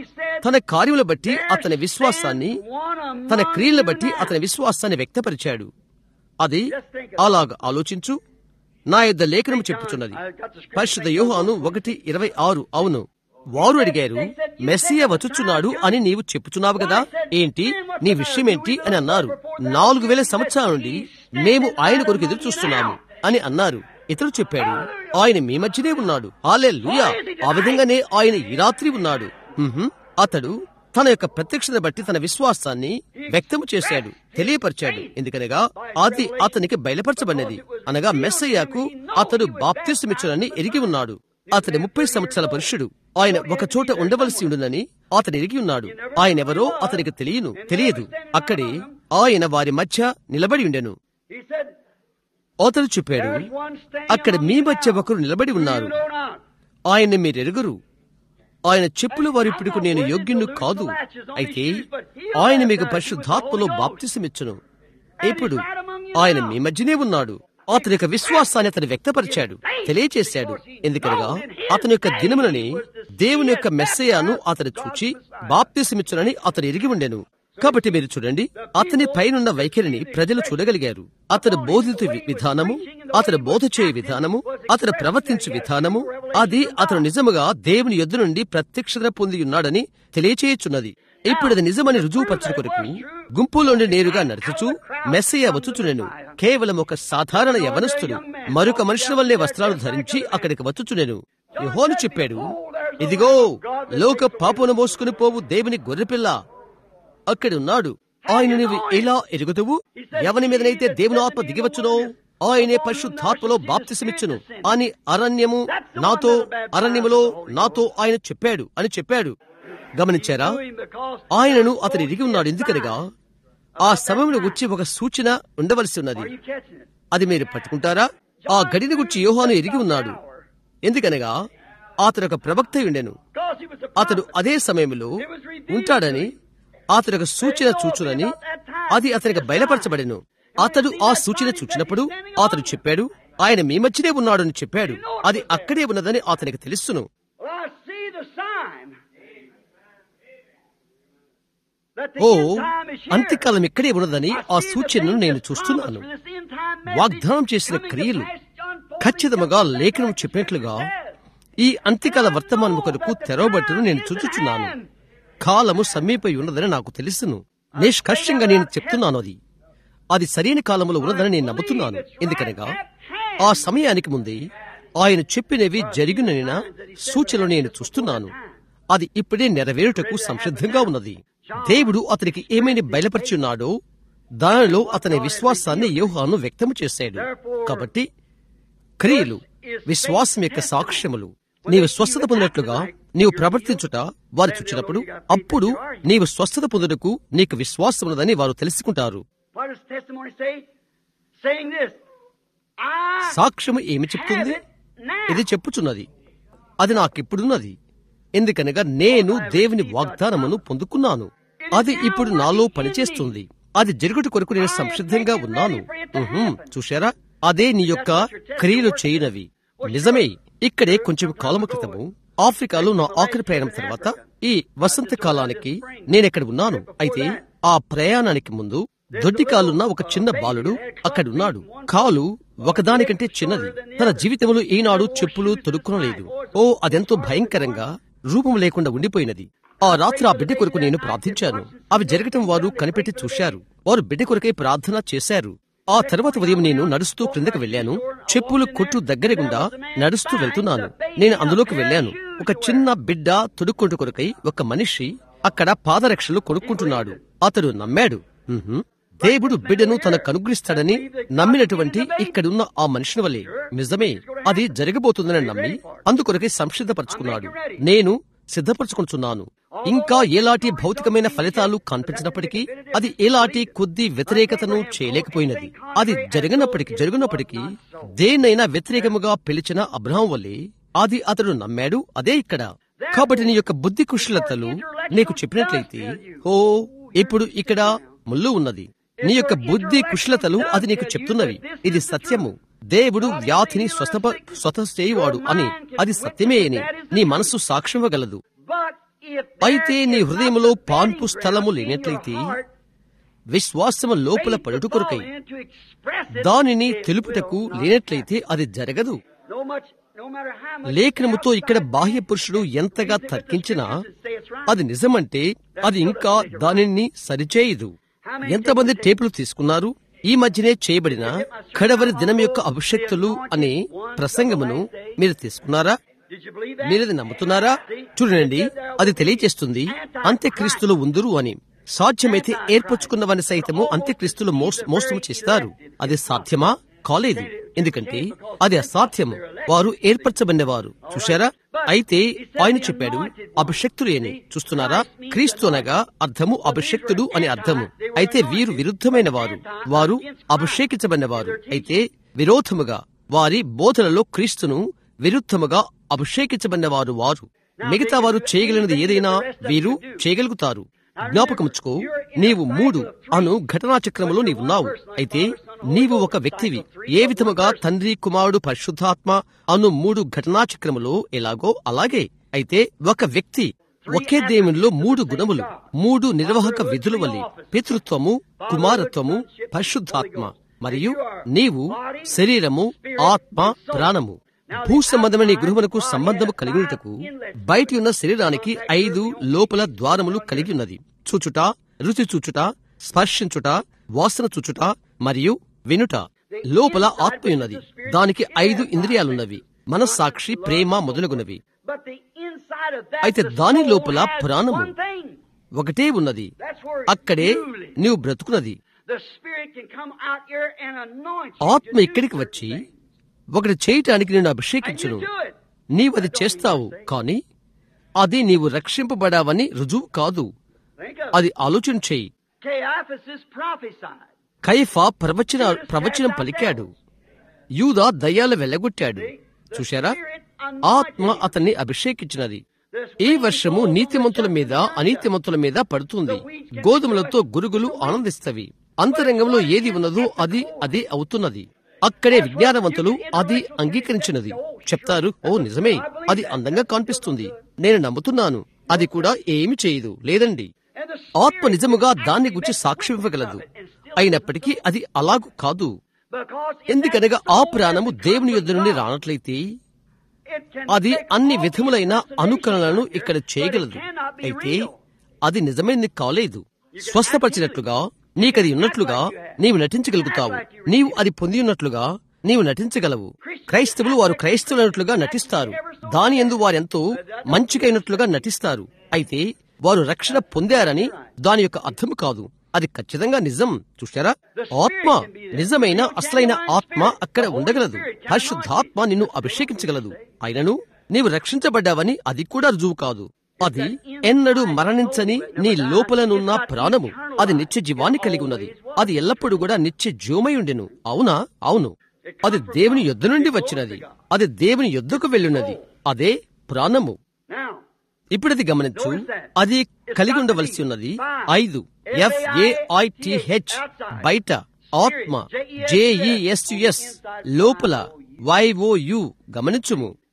తన కార్యముల బట్టి అతని విశ్వాసాన్ని తన క్రియలను బట్టి అతని విశ్వాసాన్ని వ్యక్తపరిచాడు అది అలాగ ఆలోచించు నా యొద్ద లేఖనం చెప్పుచున్నది పరిశుద్ధ యోహాను ఒకటి ఇరవై ఆరు అవును వారు అడిగారు మెస్సియ వచ్చుచున్నాడు అని నీవు చెప్పుచున్నావు కదా ఏంటి నీ విషయమేంటి అని అన్నారు నాలుగు వేల సంవత్సరాల నుండి మేము ఆయన కొరకు ఎదురు చూస్తున్నాము అని అన్నారు ఇతడు చెప్పాడు ఆయన మీ మధ్యనే ఉన్నాడు ఆలే ఆ విధంగానే ఆయన ఈ రాత్రి ఉన్నాడు ఉహుం. అతడు తన యొక్క ప్రత్యక్షత బట్టి తన విశ్వాసాన్ని వ్యక్తము చేశాడు తెలియపరిచాడు ఎందుకనగా అది అతనికి బయలుపరచబడినది అనగా మెస్సయ్యాకు అతడు బాప్తిసమిచ్చునని ఎరిగి ఉన్నాడు అతడి ముప్పై సంవత్సరాల పురుషుడు ఆయన ఒక చోట ఉండవలసి ఉండునని అతను ఎరిగి ఉన్నాడు ఆయన ఎవరో అతనికి తెలియను తెలియదు అక్కడే ఆయన వారి మధ్య నిలబడి ఉండెను He said, అతడు చెప్పాడు There's one standing అక్కడ on మీ the మధ్య ground ఒకరు నిలబడి who ఉన్నారు you know not. ఆయన్ని మీరెరుగురు ఆయన చెప్పుల వారిప్పుడుకు నేను యోగ్యుణ్ణి కాదు అయితే ఆయన మీకు పరిశుద్ధాత్మలో బాప్తిసమిచ్చును ఇప్పుడు ఆయన మీ మధ్యనే ఉన్నాడు అతని యొక్క విశ్వాసాన్ని అతను వ్యక్తపరిచాడు తెలియచేశాడు ఎందుకనగా అతని యొక్క దినములని దేవుని యొక్క మెస్సయాను అతను చూచి బాప్తిసమిచ్చునని అతను ఎరిగి ఉండెను కాబట్టి మీరు చూడండి అతని పైనున్న వైఖరిని ప్రజలు చూడగలిగారు అతడు బోధించు వి- విధానము అతడు బోధ చేయ విధానము అతడు ప్రవర్తించు విధానము అది అతను నిజముగా దేవుని యొద్ద నుండి ప్రత్యక్షత పొంది ఉన్నాడని తెలియచేయుచున్నది ఇప్పుడు అది నిజమని రుజువుపరచు కొరకు గుంపులోండి నేరుగా నడుచుచు మెస్సయ్య వచ్చుచునెను కేవలం ఒక సాధారణ యవనస్తుడు మరొక మనుషుల వల్లే వస్త్రాలు ధరించి అక్కడికి వచ్చుచునెను యెహోను చెప్పాడు ఇదిగో లోక పాపను మోసుకుని పోవు దేవుని గొర్రెపిల్ల అక్కడ ఉన్నాడు ఆయన నువ్వు ఎలా ఎరుగుతువు ఎవని మీదనైతే దేవుని ఆత్మ దిగివచ్చునో ఆయనే పరిశుద్ధాత్మలో బాప్తిసమిచ్చును అని అరణ్యము నాతో అరణ్యములో నాతో ఆయన చెప్పాడు అని చెప్పాడు గమనించారా Doing because ఆయనను అతను ఎరిగి ఉన్నాడు ఎందుకనగా ఆ సమయంలో వచ్చి ఒక సూచన ఉండవలసి ఉన్నది are you catching it? అది మీరు పట్టుకుంటారా ఆ గడిని గురించి యోహాను ఎరిగి ఉన్నాడు ఎందుకనగా అతడు ఒక ప్రవక్త ఉండెను Because he was a అతడు prophet. అదే సమయంలో ఉంటాడని అతడు ఒక సూచన చూచునని అది అతనికి బయలుపరచబడెను అతడు ఆ సూచన చూచినప్పుడు అతడు చెప్పాడు ఆయన మీ మధ్యనే ఉన్నాడని చెప్పాడు అది అక్కడే ఉన్నదని అతనికి తెలుసును Well, I see the sign. That the oh end time is here. అంత్యకాలం ఇక్కడే ఉన్నదని I ఆ see the సూచనను things నేను that's చూస్తున్నాను promised for this end time message వాగ్దానం చేసిన coming to క్రియలు pass, John 4, ఖచ్చితముగా just like లేఖనం that చెప్పినట్లుగా says. ఈ అంత్యకాల వర్తమానం కొరకు తెరవబట్టును నేను చూచుచున్నాను కాలము సమీపై ఉన్నదని నాకు తెలుసును నిష్కర్షంగా నేను చెప్తున్నాను అది అది సరైన కాలంలో ఉన్నదని నేను నమ్ముతున్నాను ఎందుకనగా ఆ సమయానికి ముందే ఆయన చెప్పినవి జరిగిన సూచనలు నేను చూస్తున్నాను అది ఇప్పుడే నెరవేరుటకు సంసిద్ధంగా ఉన్నది దేవుడు అతనికి ఏమైనా బయలుపరిచి ఉన్నాడో దానిలో అతని విశ్వాసాన్ని యోహాను వ్యక్తము చేశాడు కాబట్టి క్రియలు విశ్వాసం యొక్క సాక్ష్యములు నీవు స్వస్థత పొందినట్లుగా నీవు ప్రవర్తించుట వారు చూచినప్పుడు అప్పుడు నీవు స్వస్థత పొందుటకు నీకు విశ్వాసం ఉన్నదని వారు తెలుసుకుంటారు What does testimony say? Saying this. I సాక్ష్యము ఏమి చెప్తుంది ఇది చెప్పుచున్నది అది నాకిప్పుడున్నది ఎందుకనగా నేను దేవుని వాగ్దానమును పొందుకున్నాను అది ఇప్పుడు నాలో పనిచేస్తుంది అది జరుగుట కొరకు నేను సంసిద్ధంగా ఉన్నాను ఉహుం, చూశారా అదే నీ యొక్క క్రియలు చేయనవి నిజమే ఇక్కడే కొంచెం కాలము క్రితము ఆఫ్రికాలో నా ఆఖరి ప్రయాణం తర్వాత ఈ వసంత కాలానికి నేనెక్కడ ఉన్నాను అయితే ఆ ప్రయాణానికి ముందు దొడ్డి కాలున్న ఒక చిన్న బాలుడు అక్కడున్నాడు కాలు ఒకదానికంటే చిన్నది తన జీవితంలో ఈనాడు చెప్పులు తొడుక్కునలేదు ఓ అదెంతో భయంకరంగా రూపం లేకుండా ఉండిపోయినది ఆ రాత్రి ఆ బిడ్డ కొరకు నేను ప్రార్థించాను అవి జరగటం వారు కనిపెట్టి చూశారు వారు బిడ్డ కొరకై ప్రార్థన చేశారు ఆ తర్వాత ఉదయం నేను నడుస్తూ క్రిందకు వెళ్ళాను చెప్పులు కొట్టు దగ్గర గుండా నడుస్తూ వెళ్తున్నాను నేను అందులోకి వెళ్ళాను ఒక చిన్న బిడ్డ తొడుక్కుంటు కొరకై ఒక మనిషి అక్కడ పాదరక్షలు కొనుక్కుంటున్నాడు అతడు నమ్మాడు ఉహుం. దేవుడు బిడ్డను తనకు అనుగ్రహిస్తాడని నమ్మినటువంటి ఇక్కడున్న ఆ మనిషిని వలె నిజమే అది జరగబోతుందని నమ్మి అందుకొరకే సంసిద్ధపరచుకున్నాడు నేను సిద్ధపరచుకుంటున్నాను ఇంకా ఎలాంటి భౌతికమైన ఫలితాలు కనిపించినప్పటికీ అది ఎలాంటి కొద్ది వ్యతిరేకతను చేయలేకపోయినది అది జరిగినప్పటికీ జరిగినప్పటికీ దేన్నైనా వ్యతిరేకముగా పిలిచిన అబ్రహం వల్లే అది అతడు నమ్మాడు అదే ఇక్కడ కాబట్టి నీ యొక్క బుద్ధి కుశలతలు నీకు చెప్పినట్లయితే ఓ ఇప్పుడు ఇక్కడ ముళ్ళు ఉన్నది నీ యొక్క బుద్ధి కుశలతలు అది నీకు చెప్తున్నవి ఇది సత్యము దేవుడు వ్యాధిని స్వస్థప స్వత చేయవాడు అని అది సత్యమే అని నీ మనస్సు సాక్ష్యమగలదు అయితే నీ హృదయంలో పాన్పు స్థలము లేనట్లయితే విశ్వాసము లోపల పడుట కొరకై దానిని తెలుపుటకు లేనట్లయితే అది జరగదు లేఖనముతో ఇక్కడ బాహ్య పురుషుడు ఎంతగా తర్కించినా అది నిజమంటే అది ఇంకా దానిని సరిచేయదు ఎంతమంది టేపులు తీసుకున్నారు ఈ మధ్యనే చేయబడిన కడవరి దినం యొక్క అభిషక్తులు అనే ప్రసంగమును మీరు తీసుకున్నారా మీరది నమ్ముతున్నారా చూడండి అది తెలియచేస్తుంది అంత్యక్రీస్తులు ఉందురు అని సాధ్యమైతే ఏర్పరచుకున్నవని సైతము అంత్యక్రీస్తులు మోసము చేస్తారు అది సాధ్యమా కాలేదు ఎందుకంటే అది అసాధ్యము వారు ఏర్పరచబడినవారు చూశారా అయితే ఆయన చెప్పాడు అభిషక్తులు అని చూస్తున్నారా క్రీస్తు అనగా అర్థము అభిషక్తుడు అని అర్థము అయితే వీరు విరుద్ధమైన వారు వారు అభిషేకించబడిన వారు అయితే విరోధముగా వారి బోధనలో క్రీస్తును విరుద్ధముగా అభిషేకించబడిన వారు వారు మిగతా వారు చేయగలిగినది ఏదైనా వీరు చేయగలుగుతారు జ్ఞాపకముచ్చుకో నీవు మూడు అను ఘటనా చక్రములో నీవున్నావు అయితే నీవు ఒక వ్యక్తివి ఏ విధముగా తండ్రి కుమారుడు పరిశుద్ధాత్మ అను మూడు ఘటనా చక్రములో ఎలాగో అలాగే అయితే ఒక వ్యక్తి ఒకే దేవునిలో మూడు గుణములు మూడు నిర్వాహక విధుల వల్లి పితృత్వము కుమారత్వము పరిశుద్ధాత్మ మరియు నీవు శరీరము ఆత్మ ప్రాణము భూ సంబంధమైన ఈ గృహమునకు సంబంధము కలిగినటకు బయటి ఉన్న శరీరానికి ఐదు లోపల ద్వారములు కలిగి ఉన్నది చూచుట రుచి చూచుట స్పర్శించుట వాసన చూచుట మరియు వినుట లోపల ఆత్మ ఉన్నది దానికి ఐదు ఇంద్రియాలున్నవి మనస్సాక్షి ప్రేమ మొదలగునవి అయితే దాని లోపల ప్రాణము ఒకటే ఉన్నది అక్కడే నీవు బ్రతుకున్నది ఆత్మ ఇక్కడికి వచ్చి ఒకటి చేయటానికి నేను అభిషేకించును నీవు అది చేస్తావు కాని అది నీవు రక్షింపబడావని రుజువు కాదు అది ఆలోచన చేయి కైఫా ప్రవచన ప్రవచనం పలికాడు యూదా దయ్యాలు వెళ్ళగొట్టాడు చూశారా ఆత్మ అతన్ని అభిషేకించినది ఈ వర్షము నీతిమంతుల మీద అనీతిమంతుల మీద పడుతుంది గోధుమలతో గురుగులు ఆనందిస్తవి అంతరంగంలో ఏది ఉన్నదో అది అదే అవుతున్నది అక్కడే విజ్ఞానవంతులు అది అంగీకరించినది చెప్తారు ఓ నిజమే అది అందంగా కనిపిస్తుంది నేను నమ్ముతున్నాను అది కూడా ఏమి చేయదు లేదండి ఆత్మ నిజముగా దాన్ని గురించి సాక్ష్యం ఇవ్వగలదు అయినప్పటికీ అది అలాగు కాదు ఎందుకనగా ఆ ప్రాణము దేవుని యుద్ధ నుండి రానట్లయితే అది అన్ని విధములైన అనుకరణలను ఇక్కడ చేయగలదు అయితే అది నిజమైనది కాలేదు స్వస్థపరిచినట్లుగా నీకది ఉన్నట్లుగా నీవు నటించగలుగుతావు నీవు అది పొంది ఉన్నట్లుగా నీవు నటించగలవు క్రైస్తవులు వారు క్రైస్తవులైనట్లుగా నటిస్తారు దాని ఎందు వారెంతో మంచికైనట్లుగా నటిస్తారు అయితే వారు రక్షణ పొందారని దాని యొక్క అర్థము కాదు అది ఖచ్చితంగా నిజం చూశారా ఆత్మ నిజమైన అసలైన ఆత్మ అక్కడ ఉండగలదు పరిశుద్ధాత్మ నిన్ను అభిషేకించగలదు అయినను నీవు రక్షించబడ్డావని అది కూడా రుజువు కాదు అది ఎన్నడూ మరణించని నీ లోపలనున్న ప్రాణము అది నిత్య జీవాన్ని కలిగి ఉన్నది అది ఎల్లప్పుడూ కూడా నిత్య జీవమై ఉండెను అవునా అవును అది దేవుని యుద్ధ నుండి వచ్చినది అది దేవుని యుద్ధకు వెళ్ళున్నది అదే ప్రాణము ఇప్పుడది గమనించు అది కలిగి ఉండవలసి ఉన్నది ఐదు ఎఫ్ఏఐటిహెచ్ బయట ఆత్మ జేఈఎస్యుఎస్ లోపల వైఓయు గమనించుము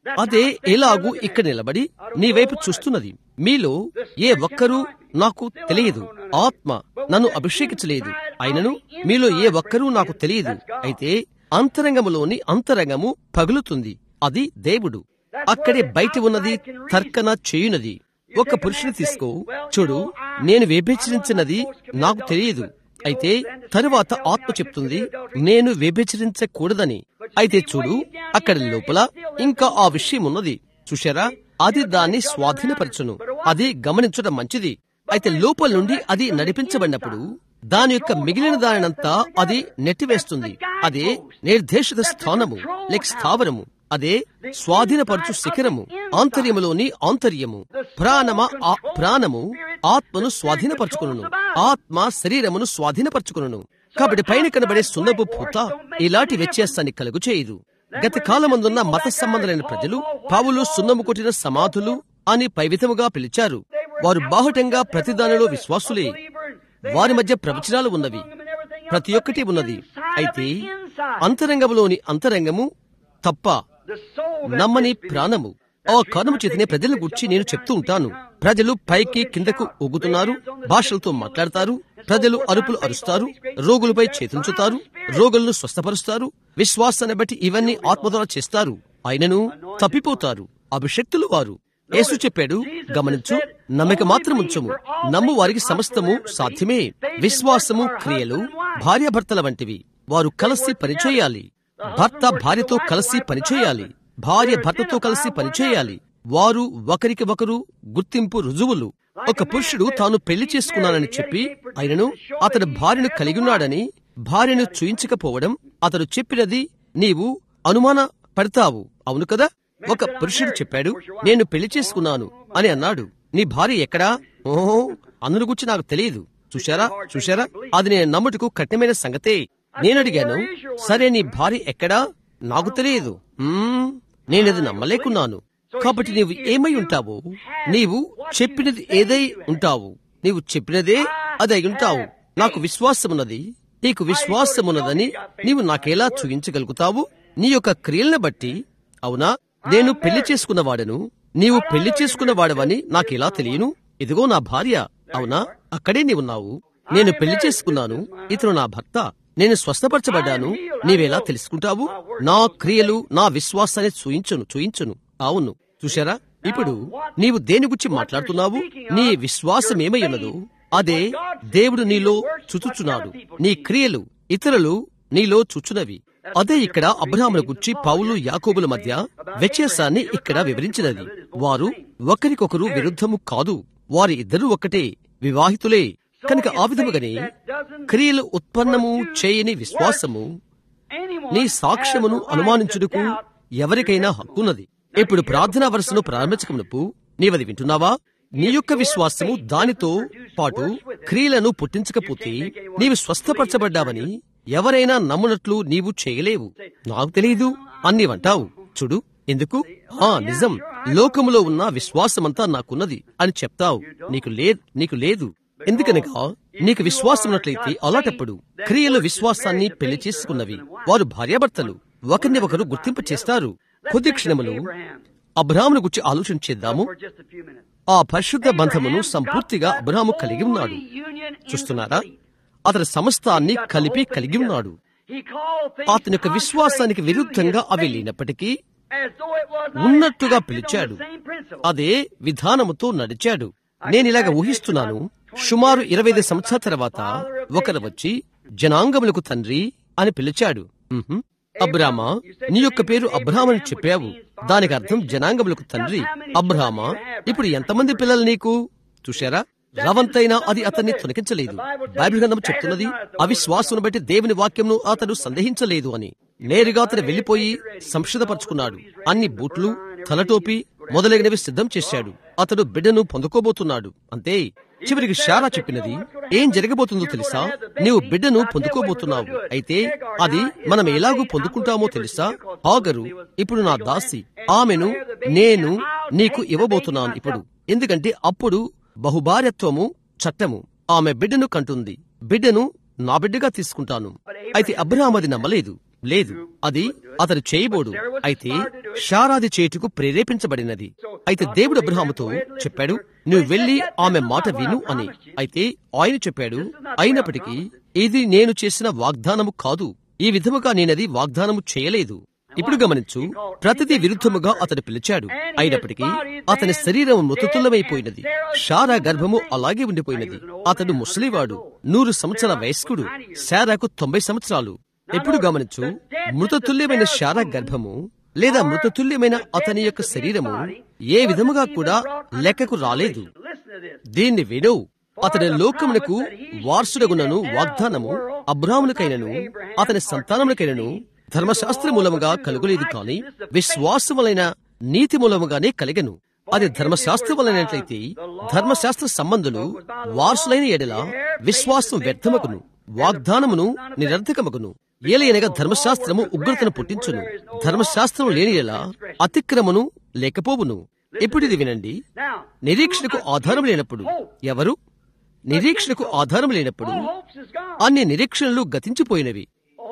అదే ఎలాగూ ఇక్కడ నిలబడి నీ వైపు చూస్తున్నది మీలో ఏ ఒక్కరూ నాకు తెలియదు ఆత్మ నన్ను అభిషేకించలేదు అయినను మీలో ఏ ఒక్కరూ నాకు తెలియదు అయితే అంతరంగములోని అంతరంగము పగులుతుంది అది దేవుడు అక్కడే బయట ఉన్నది తర్కన చేయునది ఒక పురుషుని తీసుకో చూడు నేను వ్యభిచరించినది నాకు తెలియదు అయితే తరువాత ఆత్మ చెప్తుంది నేను వ్యభిచరించకూడదని అయితే చూడు అక్కడ లోపల ఇంకా ఆ విషయం ఉన్నది చూశారా అది దాన్ని స్వాధీనపరచును అది గమనించడం మంచిది అయితే లోపల నుండి అది నడిపించబడినప్పుడు దాని యొక్క మిగిలిన దానినంతా అది నెట్టివేస్తుంది అదే నిర్దేశిత స్థానము లేక స్థావరము అదే స్వాధీనపరచు శిఖరము ఆంతర్యములోని ఆంతర్యము ప్రాణమ ఆ ప్రాణము ఆత్మను స్వాధీనపరచుకును ఆత్మ శరీరమును స్వాధీనపరచుకును కాబట్టి పైన కనబడే సున్నపు పూత ఇలాంటి వ్యత్యాసాన్ని కలుగు చేయదు గత కాలమందున్న మత సంబంధమైన ప్రజలు పావులు సున్నము కొట్టిన సమాధులు అని పైవిధముగా పిలిచారు వారు బాహటంగా ప్రతిదానిలో విశ్వాసులే వారి మధ్య ప్రవచనాలు ఉన్నవి ప్రతి ఒక్కటి ఉన్నది అయితే అంతరంగములోని అంతరంగము తప్ప నమ్మని ప్రాణము ఆ కారణము చేతనే ప్రజలను గుర్చి నేను చెప్తూ ఉంటాను ప్రజలు పైకి కిందకు ఊగుతున్నారు భాషలతో మాట్లాడతారు ప్రజలు అరుపులు అరుస్తారు రోగులపై చేతుంచుతారు రోగులను స్వస్థపరుస్తారు విశ్వాసాన్ని బట్టి ఇవన్నీ ఆత్మ ద్వారా చేస్తారు అయినను తప్పిపోతారు అభిషక్తులు వారు యేసు చెప్పాడు గమనించు నమ్మక మాత్రం ఉంచము నమ్ము వారికి సమస్తము సాధ్యమే విశ్వాసము క్రియలు భార్యాభర్తల వంటివి వారు కలిసి పనిచేయాలి భర్త భార్యతో కలిసి పనిచేయాలి భార్య భర్తతో కలిసి పనిచేయాలి వారు ఒకరికి ఒకరు గుర్తింపు రుజువులు ఒక పురుషుడు తాను పెళ్లి చేసుకున్నానని చెప్పి ఆయనను అతడు భార్యను కలిగి ఉన్నాడని భార్యను చూయించకపోవడం అతడు చెప్పినది నీవు అనుమాన పడతావు అవును కదా ఒక పురుషుడు చెప్పాడు నేను పెళ్లి చేసుకున్నాను అని అన్నాడు నీ భార్య ఎక్కడా ఓహో అందును గురించి నాకు తెలియదు చూశారా చూశారా అది నేను నమ్ముటకు కఠినమైన సంగతే నేను అడిగాను సరే నీ భార్య ఎక్కడా నాకు తెలియదు మ్మ్, నేనది నమ్మలేకున్నాను కాబట్టి నీవు ఏమై ఉంటావు నీవు చెప్పినది ఏదై ఉంటావు నీవు చెప్పినదే అది అయి ఉంటావు నాకు విశ్వాసమున్నది నీకు విశ్వాసమున్నదని నీవు నాకెలా చూపించగలుగుతావు నీ యొక్క క్రియలను బట్టి అవునా నేను పెళ్లి చేసుకున్నవాడను నీవు పెళ్లి చేసుకున్నవాడవని నాకెలా తెలియను ఇదిగో నా భార్య అవునా అక్కడే నీవున్నావు నేను పెళ్లి చేసుకున్నాను ఇతను నా భర్త నేను స్వస్థపరచబడ్డాను నీవెలా తెలుసుకుంటావు నా క్రియలు నా విశ్వాసాన్ని చూయించును చూయించును అవును చూశారా ఇప్పుడు నీవు దేని గురించి మాట్లాడుతున్నావు నీ విశ్వాసం ఏమై ఉన్నదో అదే దేవుడు నీలో చుచుచున్నాడు నీ క్రియలు ఇతరులు నీలో చుచునవి అదే ఇక్కడ అబ్రహాముల గురించి పౌలు యాకోబుల మధ్య వ్యత్యాసాన్ని ఇక్కడ వివరించినది వారు ఒకరికొకరు విరుద్ధము కాదు వారి ఇద్దరు ఒక్కటే వివాహితులే కనుక ఆ విధముగానే క్రియలు ఉత్పన్నము చేయని విశ్వాసము నీ సాక్ష్యమును అనుమానించుటకు ఎవరికైనా హక్కున్నది ఇప్పుడు ప్రార్థనా వరుసను ప్రారంభించకమునపు నీవది వింటున్నావా నీ యొక్క విశ్వాసము దానితో పాటు క్రియలను పుట్టించకపోతే నీవు స్వస్థపరచబడ్డావని ఎవరైనా నమ్మునట్లు నీవు చేయలేవు నాకు తెలియదు అన్ని వంటావు చూడు ఎందుకు ఆ నిజం లోకములో ఉన్న విశ్వాసమంతా నాకున్నది అని చెప్తావు నీకు లేదు నీకు లేదు ఎందుకనగా నీకు విశ్వాసం ఉన్నట్లయితే అలాంటప్పుడు క్రియలు విశ్వాసాన్ని పెళ్లి చేసుకున్నవి వారు భార్యాభర్తలు ఒకరిని ఒకరు గుర్తింపు చేస్తారు కొద్ది క్షణములు అబ్రాహ్మును గురించి ఆలోచన చేద్దాము for just a few minutes. ఆ పరిశుద్ధ బంధమును సంపూర్తిగా అబ్రాహాము కలిగి ఉన్నాడు చూస్తున్నారా అతని సమస్తాన్ని కలిపి కలిగి ఉన్నాడు అతని యొక్క విశ్వాసానికి విరుద్ధంగా అవి లేనప్పటికీ ఉన్నట్టుగా పిలిచాడు అదే విధానముతో నడిచాడు నేను ఇలాగ ఊహిస్తున్నాను సుమారు ఇరవై ఐదు సంవత్సరాల తర్వాత ఒకరు వచ్చి జనాంగములకు తండ్రి అని పిలిచాడు ఉహుం. అబ్రామా నీ యొక్క పేరు అబ్రాహం అని చెప్పావు దానికి అర్థం జనాంగములకు తండ్రి అబ్రామా ఇప్పుడు ఎంతమంది పిల్లలు నీకు చూశారా రవంతైనా అది అతన్ని తొలగించలేదు బైబిల్ గ్రంథం చెప్తున్నది అవిశ్వాసును బట్టి దేవుని వాక్యంను అతడు సందేహించలేదు అని నేరుగా అతను వెళ్లిపోయి సంక్షిధపరుచుకున్నాడు అన్ని బూట్లు తలటోపి మొదలైనవి సిద్ధం చేశాడు అతడు బిడ్డను పొందుకోబోతున్నాడు అంతే చివరికి షారా చెప్పినది ఏం జరగబోతుందో తెలుసా నీవు బిడ్డను పొందుకోబోతున్నావు అయితే అది మనం ఎలాగూ పొందుకుంటామో తెలుసా ఆగరు ఇప్పుడు నా దాసి ఆమెను నేను నీకు ఇవ్వబోతున్నాను ఇప్పుడు ఎందుకంటే అప్పుడు బహుభార్యత్వము చట్టము ఆమె బిడ్డను కంటుంది బిడ్డను నా బిడ్డగా తీసుకుంటాను అయితే అబ్రహాం అది నమ్మలేదు లేదు అది అతడు చేయబోడు అయితే షారాది చేటుకు ప్రేరేపించబడినది అయితే దేవుడు అబ్రహాముతో చెప్పాడు నువ్వు వెళ్లి ఆమె మాట విను అని అయితే ఆయన చెప్పాడు అయినప్పటికీ ఇది నేను చేసిన వాగ్దానము కాదు ఈ విధముగా నేనది వాగ్దానము చేయలేదు ఇప్పుడు గమనించు ప్రతిదీ విరుద్ధముగా అతడు పిలిచాడు అయినప్పటికీ అతని శరీరం మృతతుల్లమైపోయినది షారా గర్భము అలాగే ఉండిపోయినది అతడు ముసలివాడు నూరు సంవత్సరాల వయస్కుడు శారాకు తొంభై సంవత్సరాలు ఎప్పుడు గమనించు మృతతుల్యమైన శారా గర్భము లేదా మృతతుల్యమైన అతని యొక్క శరీరము ఏ విధముగా కూడా లెక్కకు రాలేదు దీన్ని విను అతని లోకమునకు వారసుడగునను వాగ్దానము అబ్రాహ్మునికైనను అతని సంతానములకైనను ధర్మశాస్త్ర మూలముగా కలుగులేదు కాని విశ్వాసములైన నీతి మూలముగానే కలిగను అది ధర్మశాస్త్రం వలనట్లయితే ధర్మశాస్త్ర సంబంధులు వారసులైన ఎడల విశ్వాసం వ్యర్థమగును వాగ్దానమును నిరర్థకమగును ఏలయనగా ధర్మశాస్త్రము ఉగ్రతను పుట్టించును ధర్మశాస్త్రం లేని ఎడల అతిక్రమను లేకపోవును ఇప్పుడు ఇది వినండి నిరీక్షణకు ఆధారం లేనప్పుడు ఎవరు నిరీక్షణకు ఆధారం లేనప్పుడు అన్ని నిరీక్షణలు గతించిపోయినవి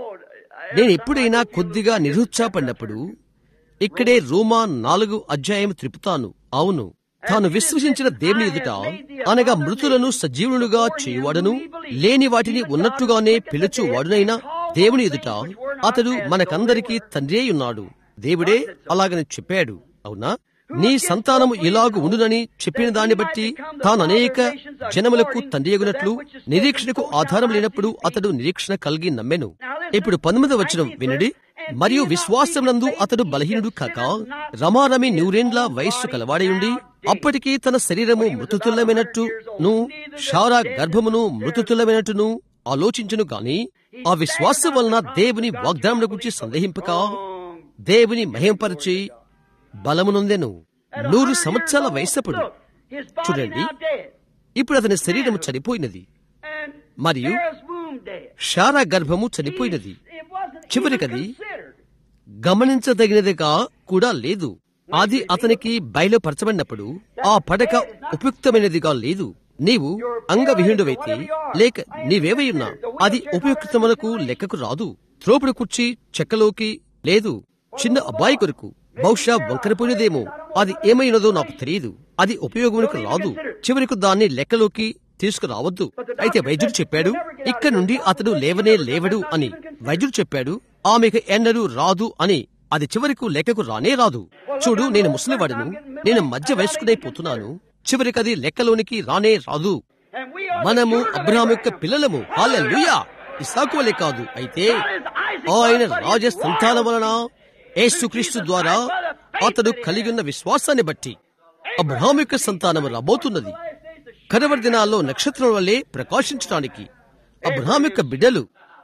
నేను ఎప్పుడైనా కొద్దిగా నిరుత్సాహపడినప్పుడు ఇక్కడే రోమా నాలుగు అధ్యాయం త్రిపుతాను అవును తాను విశ్వసించిన దేవుని ఎదుట అనగా మృతులను సజీవులుగా చేయువాడను లేని వాటిని ఉన్నట్టుగానే పిలుచువాడునైనా దేవుని ఎదుట అతడు మనకందరికీ తండ్రి ఉన్నాడు దేవుడే అలాగని చెప్పాడు అవునా నీ సంతానము ఇలాగు ఉండునని చెప్పిన దాన్ని బట్టి తాను అనేక జనములకు తండ్రియగునట్లు నిరీక్షణకు ఆధారం లేనప్పుడు అతడు నిరీక్షణ కలిగి నమ్మెను ఇప్పుడు పంతొమ్మిది వచ్చిన వినడి మరియు విశ్వాసమునందు అతడు బలహీనుడు కాక రమారమి నూరేండ్ల వయస్సు కలవాడయుండి అప్పటికీ తన శరీరము మృతుతుల్యమైనట్టును షారా గర్భమును మృతుతుల్యమైనట్టును ఆలోచించును గాని ఆ విశ్వాసం వలన దేవుని వాగ్దానముల గురించి సందేహింపక దేవుని మహింపరిచి బలమునొందెను నూరు సంవత్సరాల వయసప్పుడు చూడండి ఇప్పుడు అతని శరీరము చనిపోయినది మరియు షారా గర్భము చనిపోయినది చివరికది గమనించదగినదిగా కూడా లేదు అది అతనికి బయలుపరచబడినప్పుడు ఆ పడక ఉపయుక్తమైనదిగా లేదు నీవు అంగవిహీనుడవైతే లేక నీవేవయున్నా అది ఉపయుక్తములకు లెక్కకు రాదు త్రోపుడు కుర్చీ చెక్కలోకి లేదు చిన్న అబ్బాయి కొరకు బహుశా వంకరపోయినదేమో అది ఏమైనదో నాకు తెలియదు అది ఉపయోగమునకు రాదు చివరికి దాన్ని లెక్కలోకి తీసుకురావద్దు అయితే వైద్యుడు చెప్పాడు ఇక్కడ నుండి అతడు లేవనే లేవడు అని వైద్యుడు చెప్పాడు ఆమెకు ఎన్నడూ రాదు అని అది చివరకు లెక్కకు రానే రాదు చూడు నేను ముసలివాడును నేను మధ్య వయస్కుడైపోతున్నాను చివరికి అది లెక్కలోనికి రానే రాదు మనము అబ్రహాం యొక్క పిల్లలము హాలెలూయా ఇసాకు వలె కాదు అయితే ఆయన రాజ సంతానం వలన యేసుక్రీస్తు ద్వారా అతడు కలిగి ఉన్న విశ్వాసాన్ని బట్టి అబ్రహాం యొక్క సంతానం రాబోతున్నది కడవరి దినాల్లో నక్షత్రం వల్లే ప్రకాశించడానికి అబ్రహాం యొక్క బిడ్డలు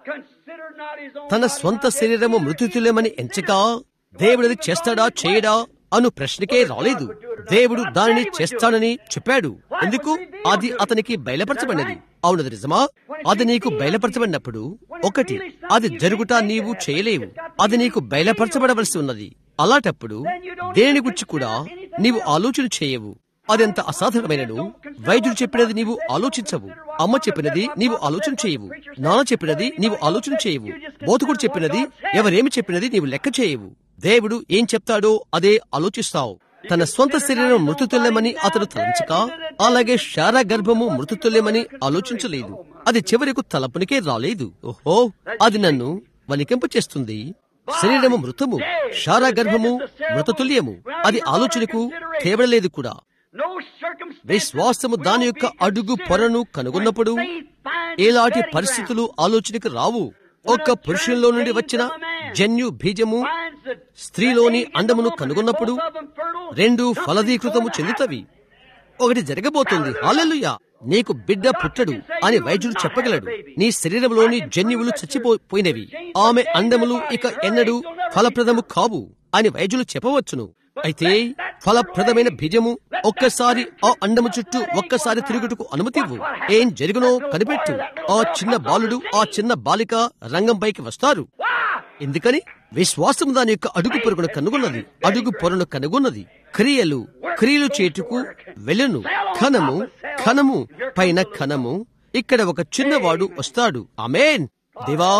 తన స్వంత శరీరము మృతుతులేమని ఎంచక దేవుడిది చేస్తాడా చేయడా అను ప్రశ్నకే రాలేదు దేవుడు దానిని చేస్తానని చెప్పాడు ఎందుకు అది అతనికి బయలుపరచబడినది అవునది నిజమా అది నీకు బయలుపరచబడినప్పుడు ఒకటి అది జరుగుట నీవు చేయలేవు అది నీకు బయలుపరచబడవలసి ఉన్నది అలాంటప్పుడు దేని గురించి కూడా నీవు ఆలోచన చేయవు అదెంత అసాధారణమైనను వైద్యుడు చెప్పినది నీవు ఆలోచించవు అమ్మ చెప్పినది నీవు ఆలోచన చేయవు నాన్న చెప్పినది నీవు ఆలోచన చేయవు బోధకుడు చెప్పినది ఎవరేమి చెప్పినది నీవు లెక్క చేయవు దేవుడు ఏం చెప్తాడో అదే ఆలోచిస్తావు తన స్వంత శరీరం మృతుతుల్యమని అతడు తలంచక అలాగే శారా గర్భము మృతుతుల్యమని ఆలోచించలేదు అది చివరకు తలపునికే రాలేదు ఓహో అది నన్ను వలికింప చేస్తుంది శరీరము మృతము శారా గర్భము మృతతుల్యము అది ఆలోచనకు తేవడలేదు కూడా విశ్వాసము దాని యొక్క అడుగు పొరను కనుగొన్నప్పుడు ఎలాంటి పరిస్థితులు ఆలోచనకు రావు ఒక్క పురుషుల్లో నుండి వచ్చిన జన్యు బీజము స్త్రీలోని అండమును కనుగొన్నప్పుడు రెండు ఫలదీకృతము చెందుతవి ఒకటి జరగబోతుంది హాలెలుయా నీకు బిడ్డ పుట్టడు అని వైద్యుడు చెప్పగలడు నీ శరీరంలోని జన్యువులు చచ్చిపోయినవి ఆమె అండములు ఇక ఎన్నడూ ఫలప్రదము కావు అని వైద్యులు చెప్పవచ్చును అయితే ఫలప్రదమైన బీజము ఒక్కసారి ఆ అండము చుట్టూ ఒక్కసారి తిరుగుటకు అనుమతివ్వు ఏం జరుగునో కనిపెట్టు ఆ చిన్న బాలుడు ఆ చిన్న బాలిక రంగంపైకి వస్తారు ఎందుకని విశ్వాసం దాని యొక్క అడుగు పొరుగును కనుగొన్నది అడుగు పొరను కనుగొన్నది క్రియలు క్రియలు చేటుకు వెళ్ళను ఘనము ఘనము పైన ఘనము ఇక్కడ ఒక చిన్నవాడు వస్తాడు అమేన్ దేవా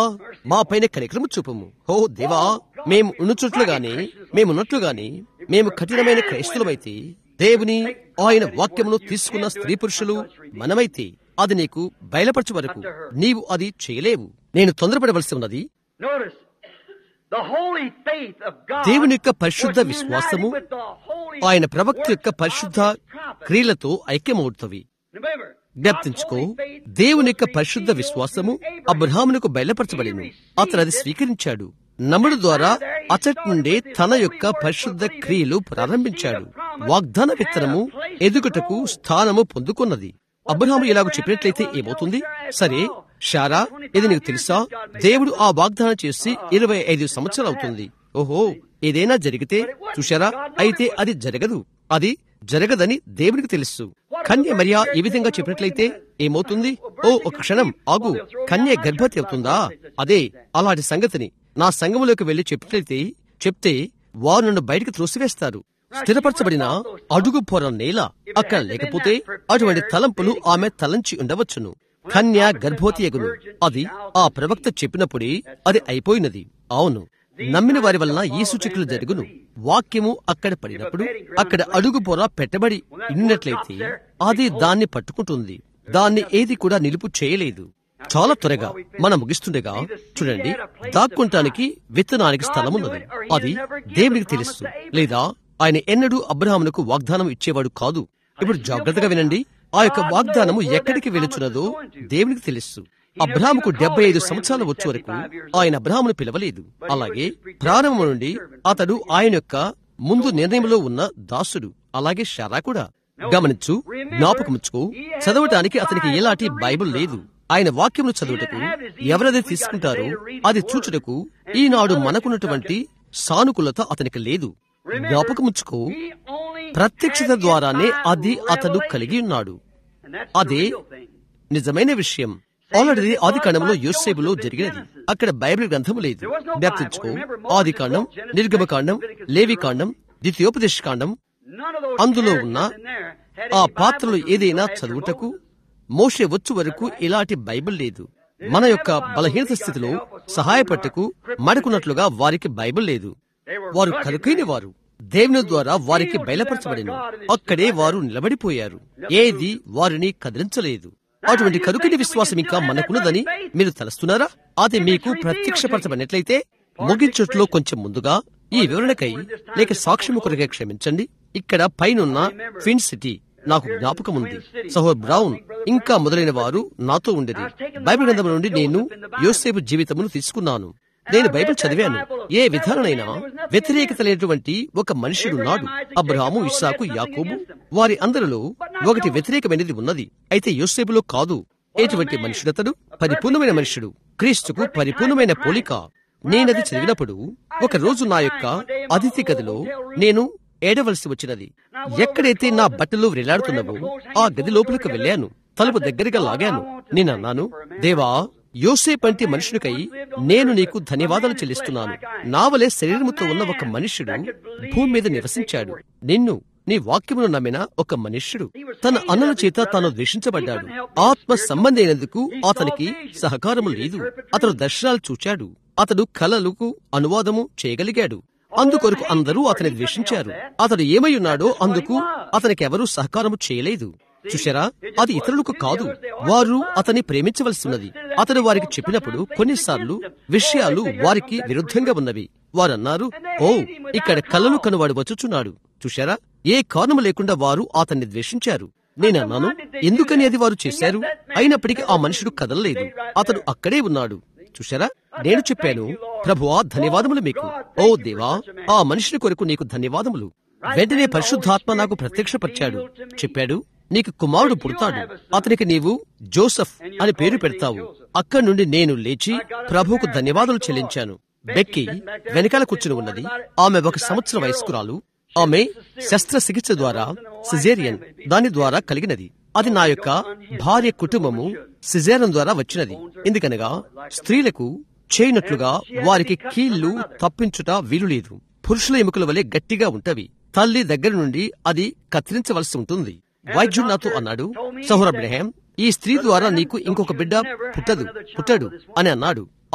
మా పైన కనికరము చూపము ఓ దేవా మేము ఉన్నట్లుగానే మేము ఉన్నట్లుగానే మేము కఠినమైన క్రైస్తులమైతే దేవుని ఆయన వాక్యమును తీసుకున్న స్త్రీ పురుషులు మనమైతే అది నీకు బయలుపరచు వరకు నీవు అది చేయలేవు నేను తొందరపడవలసి ఉన్నది Notice, the holy faith of God దేవుని యొక్క పరిశుద్ధ was విశ్వాసము united with the holy ఆయన ప్రవక్త యొక్క works పరిశుద్ధ of his prophet. క్రియలతో ఐక్యమవుతవి Remember, జ్ఞప్తించుకో God's holy faith దేవుని యొక్క was పరిశుద్ధ revealed విశ్వాసము to Abraham. అబ్రహామునకు బయలుపరచబడింది అతను అది స్వీకరించాడు నమ్ముడు ద్వారా అచటి నుండి తన యొక్క పరిశుద్ధ క్రియలు ప్రారంభించాడు వాగ్దాన విత్తనము ఎదుగుటకు స్థానము పొందుకున్నది అబ్రహాము ఇలాగ చెప్పినట్లయితే ఏమవుతుంది సరే షారా ఇది నీకు తెలుసా దేవుడు ఆ వాగ్దానం చేసి ఇరవై ఐదు సంవత్సరాలు అవుతుంది ఓహో ఏదైనా జరిగితే చూశారా అయితే అది జరగదు అది జరగదని దేవునికి తెలుసు కన్య మరియా ఈ విధంగా చెప్పినట్లయితే ఏమవుతుంది ఓ ఒక క్షణం ఆగు కన్య గర్భవతి అవుతుందా అదే అలాంటి సంగతిని నా సంఘములోకి వెళ్లి చెప్పినట్లయితే చెప్తే వారు నన్ను బయటకు త్రోసివేస్తారు స్థిరపరచబడిన అడుగు పొర నేల అక్కడ లేకపోతే అటువంటి తలంపులు ఆమె తలంచి ఉండవచ్చును కన్య గర్భవతి ఎగును అది ఆ ప్రవక్త చెప్పినప్పుడే అది అయిపోయినది అవును నమ్మిన వారి వలన ఈ సూచకులు జరుగును వాక్యము అక్కడ పడినప్పుడు అక్కడ అడుగు పొర పెట్టబడి ఉన్నట్లయితే అది దాన్ని పట్టుకుంటుంది దాన్ని ఏది కూడా నిలుపు చేయలేదు చాలా త్వరగా మనం ముగిస్తుండగా చూడండి దాక్కుంటానికి విత్తనానికి స్థలం ఉన్నది అది దేవునికి తెలుసు లేదా ఆయన ఎన్నడూ అబ్రహామునకు వాగ్దానం ఇచ్చేవాడు కాదు ఇప్పుడు జాగ్రత్తగా వినండి ఆ యొక్క వాగ్దానము ఎక్కడికి వెళుచున్నదో దేవునికి తెలుసు అబ్రహాముకు డెబ్బై ఐదు సంవత్సరాలు వచ్చే వరకు ఆయన అబ్రహామును పిలవలేదు అలాగే ప్రారంభం నుండి అతడు ఆయన యొక్క ముందు నిర్ణయంలో ఉన్న దాసుడు అలాగే షారా కూడా గమనించు జ్ఞాపకముచ్చుకో చదవటానికి అతనికి ఎలాంటి బైబిల్ లేదు ఆయన వాక్యమును చదువుటకు ఎవరది తీసుకుంటారో అది చూచుటకు ఈనాడు మనకున్నటువంటి సానుకూలత అతనికి లేదు జ్ఞాపకముచ్చుకో He only ప్రత్యక్షత had ద్వారానే divine అది అతడు revelation. కలిగి ఉన్నాడు And that's the అదే real thing. నిజమైన విషయం ఆల్రెడీ ఆది కాండంలో యోసేపులో జరిగినది అక్కడ బైబిల్ గ్రంథము లేదు జ్ఞాపకించుకో ఆది కాండం నిర్గమ కాండం లేవి కాండం ద్వితీయోపదేశ కాండం None of those అందులో characters ఉన్న in there had ఆ any Bible పాత్రలు to read ఏదైనా after చదువుటకు Moses. మోషే వచ్చు వరకు ఇలాంటి బైబిల్ లేదు మన యొక్క బలహీనత స్థితిలో సహాయపట్టుకు మడుకున్నట్లుగా వారికి బైబిల్ లేదు వారు కనుకైన వారు దేవుని ద్వారా వారికి బయలుపరచబడిన అక్కడే వారు నిలబడిపోయారు ఏది వారిని కదిలించలేదు అటువంటి కనుకని విశ్వాసం ఇంకా మనకున్నదని మీరు తలస్తున్నారా అది మీకు ప్రత్యక్షపరచబడినట్లయితే ముగించట్లో కొంచెం ముందుగా ఈ వివరణకై లేక సాక్ష్యము కొరకే క్షమించండి ఇక్కడ పైనున్న ఫిన్ సిటీ నాకు జ్ఞాపకం ఉంది సహోర్ బ్రౌన్ ఇంకా మొదలైన వారు నాతో ఉండేది బైబిల్ గ్రంథం నుండి నేను యోసేపు జీవితమును తీసుకున్నాను నేను బైబిల్ చదివాను ఏ విధానైనా వ్యతిరేకత లేనటువంటి ఒక మనుషుడున్నాడు అబ్రహాము ఇస్సాకు యాకోబు వారి అందరిలో ఒకటి వ్యతిరేకమైనది ఉన్నది అయితే యోసేపులో కాదు ఎటువంటి మనుషుడతడు పరిపూర్ణమైన మనుషుడు క్రీస్తుకు పరిపూర్ణమైన పోలిక నేనది చదివినప్పుడు ఒక రోజు నా యొక్క అతిథి గదిలో నేను ఏడవలసి వచ్చినది ఎక్కడైతే నా బట్టలు వేలాడుతున్నావో ఆ గది లోపలికి వెళ్ళాను తలుపు దగ్గరగా లాగాను నేను అన్నాను దేవా యోసేపంటి మనుషునికై నేను నీకు ధన్యవాదాలు చెల్లిస్తున్నాను నావలే శరీరముతో ఉన్న ఒక మనుష్యుడు భూమి మీద నివసించాడు నిన్ను నీ వాక్యమును నమ్మిన ఒక మనుష్యుడు తన అన్నల చేత తాను ద్వేషించబడ్డాడు ఆత్మ సంబంధైనందుకు అతనికి సహకారము లేదు అతడు దర్శనాలు చూచాడు అతడు కలలకు అనువాదము చేయగలిగాడు అందుకొరకు అందరూ అతని ద్వేషించారు అతడు ఏమై ఉన్నాడో అందుకు అతనికి ఎవరూ సహకారము చేయలేదు చూశారా అది ఇతరులకు కాదు వారు అతన్ని ప్రేమించవలసి ఉన్నది అతడు వారికి చెప్పినప్పుడు కొన్నిసార్లు విషయాలు వారికి విరుద్ధంగా ఉన్నవి వారన్నారు ఓ ఇక్కడ కళ్ళను కనువాడు వచ్చుచున్నాడు చూశారా ఏ కారణము లేకుండా వారు అతన్ని ద్వేషించారు నేనన్నాను ఎందుకని అది వారు చేశారు అయినప్పటికీ ఆ మనుషుడు కదలలేదు అతడు అక్కడే ఉన్నాడు చూశారా నేను చెప్పాను ప్రభువా ధన్యవాదములు మీకు ఓ దేవా ఆ మనుషుని కొరకు నీకు ధన్యవాదములు వెంటనే పరిశుద్ధాత్మ నాకు ప్రత్యక్షపరిచాడు చెప్పాడు నీకు కుమారుడు పుడతాడు అతనికి నీవు జోసఫ్ అని పేరు పెడతావు అక్కడి నుండి నేను లేచి ప్రభువుకు ధన్యవాదాలు చెల్లించాను బెక్కి వెనకాల కూర్చుని ఉన్నది ఆమె ఒక సంవత్సర వయస్కురాలు ఆమె శస్త్రచికిత్స ద్వారా సిజేరియన్ దాని ద్వారా కలిగినది అది నా యొక్క భార్య కుటుంబము సిజేరన్ ద్వారా వచ్చినది ఎందుకనగా స్త్రీలకు చేయనట్లుగా వారికి కీళ్లు తప్పించుట వీలు లేదు పురుషుల ఎముకల వలె గట్టిగా ఉంటవి తల్లి దగ్గర నుండి అది కత్తిరించవలసి ఉంటుంది వైద్యుడు నాతో అన్నాడు సహోర్ అబ్రహాం ఈ స్త్రీ ద్వారా నీకు ఇంకొక బిడ్డ పుట్టదు పుట్టడు అని అన్నాడు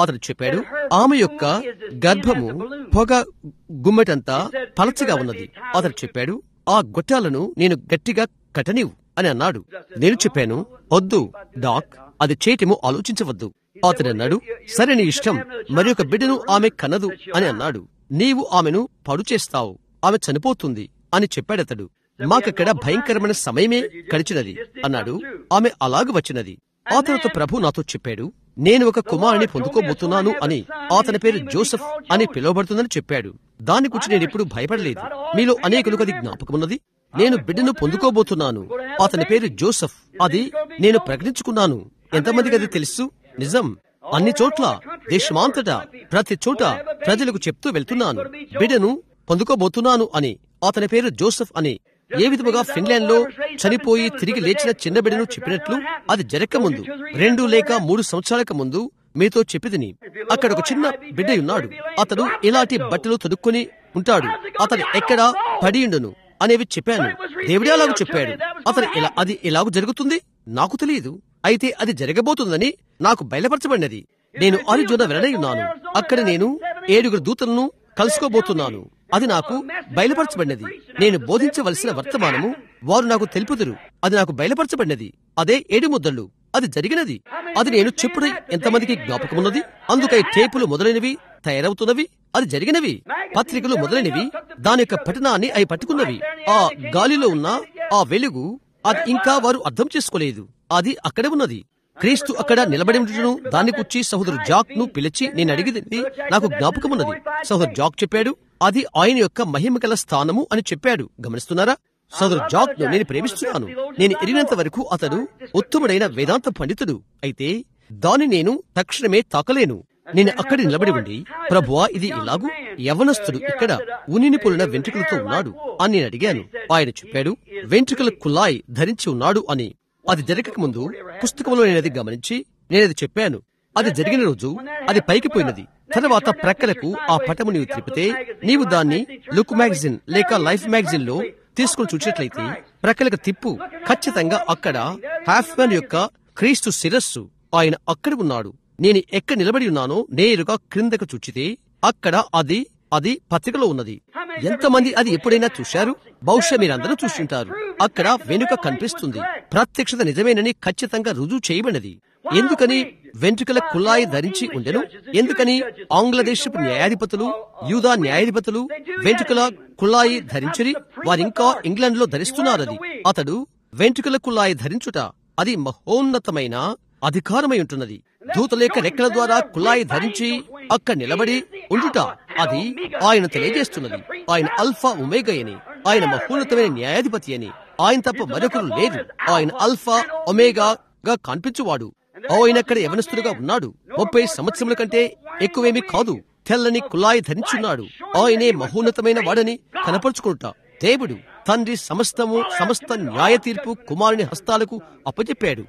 అతడు చెప్పాడు ఆమె యొక్క గర్భము పొగ గుమ్మెటంతా పలచగా ఉన్నది అతడు చెప్పాడు ఆ గొట్టాలను నేను గట్టిగా కట్టనివు అని అన్నాడు నేను చెప్పాను వద్దు డాక్ అది చేయటము ఆలోచించవద్దు అతడు అన్నాడు సరే నీ ఇష్టం మరి ఒక బిడ్డను ఆమె కనదు అని అన్నాడు నీవు ఆమెను పడు చేస్తావు ఆమె చనిపోతుంది అని చెప్పాడతడు మాకక్కడ భయంకరమైన సమయమే గడిచినది అన్నాడు ఆమె అలాగ వచ్చినది ఆ తర్వాత ప్రభు నాతో చెప్పాడు నేను ఒక కుమారుని పొందుకోబోతున్నాను అని అతని పేరు జోసెఫ్ అని పిలువబడుతుందని చెప్పాడు దాని గురించి నేను ఇప్పుడు భయపడలేదు మీలో అనేకులకు అది జ్ఞాపకమున్నది నేను బిడ్డను పొందుకోబోతున్నాను అతని పేరు జోసెఫ్ అది నేను ప్రకటించుకున్నాను ఎంతమందికి అది తెలుసు నిజం అన్ని చోట్ల దేశమాంతటా ప్రతి చోట ప్రజలకు చెప్తూ వెళ్తున్నాను బిడ్డను పొందుకోబోతున్నాను అని అతని పేరు జోసెఫ్ అని ఏ విధముగా ఫిన్లాండ్ లో చనిపోయి తిరిగి లేచిన చిన్న బిడ్డను చెప్పినట్లు అది జరగక ముందు రెండు లేక మూడు సంవత్సరాలకు ముందు మీతో చెప్పిదిని అక్కడ ఒక చిన్న బిడ్డ ఉన్నాడు అతడు ఇలాంటి బట్టలు తొడుక్కొని ఉంటాడు అతడు ఎక్కడ పడియుండును అనేవి చెప్పాను దేవుడే అలాగూ చెప్పాడు అతను ఇలా అది ఎలాగూ జరుగుతుంది నాకు తెలియదు అయితే అది జరగబోతుందని నాకు బయలుపరచబడినది నేను అరిజోన వెళ్లడై ఉన్నాను అక్కడ నేను ఏడుగురు దూతలను కలుసుకోబోతున్నాను అది నాకు బయలుపరచబడినది నేను బోధించవలసిన వర్తమానము వారు నాకు తెలుపుదురు అది నాకు బయలుపరచబడినది అదే ఏడు ముద్దళ్ళు అది జరిగినది అది నేను చెప్పుడు ఎంతమందికి జ్ఞాపకమున్నది అందుకై టేపులు మొదలైనవి తయారవుతున్నవి అది జరిగినవి పత్రికలు మొదలైనవి దాని యొక్క పఠనాన్ని అవి పట్టుకున్నవి ఆ గాలిలో ఉన్న ఆ వెలుగు అది ఇంకా వారు అర్థం చేసుకోలేదు అది అక్కడే ఉన్నది క్రీస్తు అక్కడ నిలబడి ఉంటును దాన్ని కూర్చి సహోదరు జాక్ ను పిలిచి నేను అడిగింది నాకు జ్ఞాపకమున్నది సహోదరు జాక్ చెప్పాడు అది ఆయన యొక్క మహిమ గల స్థానము అని చెప్పాడు గమనిస్తున్నారా సోదరు జాక్ ను నేను ప్రేమిస్తున్నాను నేను ఎరిగినంత వరకు అతడు ఉత్తముడైన వేదాంత పండితుడు అయితే దాన్ని నేను తక్షణమే తాకలేను నేను అక్కడ నిలబడి ఉండి ప్రభువా ఇది ఇలాగు యవనస్తుడు ఇక్కడ ఉనిని పొలిన వెంట్రుకలతో ఉన్నాడు అని నేను అడిగాను ఆయన చెప్పాడు వెంట్రుకల కులాయి ధరించి ఉన్నాడు అని అది జరగక ముందు పుస్తకంలో నేనది గమనించి నేనది చెప్పాను అది జరిగిన రోజు అది పైకి పోయినది తర్వాత ప్రక్కలకు ఆ పటము నీవు తిప్పితే నీవు దాన్ని లుక్ మ్యాగజిన్ లేక లైఫ్ మ్యాగజిన్ లో తీసుకుని చూసినట్లయితే ప్రక్కలకు తిప్పు ఖచ్చితంగా అక్కడ హాఫ్ మ్యాన్ యొక్క క్రీస్తు శిరస్సు ఆయన అక్కడ ఉన్నాడు నేను ఎక్కడ నిలబడి ఉన్నానో నేరుగా క్రిందకు చూచితే అక్కడ అది అది పత్రికలో ఉన్నది ఎంతమంది అది ఎప్పుడైనా చూశారు బహుశా మీరందరూ చూస్తుంటారు అక్కడ వెనుక కనిపిస్తుంది ప్రత్యక్షత నిజమేనని ఖచ్చితంగా రుజువు చేయబడినది ఎందుకని వెంట్రుకల కుల్లాయి ధరించి ఉండెను ఎందుకని ఆంగ్లదేశపు న్యాయాధిపతులు యూదా న్యాయాధిపతులు వెంట్రుకల కుల్లాయి ధరించరి వారింకా ఇంగ్లాండ్ లో ధరిస్తున్నారది అతడు వెంట్రుకల కుల్లాయి ధరించుట అది మహోన్నతమైన అధికారమై ఉంటున్నది దూతలేక రెక్కల ద్వారా కులాయి ధరించి అక్కడ నిలబడి ఉండుట అది ఆయన తెలియజేస్తున్నది ఆయన అల్ఫా ఉమేగయని ఆయన మహోన్నతమైన న్యాయాధిపతి అని ఆయన తప్ప మరొకరు లేదు ఆయన అల్ఫా ఒమేగాగా కనిపించువాడు ఆయన అక్కడ యవనస్తుడుగా ఉన్నాడు ముప్పై సంవత్సరముల కంటే ఎక్కువేమీ కాదు తెల్లని కులాయి ధరించున్నాడు ఆయనే మహోన్నతమైన వాడని కనపరుచుకుంటా దేవుడు తండ్రి సమస్తము సమస్త న్యాయ తీర్పు కుమారుని హస్తాలకు అప్పచెప్పాడు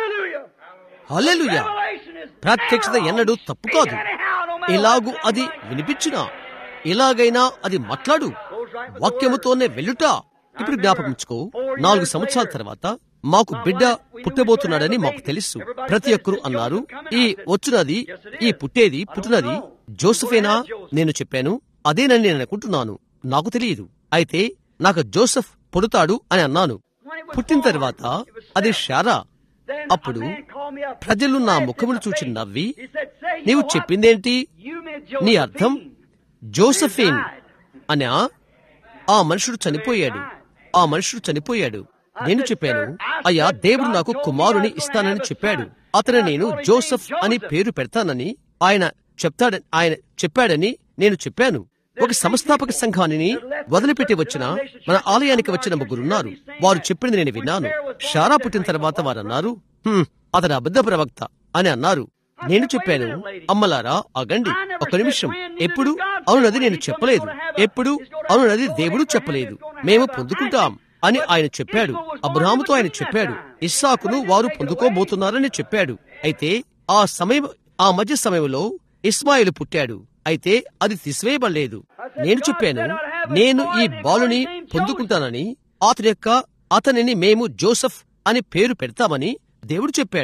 హల్లెలూయా ప్రత్యక్షత ఎన్నడూ తప్పు కాదు ఇలాగు అది వినిపించినా ఇలాగైనా అది మాట్లాడు వాక్యముతోనే వెళ్ళుట ఇప్పుడు జ్ఞాపకంచుకో నాలుగు సంవత్సరాల తర్వాత మాకు బిడ్డ పుట్టబోతున్నాడని మాకు తెలుసు ప్రతి ఒక్కరు అన్నారు ఈ వచ్చునది ఈ పుట్టేది పుట్టినది జోసఫేనా నేను చెప్పాను అదేనని నేను అనుకుంటున్నాను నాకు తెలియదు అయితే నాకు జోసెఫ్ పుడతాడు అని అన్నాను పుట్టిన తర్వాత అది షారా అప్పుడు ప్రజలు నా ముఖమును చూచి నవ్వి నీవు చెప్పిందేంటి నీ అర్థం జోసఫేన్ అనా ఆ మనుషుడు చనిపోయాడు ఆ మనుషుడు చనిపోయాడు నేను చెప్పాను అయ్యా దేవుడు నాకు కుమారుని ఇస్తానని చెప్పాడు అతను నేను జోసెఫ్ అని పేరు పెడతానని ఆయన చెప్తాడని ఆయన చెప్పాడని నేను చెప్పాను ఒక సంస్థాపక సంఘాన్ని వదిలిపెట్టి వచ్చిన మన ఆలయానికి వచ్చిన ముగ్గురున్నారు వారు చెప్పింది నేను విన్నాను షారా పుట్టిన తర్వాత వారు అన్నారు "హ్మ్, అతడు అబద్ధ ప్రవక్త అని అన్నారు నేను చెప్పాను అమ్మలారా అగండి ఒక నిమిషం ఎప్పుడు అవునది నేను చెప్పలేదు ఎప్పుడు అవునది దేవుడు చెప్పలేదు మేము పొందుకుంటాం అని ఆయన చెప్పాడు అబ్రహాముతో ఆయన చెప్పాడు ఇస్సాకును వారు పొందుకోబోతున్నారని చెప్పాడు అయితే ఆ సమయం ఆ మధ్య సమయంలో ఇస్మాయిల్ పుట్టాడు అయితే అది తీసివేయబడలేదు నేను చెప్పాను నేను ఈ బాలుని పొందుకుంటానని అతని యొక్క అతనిని మేము జోసెఫ్ అని పేరు పెడతామని దేవుడు చెప్పాడు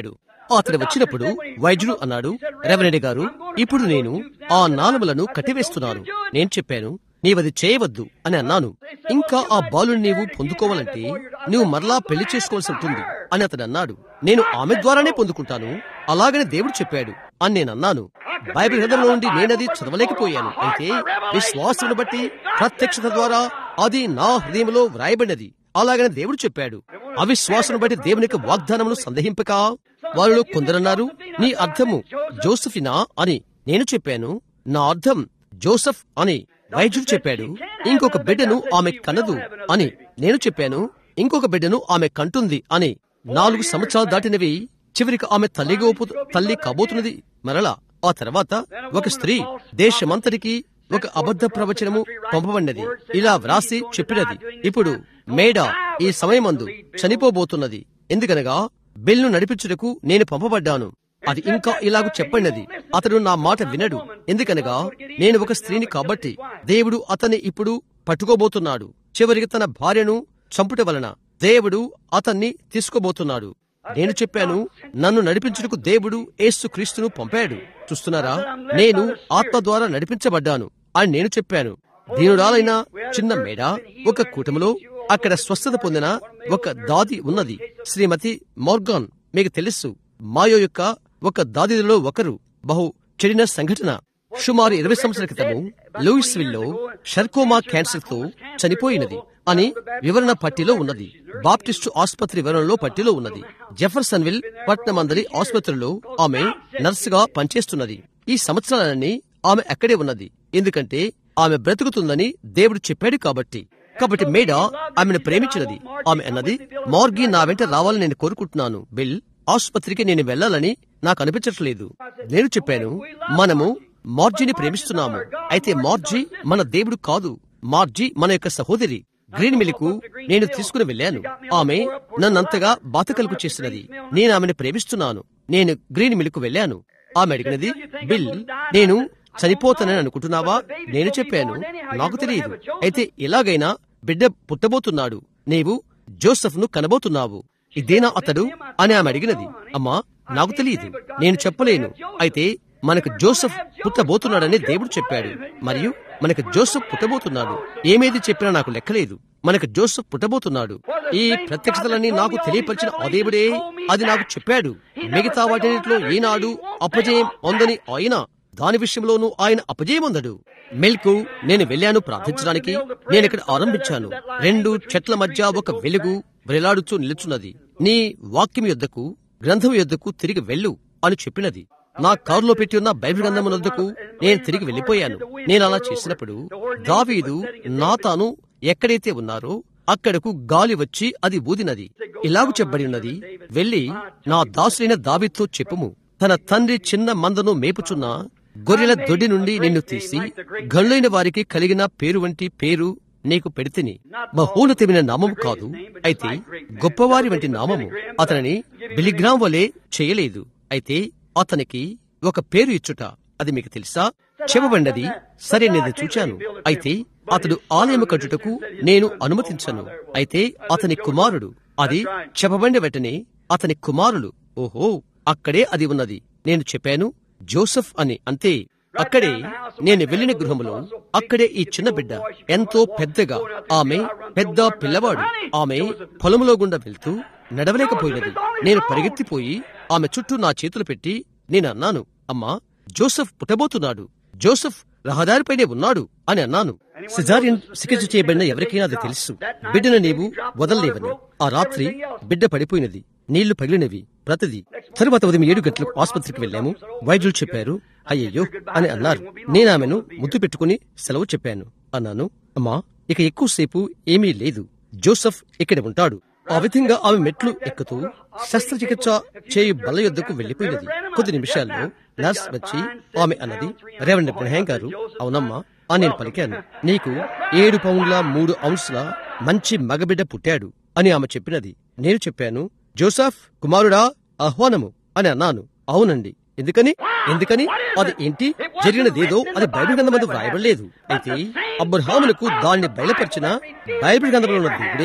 అతడు వచ్చినప్పుడు వైద్యుడు అన్నాడు రెవరెండి గారు ఇప్పుడు నేను ఆ నాలుమలను కట్టివేస్తున్నాను నేను చెప్పాను నీవది చేయవద్దు అని అన్నాను ఇంకా ఆ బాలుని నీవు పొందుకోవాలంటే నువ్వు మరలా పెళ్లి చేసుకోవాల్సి ఉంటుంది అని అతడు అన్నాడు నేను ఆమె ద్వారానే పొందుకుంటాను అలాగనే దేవుడు చెప్పాడు అని నేను అన్నాను బైబిల్ గ్రంథంలో నుండి నేనది చదవలేకపోయాను అయితే విశ్వాసమును బట్టి ప్రత్యక్షత ద్వారా అది నా హృదయంలో వ్రాయబడినది అలాగనే దేవుడు చెప్పాడు అవిశ్వాసం బట్టి దేవునికి వాగ్దానమును సందేహింపక వారిలో కొందరన్నారు నీ అర్థము జోసఫినా అని నేను చెప్పాను నా అర్థం జోసఫ్ అని వైద్యుడు చెప్పాడు ఇంకొక బిడ్డను ఆమె కనదు అని నేను చెప్పాను ఇంకొక బిడ్డను ఆమె కంటుంది అని నాలుగు సంవత్సరాలు దాటినవి చివరికి ఆమె తల్లిగా తల్లి కాబోతున్నది మరలా ఆ తర్వాత ఒక స్త్రీ దేశమంతటికి ఒక అబద్ధ ప్రవచనము పంపబడినది ఇలా వ్రాసి చెప్పినది ఇప్పుడు మేడ ఈ సమయమందు చనిపోబోతున్నది ఎందుకనగా బిల్ను నడిపించుటకు నేను పంపబడ్డాను అది ఇంకా ఇలాగ చెప్పండినది అతడు నా మాట వినడు ఎందుకనగా నేను ఒక స్త్రీని కాబట్టి దేవుడు అతన్ని ఇప్పుడు పట్టుకోబోతున్నాడు చివరికి తన భార్యను చంపుట వలన దేవుడు అతన్ని తీసుకోబోతున్నాడు నేను చెప్పాను నన్ను నడిపించుటకు దేవుడు యేసు క్రీస్తును పంపాడు చూస్తున్నారా నేను ఆత్మ ద్వారా నడిపించబడ్డాను అని నేను చెప్పాను దీనురాలైన చిన్న మేడ ఒక కూటమిలో అక్కడ స్వస్థత పొందిన ఒక దాది ఉన్నది శ్రీమతి మోర్గాన్ మీకు తెలుసు మాయో యొక్క ఒక దాదిలో ఒకరు బహు చెడిన సంఘటన సుమారు ఇరవై సంవత్సరాల క్రితము లూయిస్విల్లో షర్కోమా క్యాన్సర్ తో చనిపోయినది అని వివరణ పట్టిలో ఉన్నది బాప్టిస్టు ఆసుపత్రి వివరణలో పట్టిలో ఉన్నది జెఫర్సన్విల్ పట్నమందరి ఆసుపత్రిలో ఆమె నర్సుగా పనిచేస్తున్నది ఈ సంవత్సరాలన్నీ ఆమె అక్కడే ఉన్నది ఎందుకంటే ఆమె బ్రతుకుతుందని దేవుడు చెప్పాడు కాబట్టి కాబట్టి మేడ ఆమెను ప్రేమించినది ఆమె అన్నది మార్గి నా వెంట రావాలని నేను కోరుకుంటున్నాను బిల్ ఆసుపత్రికి నేను వెళ్లాలని నాకు అనిపించట్లేదు నేను చెప్పాను మనము మార్జిని ప్రేమిస్తున్నాము అయితే మార్జీ మన దేవుడు కాదు మార్జీ మన యొక్క సహోదరి గ్రీన్ మిల్క్ నేను తీసుకుని వెళ్ళాను ఆమె నన్నంతగా బాతకలుపు చేసినది నేను ఆమెను ప్రేమిస్తున్నాను నేను గ్రీన్ మిల్క్ వెళ్ళాను ఆమె అడిగినది బిల్ నేను చనిపోతానని అనుకుంటున్నావా నేను చెప్పాను నాకు తెలియదు అయితే ఎలాగైనా బిడ్డ పుట్టబోతున్నాడు నీవు జోసెఫ్ ను కనబోతున్నావు ఇదేనా అతడు అని ఆమె అడిగినది అమ్మా నాకు తెలియదు నేను చెప్పలేను అయితే మనకు జోసెఫ్ పుట్టబోతున్నాడని దేవుడు చెప్పాడు మరియు మనకు జోసెఫ్ పుట్టబోతున్నాడు ఏమేది చెప్పినా నాకు లెక్కలేదు మనకు జోసెఫ్ పుట్టబోతున్నాడు ఈ ప్రత్యక్షతలన్నీ నాకు తెలియపరిచిన ఆ దేవుడే అది నాకు చెప్పాడు మిగతా వాటిలో ఈనాడు అపజయం ఉందని ఆయన దాని విషయంలోనూ ఆయన అపజయముందడు మెల్కు నేను వెళ్ళాను ప్రార్థించడానికి నేను ఇక్కడ ఆరంభించాను రెండు చెట్ల మధ్య ఒక వెలుగు వ్రేలాడుచూ నిలుచున్నది నీ వాక్యం యొద్దకు గ్రంథం యొద్దకు తిరిగి వెళ్ళు అని చెప్పినది నా కారులో పెట్టి ఉన్న బైబిల్ గ్రంథం వద్దకు నేను తిరిగి వెళ్ళిపోయాను నేను అలా చేసినప్పుడు దావీదు నా తాను ఎక్కడైతే ఉన్నారో అక్కడకు గాలి వచ్చి అది ఊదినది ఇలాగు చెప్పబడి ఉన్నది వెళ్లి నా దాసులైన దావీతో చెప్పుము తన తండ్రి చిన్న మందను మేపుచున్న గొర్రెల దొడ్డి నుండి నిన్ను తీసి గళ్ళైన వారికి కలిగిన పేరు వంటి పేరు నీకు పెడితిని మహోన్నతమైన నామము కాదు అయితే గొప్పవారి వంటి నామము అతనిని బిలిగ్రామ్ వలె చేయలేదు అయితే అతనికి ఒక పేరు ఇచ్చుట అది మీకు తెలుసా చెప్పబడినది సరే నేను చూచాను అయితే అతడు ఆలయము కట్టుటకు నేను అనుమతించను అయితే అతని కుమారుడు అది చెప్పబడిన వెంటనే అతని కుమారులు ఓహో అక్కడే అది ఉన్నది నేను చెప్పాను జోసెఫ్ అని అంతే అక్కడే నేను వెళ్లిన గృహంలో అక్కడే ఈ చిన్న బిడ్డ ఎంతో పెద్దగా ఆమె పెద్ద పిల్లవాడు ఆమె పొలములో గుండా వెళ్తూ నడవలేకపోయినది నేను పరిగెత్తిపోయి ఆమె చుట్టూ నా చేతులు పెట్టి నేను అన్నాను అమ్మా జోసెఫ్ పుట్టబోతున్నాడు జోసెఫ్ రహదారిపైనే ఉన్నాడు అని అన్నాను సిజారియన్ చికిత్స చేయబడిన ఎవరికైనా అది తెలుసు బిడ్డను నీవు వదలలేవని ఆ రాత్రి బిడ్డ పడిపోయినది నీళ్లు పగిలినవి ప్రతిది తరువాత ఉదయం ఏడు గంటలకు ఆసుపత్రికి వెళ్ళాము వైద్యులు చెప్పారు అయ్యయ్యో అని అన్నారు నేను ఆమెను ముద్దు పెట్టుకుని సెలవు చెప్పాను అన్నాను అమ్మా ఇక ఎక్కువసేపు ఏమీ లేదు జోసెఫ్ ఇక్కడ ఉంటాడు ఆ విధంగా ఆమె మెట్లు ఎక్కుతూ శస్త్రచికిత్స చేయు బల్ల యొద్దకు వెళ్లిపోయినది కొద్ది నిమిషాల్లో నర్స్ వచ్చి ఆమె అన్నది రేవండి బ్రహ్యం గారు అవునమ్మా అని నేను పలికాను నీకు ఏడు పౌండ్ల మూడు ఔన్స్ల మంచి మగబిడ్డ పుట్టాడు అని ఆమె చెప్పినది నేను చెప్పాను జోసఫ్ కుమారుడా ఆహ్వానము అని అన్నాను అవునండి ఎందుకని ఎందుకని అది ఏంటి జరిగినదేదో అది బైబిల్ గ్రంథమందు వ్రాయబడలేదు అయితే అబ్రహాములకు దాన్ని బయలుపరిచిన బైబిల్ గ్రంథంలో ఉన్న దేవుడే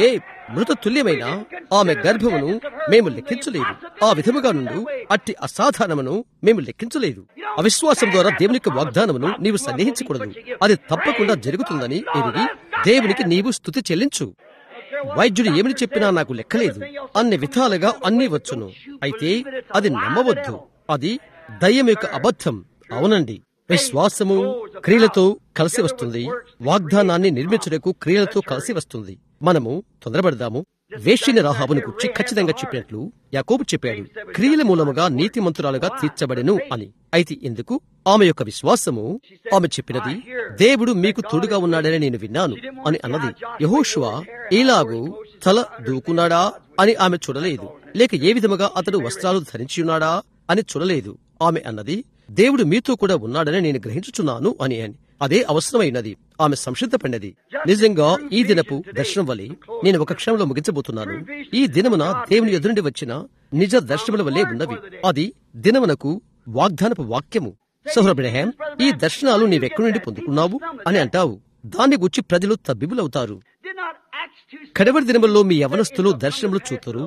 మృత తుల్యమైన ఆమె గర్భమును మేము లెక్కించలేదు ఆ విధముగా నుండి అట్టి అసాధారణమును మేము లెక్కించలేదు అవిశ్వాసం ద్వారా దేవుని యొక్క వాగ్దానమును నీవు సన్నిహించకూడదు అది తప్పకుండా జరుగుతుందని ఎరిగి దేవునికి నీవు స్థుతి చెల్లించు వైద్యుడు ఏమని చెప్పినా నాకు లెక్కలేదు అన్ని విధాలుగా అన్ని వచ్చును అయితే అది నమ్మవద్దు అది దయ్యం యొక్క అబద్ధం అవునండి విశ్వాసము క్రియలతో కలిసి వస్తుంది వాగ్దానాన్ని నిర్మించుటకు క్రియలతో కలిసి వస్తుంది మనము తొందరపడదాము వేషిని రాహాబును గురించి ఖచ్చితంగా చెప్పినట్లు యాకోబు చెప్పాడు క్రియల మూలముగా నీతిమంతురాలుగా తీర్చబడెను అని అయితే ఎందుకు ఆమె యొక్క విశ్వాసము ఆమె చెప్పినది దేవుడు మీకు తోడుగా ఉన్నాడని నేను విన్నాను అని అన్నది యహోషువ ఇలాగూ తల దూకున్నాడా అని ఆమె చూడలేదు లేక ఏ విధముగా అతడు వస్త్రాలు ధరించి ఉన్నాడా అని చూడలేదు ఆమె అన్నది దేవుడు మీతో కూడా ఉన్నాడని నేను గ్రహించుచున్నాను అని అని అదే అవసరమైనది ఆమె సంసిద్ధపడినది నిజంగా ఈ దినపు దర్శనం వలె నేను ఒక క్షణంలో ముగించబోతున్నాను ఈ దినమున దేవుని ఎదురుండి వచ్చిన నిజ దర్శనముల వలె ఉన్నవి అది దినమునకు వాగ్దానపు వాక్యము సౌరబ్రహాం ఈ దర్శనాలు నీవెక్కడి నుండి పొందుకున్నావు అని అంటావు దాన్ని గుచ్చి ప్రజలు తబ్బిబులవుతారు కడవరి దినముల్లో మీ యవనస్తులు దర్శనములు చూతురు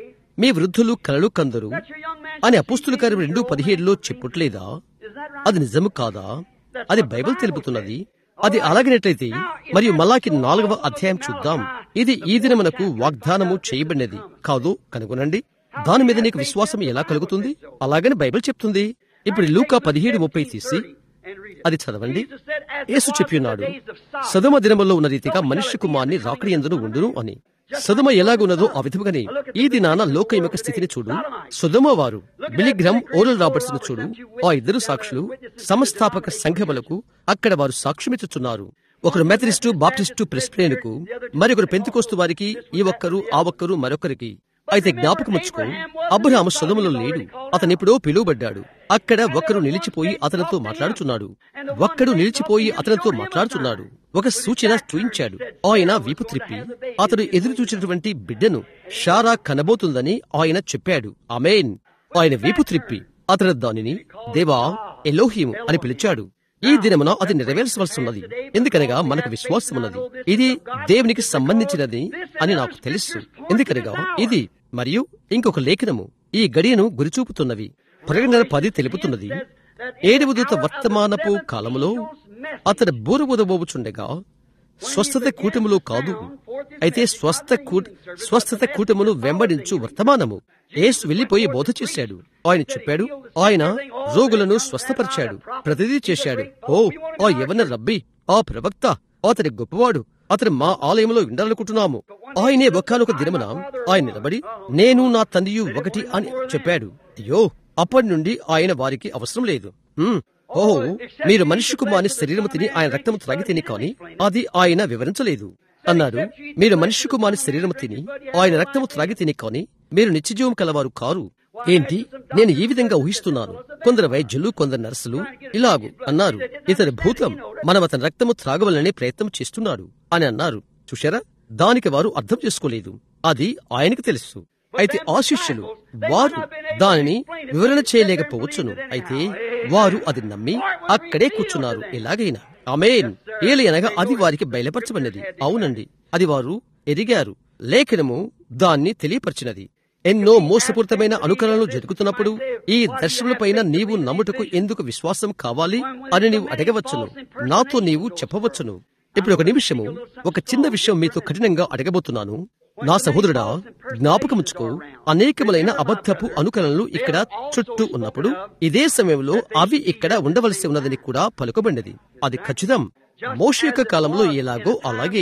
మీ వృద్ధులు కలలు కందరు అని అపుస్తుల కార్యం రెండు పదిహేడులో చెప్పుట్లేదా అది నిజము కాదా అది బైబిల్ తెలుపుతున్నది అది అలాగినట్లయితే మరియు మలాకి నాలుగవ అధ్యాయం చూద్దాం ఇది ఈ దినమునకు వాగ్దానము చేయబడినది కాదు కనుగొనండి దాని మీద నీకు విశ్వాసం ఎలా కలుగుతుంది అలాగని బైబిల్ చెప్తుంది ఇప్పుడు లూకా పదిహేడు ముప్పై తీసి అది చదవండి యేసు చెప్పియున్నాడు సదమ దినములో ఉన్న రీతిగా మనుష్య కుమార్ని రాకడి ఎందును ఉండును అని సదమ ఎలాగున్నదో ఆ విధముగానే ఈ దినాన లోకం యొక్క స్థితిని చూడు సుధమ వారు బిలిగ్రమ్ ఓరల్ రాబర్ట్స్ ను చూడు ఆ ఇద్దరు సాక్షులు సంస్థాపక సంఘములకు అక్కడ వారు సాక్ష్యమిచ్చుచున్నారు ఒకరు మెథడిస్టు బాప్టిస్టు ప్రెస్ప్లేనుకు మరొకరు పెంతికోస్తు వారికి ఈ ఒక్కరు ఆ ఒక్కరు మరొకరికి అయితే జ్ఞాపకముచ్చుకో అబ్రహాము సొదములో లేడు అతను ఎప్పుడో పిలువబడ్డాడు అక్కడ ఒకరు నిలిచిపోయి అతనితో మాట్లాడుచున్నాడు ఒక్కడు నిలిచిపోయి అతనితో మాట్లాడుచున్నాడు ఒక సూచన చూయించాడు ఆయన వీపు త్రిప్పి అతడు ఎదురు చూచినటువంటి బిడ్డను షారా కనబోతుందని ఆయన చెప్పాడు అమేన్ ఆయన వీపు త్రిప్పి అతడు దానిని దేవా ఎలోహిం అని పిలిచాడు ఈ దినమున అది నెరవేర్చవలసి ఉన్నది ఎందుకనగా మనకు విశ్వాసం ఉన్నది ఇది దేవునికి సంబంధించినది అని నాకు తెలుసు ఎందుకనగా ఇది మరియు ఇంకొక లేఖనము ఈ గడియను గురిచూపుతున్నవి ప్రకటన పది తెలుపుతున్నది ఏడవ దూత వర్తమానపు కాలములో అతడు బూరబుదబోచుండగా స్వస్థత కూటములో కాదు అయితే స్వస్థ కూట స్వస్థత కూటమును వెంబడించు వర్తమానము యేసు వెళ్లిపోయి బోధ చేశాడు ఆయన చెప్పాడు ఆయన రోగులను స్వస్థపరిచాడు ప్రతిదీ చేశాడు ఓ ఆ యవన రబ్బి ఆ ప్రవక్త అతడి గొప్పవాడు అతడు మా ఆలయంలో ఉండాలనుకుంటున్నాము ఆయనే ఒకనొక దినమున ఆయన నిలబడి నేను నా తండ్రియు ఒకటి అని చెప్పాడు అయ్యో అప్పటి నుండి ఆయన వారికి అవసరం లేదు ఉమ్, ఓహో మీరు మనిషి కుమార్ని శరీరము తిని ఆయన రక్తము త్రాగి తిని కాని అది ఆయన వివరించలేదు అన్నాడు మీరు మనిషి కుమార్ని శరీరము తిని ఆయన రక్తము త్రాగి తిని కాని మీరు నిత్యజీవం కలవారు కారు ఏంటి నేను ఈ విధంగా ఊహిస్తున్నాను కొందరు వైద్యులు కొందరు నర్సులు ఇలాగు అన్నారు ఇతని భూతం మనం అతని రక్తము త్రాగవలనే ప్రయత్నం చేస్తున్నాడు అని అన్నారు చూశారా దానికి వారు అర్థం చేసుకోలేదు అది ఆయనకు తెలుసు అయితే ఆ శిష్యులు వారు దానిని వివరణ చేయలేకపోవచ్చును అయితే వారు అది నమ్మి అక్కడే కూర్చున్నారు ఎలాగైనా అమేన్ ఏలి అనగా అది వారికి బయలుపరచబడినది అవునండి అది వారు ఎరిగారు లేఖనము దాన్ని తెలియపరిచినది ఎన్నో మోసపూరితమైన అనుకరణలు జరుగుతున్నప్పుడు ఈ దర్శనలపైన నీవు నమ్ముటకు ఎందుకు విశ్వాసం కావాలి అని నీవు అడగవచ్చును నాతో నీవు చెప్పవచ్చును ఇప్పుడు ఒక నిమిషము ఒక చిన్న విషయం మీతో కఠినంగా అడగబోతున్నాను నా సహోదరుడా జ్ఞాపకముచ్చుకో అనేకములైన అబద్ధపు అనుకరణలు ఇక్కడ చుట్టూ ఉన్నప్పుడు ఇదే సమయంలో అవి ఇక్కడ ఉండవలసి ఉన్నదని కూడా పలుకబడినది అది ఖచ్చితం మోష యొక్క కాలంలో ఎలాగో అలాగే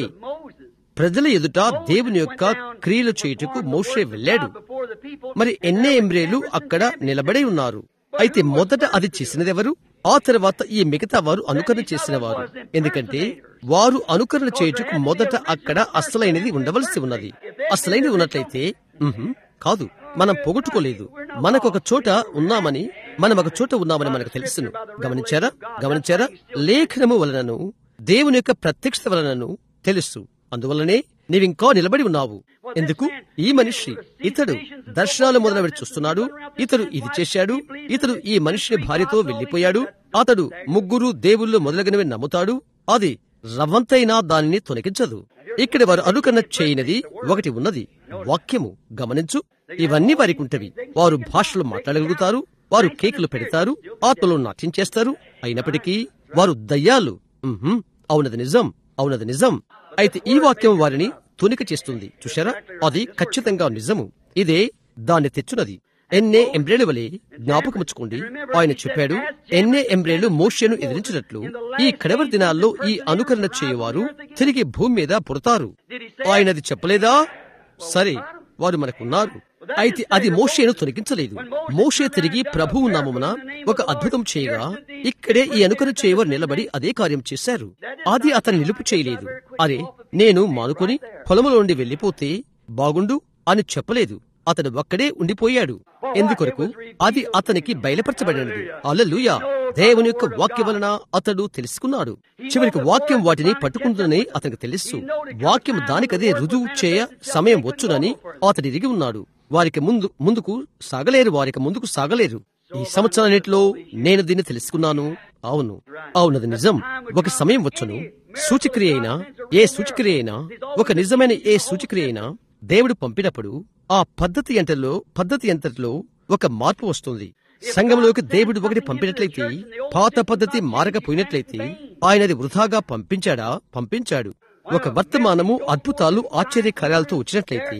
ప్రజల ఎదుట దేవుని యొక్క క్రియలు చేయుటకు మోషే వెళ్ళాడు మరి ఎన్నే ఎంబ్రేలు అక్కడ నిలబడి ఉన్నారు అయితే మొదట అది చేసినదెవరు ఆ తర్వాత ఈ మిగతా వారు అనుకరణ చేసిన వారు ఎందుకంటే వారు అనుకరణ చేయుటకు మొదట అక్కడ అసలైనది ఉండవలసి ఉన్నది అసలైనది ఉన్నట్లయితే ఉహుం, కాదు మనం పోగొట్టుకోలేదు మనకు ఒక చోట ఉన్నామని మనం ఒక చోట ఉన్నామని మనకు తెలుసును గమనించారా గమనించారా లేఖనము వలనను దేవుని యొక్క ప్రత్యక్షత వలనను తెలుసు అందువల్లనే నీవింకా నిలబడి ఉన్నావు ఎందుకు ఈ మనిషి ఇతడు దర్శనాలు మొదలుపెట్టి చూస్తున్నాడు ఇతడు ఇది చేశాడు ఇతడు ఈ మనిషిని భార్యతో వెళ్లిపోయాడు అతడు ముగ్గురు దేవుళ్ళు మొదలగినవి నమ్ముతాడు అది రవ్వంతైనా దానిని తొలగించదు ఇక్కడ వారు అనుకరణ చేయనిది ఒకటి ఉన్నది వాక్యము గమనించు ఇవన్నీ వారికి ఉంటవి వారు భాషలు మాట్లాడగలుగుతారు వారు కేకులు పెడతారు ఆత్మలో నాట్యం చేస్తారు అయినప్పటికీ వారు దయ్యాలు ఉహుం, అవునది నిజం అవునది నిజం అయితే ఈ వాక్యం వారిని తునిక చేస్తుంది చూశారా అది ఖచ్చితంగా నిజము ఇదే దాన్ని తెచ్చున్నది ఎన్నే ఎంబ్రేలు వలె జ్ఞాపకముచ్చుకోండి ఆయన చెప్పాడు ఎన్నే ఎంబ్రేలు మోషేను ఎదిరించినట్లు ఈ కడవరి దినాల్లో ఈ అనుకరణ చేయువారు తిరిగి భూమి మీద పుడతారు ఆయనది చెప్పలేదా సరే వారు మనకున్నారు అయితే అది మోషేను తొలగించలేదు మోషే తిరిగి ప్రభువు నామమున ఒక అద్భుతం చేయగా ఇక్కడే ఈ అనుకరణ చేయవారు నిలబడి అదే కార్యం చేశారు అది అతను నిలుపు చేయలేదు అరే నేను మానుకొని పొలములోండి వెళ్లిపోతే బాగుండు అని చెప్పలేదు అతడు ఒక్కడే ఉండిపోయాడు ఎందుకొరకు అది అతనికి బయలుపరచబడినది అల్లలుయ దేవుని యొక్క వాక్యం వలన అతడు తెలుసుకున్నాడు చివరికి వాక్యం వాటిని పట్టుకుంటుందని అతనికి తెలుసు వాక్యం దానికదే రుజువు చేయ సమయం వచ్చునని అతడు ఎరిగి ఉన్నాడు వారికి ముందు ముందుకు సాగలేరు వారికి ముందుకు సాగలేరు ఈ సంవత్సరాన్నిటిలో నేను దీన్ని తెలుసుకున్నాను అవును అవునది నిజం ఒక సమయం వచ్చును సూచక్రియ అయినా ఏ సూచక్రియ అయినా ఒక నిజమైన ఏ సూచక్రియ అయినా దేవుడు పంపినప్పుడు ఆ పద్ధతి ఎంతలో పద్ధతి ఎంతలో ఒక మార్పు వస్తుంది సంఘంలోకి దేవుడు ఒకటి పంపినట్లయితే పాత పద్ధతి మారకపోయినట్లయితే ఆయనది వృధాగా పంపించాడా పంపించాడు ఒక వర్తమానము అద్భుతాలు ఆశ్చర్య కార్యాలతో వచ్చినట్లయితే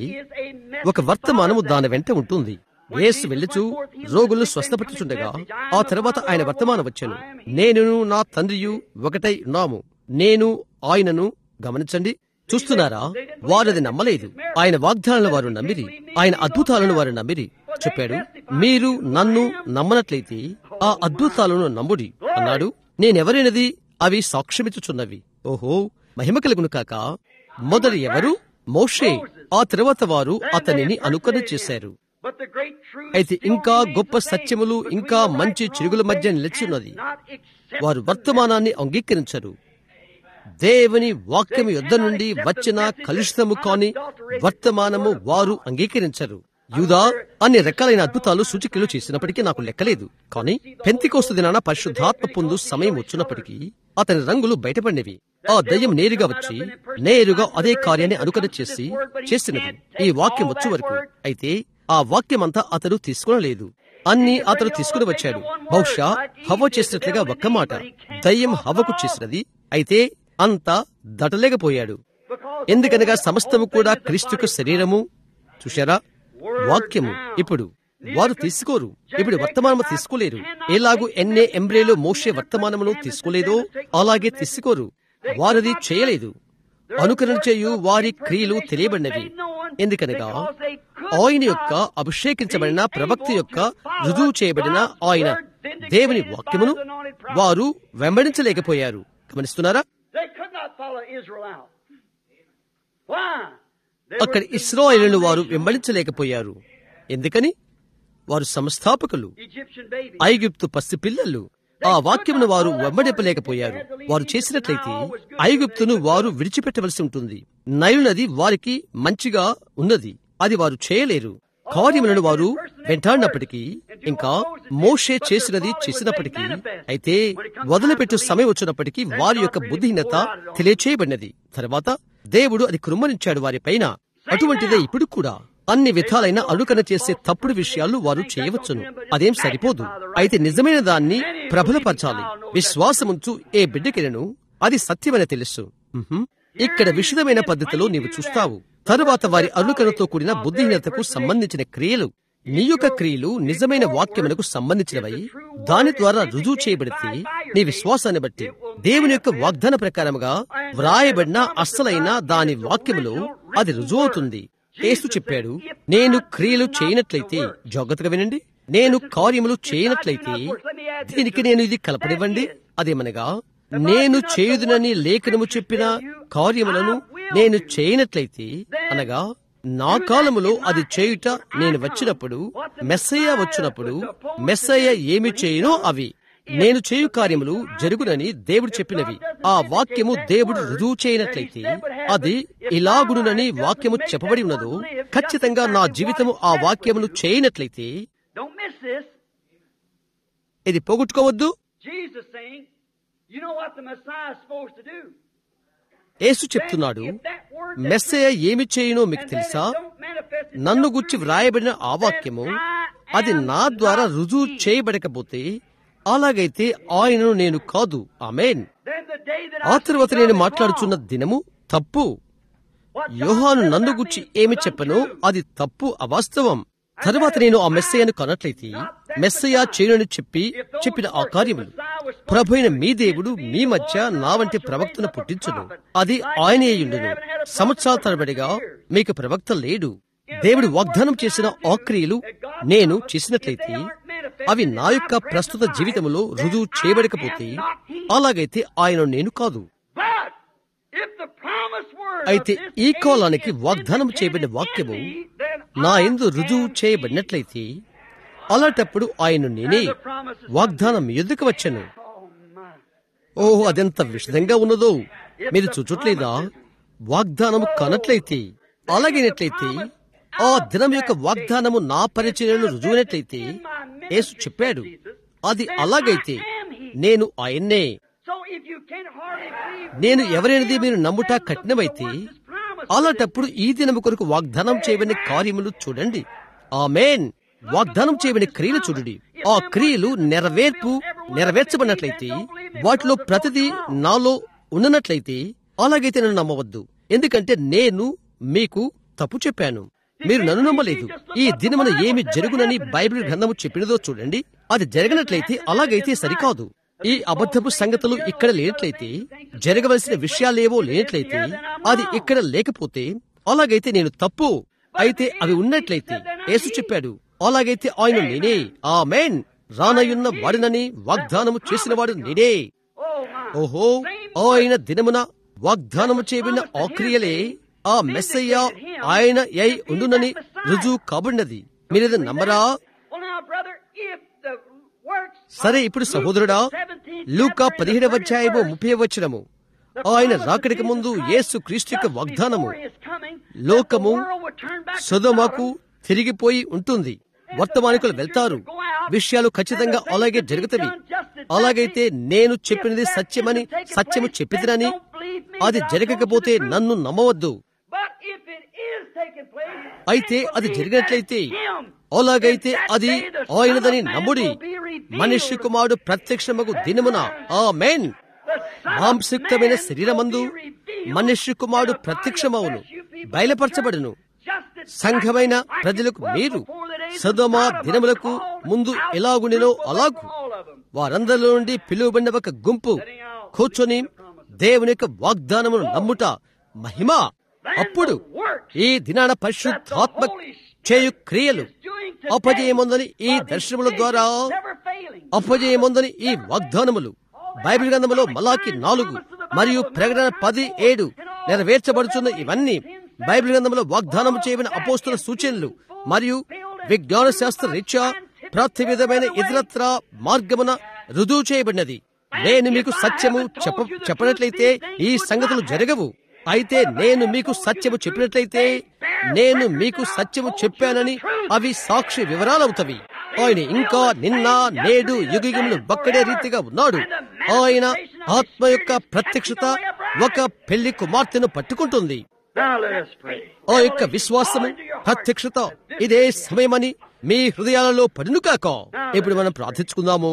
ఒక వర్తమానము దాని వెంట ఉంటుంది యేసు వెళ్ళుచు రోగులు స్వస్థపట్టుచుండగా ఆ తర్వాత ఆయన వర్తమానం వచ్చాను నేనును నా తండ్రియు ఒకటై ఉన్నాము నేను ఆయనను గమనించండి చూస్తున్నారా వారది నమ్మలేదు ఆయన వాగ్దానాలను వారు నమ్మిరి ఆయన అద్భుతాలను వారు నమ్మిరి చెప్పాడు మీరు నన్ను నమ్మనట్లయితే ఆ అద్భుతాలను నమ్ముడి అన్నాడు నేనెవరైనది అవి సాక్ష్యమిచ్చుచున్నవి ఓహో మహిమ కలుగును కాక మొదలు ఎవరు మోషే ఆ తర్వాత వారు అతనిని అనుకరణ చేశారు But the great truth అయితే still ఇంకా remains గొప్ప the same సత్యములు between ఇంకా the మంచి right చిరుగుల మధ్య and నిలిచిన్నది not accept వారు the వర్తమానాన్ని అంగీకరించరు దేవుని వాక్యము యొద్ద నుండి వచ్చిన కలుషితము కాని వర్తమానము వారు అంగీకరించరు యూదా అన్ని రకాలైన అద్భుతాలు సూచికలు చేసినప్పటికీ నాకు లెక్కలేదు కానీ పెంతికోస్తు దినాన పరిశుద్ధాత్మ పొందు సమయం వచ్చినప్పటికీ అతని రంగులు బయటపడినవి ఆ దయ్యం నేరుగా వచ్చి నేరుగా అదే కార్యాన్ని అనుకరణ చేసి చేసినది ఈ వాక్యం వచ్చే వరకు అయితే ఆ వాక్యమంతా అతడు తీసుకునలేదు అన్ని అతడు తీసుకుని వచ్చాడు బహుశా హవ్వ చేసినట్లుగా ఒక్క మాట దయ్యం హవ్వకు చేసినది అయితే అంత దటలేకపోయాడు ఎందుకనగా సమస్తము కూడా క్రీస్తుకు శరీరము చూశారా వాక్యము ఇప్పుడు వారు తీసుకోరు ఇప్పుడు వర్తమానము తీసుకోలేరు ఎలాగూ ఎన్నే ఎంబ్రేలో మోసే వర్తమానమును తీసుకోలేదో అలాగే తీసుకోరు వారది చేయలేదు అనుకరణ చేయు వారి క్రియలు తెలియబడినవి ఎందుకనగా ఆయన యొక్క అభిషేకించబడిన ప్రవక్త యొక్క రుజువు చేయబడిన ఆయన దేవుని వాక్యమును వారు వెంబడించలేకపోయారు గమనిస్తున్నారా They could not follow Israel out. Why? They అక్కడ were ఇస్రాయేలును వారు వెంబడించలేకపోయారు ఎందుకని వారు సంస్థాపకులు Egyptian babies. ఐగుప్తు పసి పిల్లలు ఆ వాక్యమును వారు వెంబడింపలేకపోయారు వారు చేసినట్లయితే ఐగుప్తును వారు విడిచిపెట్టవలసి ఉంటుంది నైలు నది వారికి మంచిగా ఉన్నది అది వారు చేయలేరు కార్యములను వారు వెంటాడినప్పటికీ ఇంకా మోషే చేసినది చేసినప్పటికీ అయితే వదిలిపెట్టు సమయం వచ్చినప్పటికీ వారి యొక్క బుద్ధిహీనత తెలియచేయబడినది తర్వాత దేవుడు అది కృమ్మరించాడు వారి పైన అటువంటిదే ఇప్పుడు కూడా అన్ని విధాలైన అనుకరణ చేసే తప్పుడు విషయాలు వారు చేయవచ్చును అదేం సరిపోదు అయితే నిజమైన దాన్ని ప్రబలపరచాలి విశ్వాసముంచు ఏ బిడ్డకిలను అది సత్యమని తెలుసు ఉహుం. ఇక్కడ విషదమైన పద్ధతిలో నీవు చూస్తావు తరువాత వారి అనుకరణతో కూడిన బుద్ధిహీనతకు సంబంధించిన క్రియలు నీ యొక్క క్రియలు నిజమైన వాక్యములకు సంబంధించినవై దాని ద్వారా రుజువు చేయబడితే నీ విశ్వాసాన్ని బట్టి దేవుని యొక్క వాగ్దాన ప్రకారముగా వ్రాయబడిన అస్సలైన దాని వాక్యములో అది రుజువు అవుతుంది యేసు చెప్పాడు నేను క్రియలు చేయనట్లయితే జాగ్రత్తగా వినండి నేను కార్యములు చేయనట్లయితే దీనికి నేను ఇది కలపనివ్వండి అదేమనగా నేను చేయుదునని లేఖనము చెప్పిన కార్యములను నేను చేయనట్లయితే అనగా నా కాలములో అది చేయుట నేను వచ్చినప్పుడు మెస్సయ్య వచ్చినప్పుడు మెస్సయ్య ఏమి చేయునో అవి నేను చేయు కార్యములు జరుగునని దేవుడు చెప్పినవి ఆ వాక్యము దేవుడు రుజువు చేయనట్లయితే అది ఇలాగునునని వాక్యము చెప్పబడి ఉన్నదో ఖచ్చితంగా నా జీవితము ఆ వాక్యమును చేయనట్లయితే Don't miss this. ఇది పోగొట్టుకోవద్దు Jesus saying, you know what the Messiah is supposed to do? యేసు చెప్తున్నాడు మెస్సయ ఏమి చేయునో మీకు తెలుసా నన్ను గుచ్చి వ్రాయబడిన ఆ వాక్యము అది నా ద్వారా రుజువు చేయబడకపోతే అలాగైతే ఆయనను నేను కాదు ఆమెన్ ఆ తర్వాత నేను మాట్లాడుచున్న దినము తప్పు యోహాను నన్ను గుచ్చి ఏమి చెప్పనో అది తప్పు అవాస్తవం తరువాత నేను ఆ మెస్సయ్యను కనట్లయితే మెస్సయ్య చేయనని చెప్పి చెప్పిన ఆ కార్యములు ప్రభైన మీ దేవుడు మీ మధ్య నా వంటి ప్రవక్తను పుట్టించును అది ఆయనే అయ్యుండును సంవత్సరాల తరబడిగా మీకు ప్రవక్త లేడు దేవుడు వాగ్దానం చేసిన ఆ క్రియలు నేను చేసినట్లయితే అవి నా యొక్క ప్రస్తుత జీవితంలో రుజువు చేయబడకపోతే అలాగైతే ఆయన నేను కాదు అయితే ఈ కాలానికి వాగ్దానం చేయబడిన వాక్యము నా ఎందు రుజువు చేయబడినట్లయితే అలాంటప్పుడు ఆయన నేనే వాగ్దానం ఎదుకు వచ్చాను ఓహో అదెంత విషదంగా ఉన్నదో మీరు చూచట్లేదా వాగ్దానము కనట్లయితే అలాగైనట్లయితే ఆ దినం యొక్క వాగ్దానము నా పరిచయను రుజువునట్లయితే యేసు చెప్పాడు అది అలాగైతే నేను ఆయన్నే నేను ఎవరైనది మీరు నమ్ముట కఠినమైతే అలాంటప్పుడు ఈ దినము కొరకు వాగ్దానం చేయబడిన కార్యములు చూడండి ఆమెన్ వాగ్దానం చేయబడిన క్రియలు చూడండి ఆ క్రియలు నెరవేర్పు నెరవేర్చబడినట్లయితే వాటిలో ప్రతిదీ నాలో ఉన్నట్లయితే అలాగైతే నన్ను నమ్మవద్దు ఎందుకంటే నేను మీకు తప్పు చెప్పాను మీరు నన్ను నమ్మలేదు ఈ దినమున ఏమి జరుగునని బైబిల్ గ్రంథము చెప్పినదో చూడండి అది జరగనట్లయితే అలాగైతే సరికాదు ఈ అబద్ధపు సంగతులు ఇక్కడ లేనట్లయితే జరగవలసిన విషయాలేవో లేనట్లయితే అది ఇక్కడ లేకపోతే అలాగైతే నేను తప్పు అయితే అవి ఉన్నట్లయితే యేసు చెప్పాడు అలాగైతే ఆయన నేనే ఆ మేన్ రానయున్న వాడినని వాగ్దానము చేసినవాడు నేనే ఓహో ఆయన దినమున వాగ్దానము చేయబడిన ఆ క్రియలే ఆ మెస్సయ్య ఆయన అయి ఉండునని రుజువు కాబడినది మీరేది నమ్మరా సరే ఇప్పుడు సహోదరుడా లూకా పదిహేడవ అధ్యాయము ముప్పై వచ్చినము ఆయన రాకడికి ముందు యేసు క్రీస్తు యొక్క వాగ్దానము లోకము సుధమకు తిరిగిపోయి ఉంటుంది వర్తమానికులు వెళ్తారు విషయాలు ఖచ్చితంగా అలాగే జరుగుతవి అలాగైతే నేను చెప్పినది సత్యమని సత్యము చెప్పిదినని అది జరగకపోతే నన్ను నమ్మవద్దు అయితే అది జరిగినట్లయితే అలాగైతే అది ఆయనదని నమ్ముడి మనిషి కుమారుడు ప్రత్యక్షమగు దినమున ఆ మెయిన్ మాంసయుక్తమైన శరీరమందు మనుష్య కుమారుడు ప్రత్యక్షమవును బయలుపరచబడును సంఘమైన ప్రజలకు మీరు సదమా దినములకు ముందు ఎలాగుండినో అలాగు వారందరిలో నుండి పిలువబడిన ఒక గుంపు కూర్చొని దేవుని యొక్క వాగ్దానమును నమ్ముట మహిమ అప్పుడు ఈ దినాన పరిశుద్ధాత్మ చేయు క్రియలు అపజయముందని ఈ దర్శనముల ద్వారా అపజయముందని ఈ వాగ్దానములు బైబిల్ గ్రంథములో మలాకి నాలుగు మరియు ప్రకటన పది ఏడు నెరవేర్చబడుతున్న ఇవన్నీ బైబిల్ గ్రంథంలో వాగ్దానం చేయబడిన అపోస్తుల సూచనలు మరియు విజ్ఞాన శాస్త్ర రీత్యా ప్రతి విధమైన ఇతరత్ర మార్గమున రుజువు చేయబడినది నేను మీకు సత్యము చెప్ప చెప్పనట్లయితే ఈ సంగతులు జరగవు అయితే నేను మీకు సత్యము చెప్పినట్లయితే నేను మీకు సత్యము చెప్పానని అవి సాక్షి వివరాలవుతవి ఆయన ఇంకా నిన్న నేడు యుగయుగములు ఒక్కడే రీతిగా ఉన్నాడు ఆయన ఆత్మ యొక్క ప్రత్యక్షత ఒక పెళ్లి కుమార్తెను పట్టుకుంటుంది ఆ యొక్క విశ్వాసము ప్రత్యక్షత ఇదే సమయమని మీ హృదయాలలో పడును కాక ఇప్పుడు మనం ప్రార్థించుకుందాము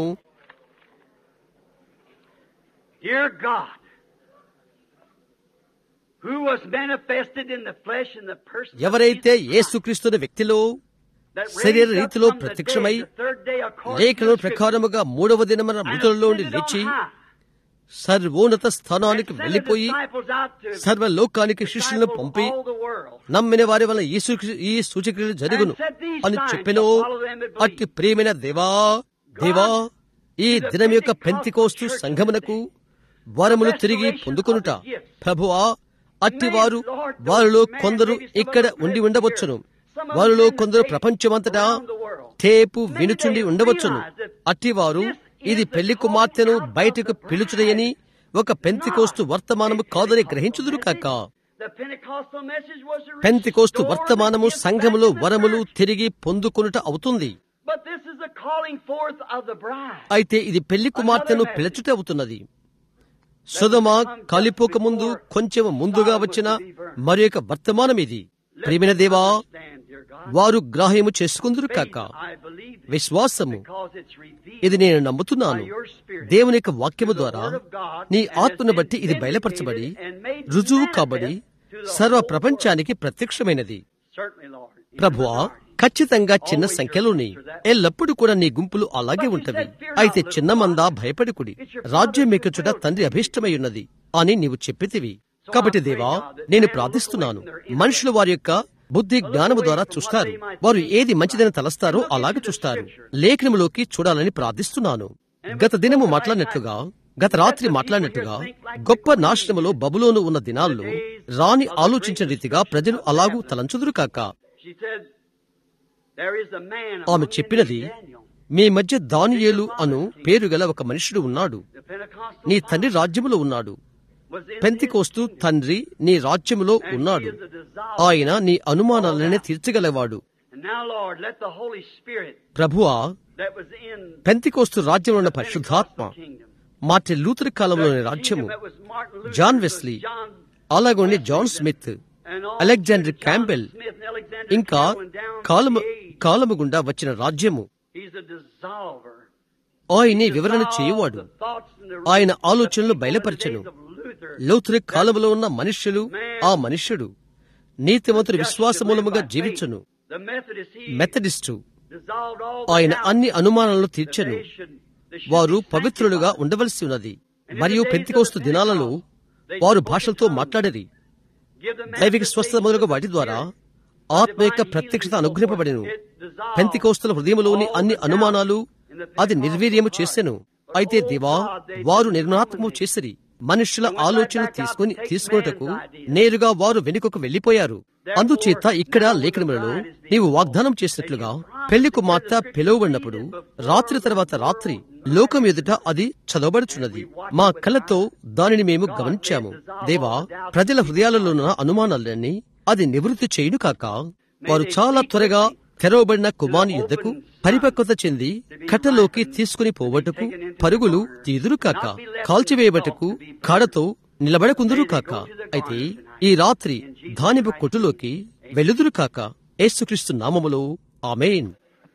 Dear God, who was manifested in the flesh in the person of ఎవరైతే Jesus Christ, యేసుక్రీస్తుని వ్యక్తిలో that శరీర raised up రీతిలో from the ప్రత్యక్షమై dead the third day according to లేఖనం the Scripture, ప్రకారముగా మూడవ దినమున and మృతులలో నుండి ascended on లేచి high, సర్వోన్నత and స్థానానికి sent his వెళ్లిపోయి disciples out to సర్వ లోకానికి శిష్యులను disciple పంపి all the world. నమ్మిన వారి వల్ల ఈ సూచ- ఈ సూచక్రియలు జరుగును అని చెప్పెను అట్టి ప్రియమైన దేవా దేవా ఈ దినం యొక్క పెంతికోస్తు సంఘమునకు వరములు తిరిగి పొందుకొనుట ప్రభువా అట్టి వారు వారిలో కొందరు ఇక్కడ ఉండి ఉండవచ్చును వారిలో కొందరు ప్రపంచమంతటా టేపు వినుచుండి ఉండవచ్చును అట్టివారు ఇది పెళ్లి కుమార్తెను బయటకు పిలుచుడయని ఒక పెంతికోస్తు వర్తమానము కాదని గ్రహించుదురు కాక The Pentecostal message was to Pentecost restore వర్తమానము the gift సంఘములో back to the వరములు church. తిరిగి పొందుకొనుట అవుతుంది But this is the calling forth of the bride. అయితే ఇది పెళ్లి కుమార్తెను పిలచుట అవుతున్నది సుధమ కాలిపోక ముందు కొంచెం ముందుగా వచ్చిన మరి యొక్క వర్తమానం ఇది ప్రియమైన దేవా వారు గ్రాహ్యము చేసుకుందరు కాక విశ్వాసము ఇది నేను నమ్ముతున్నాను దేవుని యొక్క వాక్యము ద్వారా నీ ఆత్మను బట్టి ఇది బయలుపరచబడి రుజువు కాబడి సర్వ ప్రపంచానికి ప్రత్యక్షమైనది ప్రభువా ఖచ్చితంగా చిన్న సంఖ్యలోని ఎల్లప్పుడూ కూడా నీ గుంపులు అలాగే ఉంటవి అయితే చిన్న మంద భయపడుకుడి రాజ్యం మీకుచుట తండ్రి అభీష్టమై ఉన్నది అని నీవు చెప్పితివి కాబట్టి దేవా నేను ప్రార్థిస్తున్నాను మనుషులు వారి యొక్క బుద్ధి జ్ఞానము ద్వారా చూస్తారు వారు ఏది మంచిదని తలస్తారో అలాగే చూస్తారు లేఖనములోకి చూడాలని ప్రార్థిస్తున్నాను గత దినము మాట్లాడినట్లుగా గత రాత్రి మాట్లాడినట్టుగా గొప్ప నాశనములో బబులోను ఉన్న దినాల్లో రాని ఆలోచించిన రీతిగా ప్రజలు అలాగూ తలంచుదురు కాక ఆమె చెప్పినది మీ మధ్య దానియేలు అను పేరు గల ఒక మనుషుడు ఉన్నాడు నీ తండ్రి రాజ్యములో ఉన్నాడు పెంతికోస్తు తండ్రి నీ రాజ్యములో ఉన్నాడు ఆయన నీ అనుమానాలనే తీర్చగలవాడు ప్రభువా పెంతికోస్తు రాజ్యంలో ఉన్న పరిశుద్ధాత్మ మార్టిన్ లూథర్ కాలంలోని రాజ్యము జాన్ వెస్లీ అలాగోని జాన్ స్మిత్ అలెగ్జాండర్ క్యాంబెల్ ఇంకా కాలము కాలము గుండా వచ్చిన రాజ్యము ఆయనే వివరణ చేయువాడు ఆయన ఆలోచనలు బయలుపరచను లూథర్ కాలములో ఉన్న మనుష్యులు ఆ మనుష్యుడు నీతిమంతుడు విశ్వాసమూలముగా జీవించను మెథడిస్టు ఆయన అన్ని అనుమానాలను తీర్చను వారు పవిత్రులుగా ఉండవలసి ఉన్నది మరియు పెంతికోస్తు దినాలలో వారు భాషలతో మాట్లాడరి దైవిక స్వస్థత మొదలుగా వాటి ద్వారా ఆత్మ యొక్క ప్రత్యక్షత అనుగ్రహింపబడిను పెంతికోస్తుల హృదయంలోని అన్ని అనుమానాలు అది నిర్వీర్యము చేసెను అయితే దేవా వారు నిర్మాత్మము చేసిరి మనుష్యుల ఆలోచన తీసుకుని తీసుకున్నటకు నేరుగా వారు వెనుకకు వెళ్లిపోయారు అందుచేత ఇక్కడ లేఖనములలో నీవు వాగ్దానం చేసినట్లుగా పెళ్లి కుమార్తె పిలువబడినప్పుడు రాత్రి తర్వాత రాత్రి లోకం ఎదుట అది చదవబడుచున్నది మా కళ్ళతో దానిని మేము గమనించాము దేవా ప్రజల హృదయాలలోనున్న అనుమానాలన్నీ అది నివృత్తి చేయును కాక వారు చాలా త్వరగా తెరవబడిన కుమాని యుద్ధకు పరిపక్వత చెంది కట్టలోకి తీసుకుని పోవటకు పరుగులు తీదురు కాక కాల్చివేయబటకు కాడతో నిలబడకుందురు కాక అయితే ఈ రాత్రి ధాన్యపు కొట్టులోకి వెలుదురు కాక యేసుక్రీస్తు నామములో ఆమెన్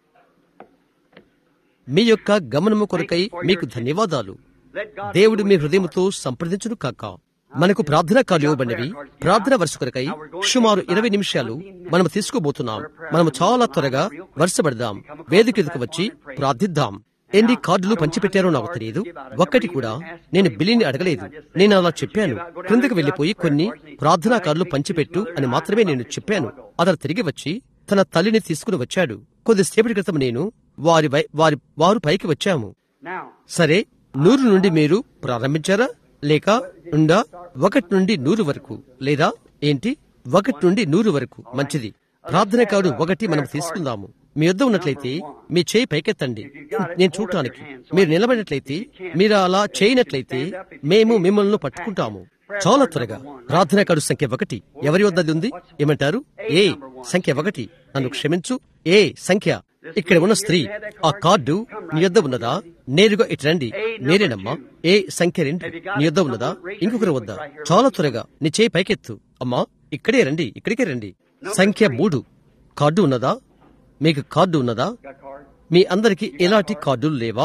మీ యొక్క గమనము కొరకై మీకు ధన్యవాదాలు దేవుడు మీ హృదయముతో సంప్రదించును కాక మనకు ప్రార్థన కార్డు ఇవ్వబడినవి ప్రార్థన వరుస కొరకై సుమారు ఇరవై నిమిషాలు మనం తీసుకోబోతున్నాం మనము చాలా త్వరగా వరుసపడదాం వేదిక ఎదుకు వచ్చి ప్రార్థిద్దాం ఎన్ని కార్డులు పంచిపెట్టారో నాకు తెలియదు ఒక్కటి కూడా నేను బిల్లిని అడగలేదు నేను అలా చెప్పాను క్రిందకు వెళ్లిపోయి కొన్ని ప్రార్థనా కార్డులు పంచిపెట్టు అని మాత్రమే నేను చెప్పాను అతను తిరిగి వచ్చి తన తల్లిని తీసుకుని వచ్చాడు కొద్దిసేపటి క్రితం నేను వారి వై- వారి వారు పైకి వచ్చాము సరే నూరు నుండి మీరు ప్రారంభించారా లేక ఉండా ఒకటి నుండి నూరు వరకు లేదా ఏంటి ఒకటి నుండి నూరు వరకు మంచిది ప్రార్థన కాడు ఒకటి మనం తీసుకుందాము మీ వద్ద ఉన్నట్లయితే మీ చేయి పైకెత్తండి నేను చూడటానికి మీరు నిలబడినట్లయితే మీరు అలా చేయనట్లయితే మేము మిమ్మల్ని పట్టుకుంటాము చాలా త్వరగా ప్రార్థన కార్డు సంఖ్య ఒకటి ఎవరి వద్ద అది ఉంది ఏమంటారు ఏ సంఖ్య ఒకటి నన్ను క్షమించు ఏ సంఖ్య ఇక్కడ ఉన్న స్త్రీ ఆ కార్డు నీ యొద్ద ఉన్నదా నేరుగా ఇటు రండి నేరేనమ్మా ఏ సంఖ్య రెండు నీ యొద్ద ఉన్నదా ఇంకొకరి వద్ద చాలా త్వరగా నీ చేయి పైకెత్తు అమ్మా ఇక్కడే రండి ఇక్కడికే రండి సంఖ్య మూడు కార్డు ఉన్నదా మీకు కార్డు ఉన్నదా మీ అందరికి ఎలాంటి కార్డులు లేవా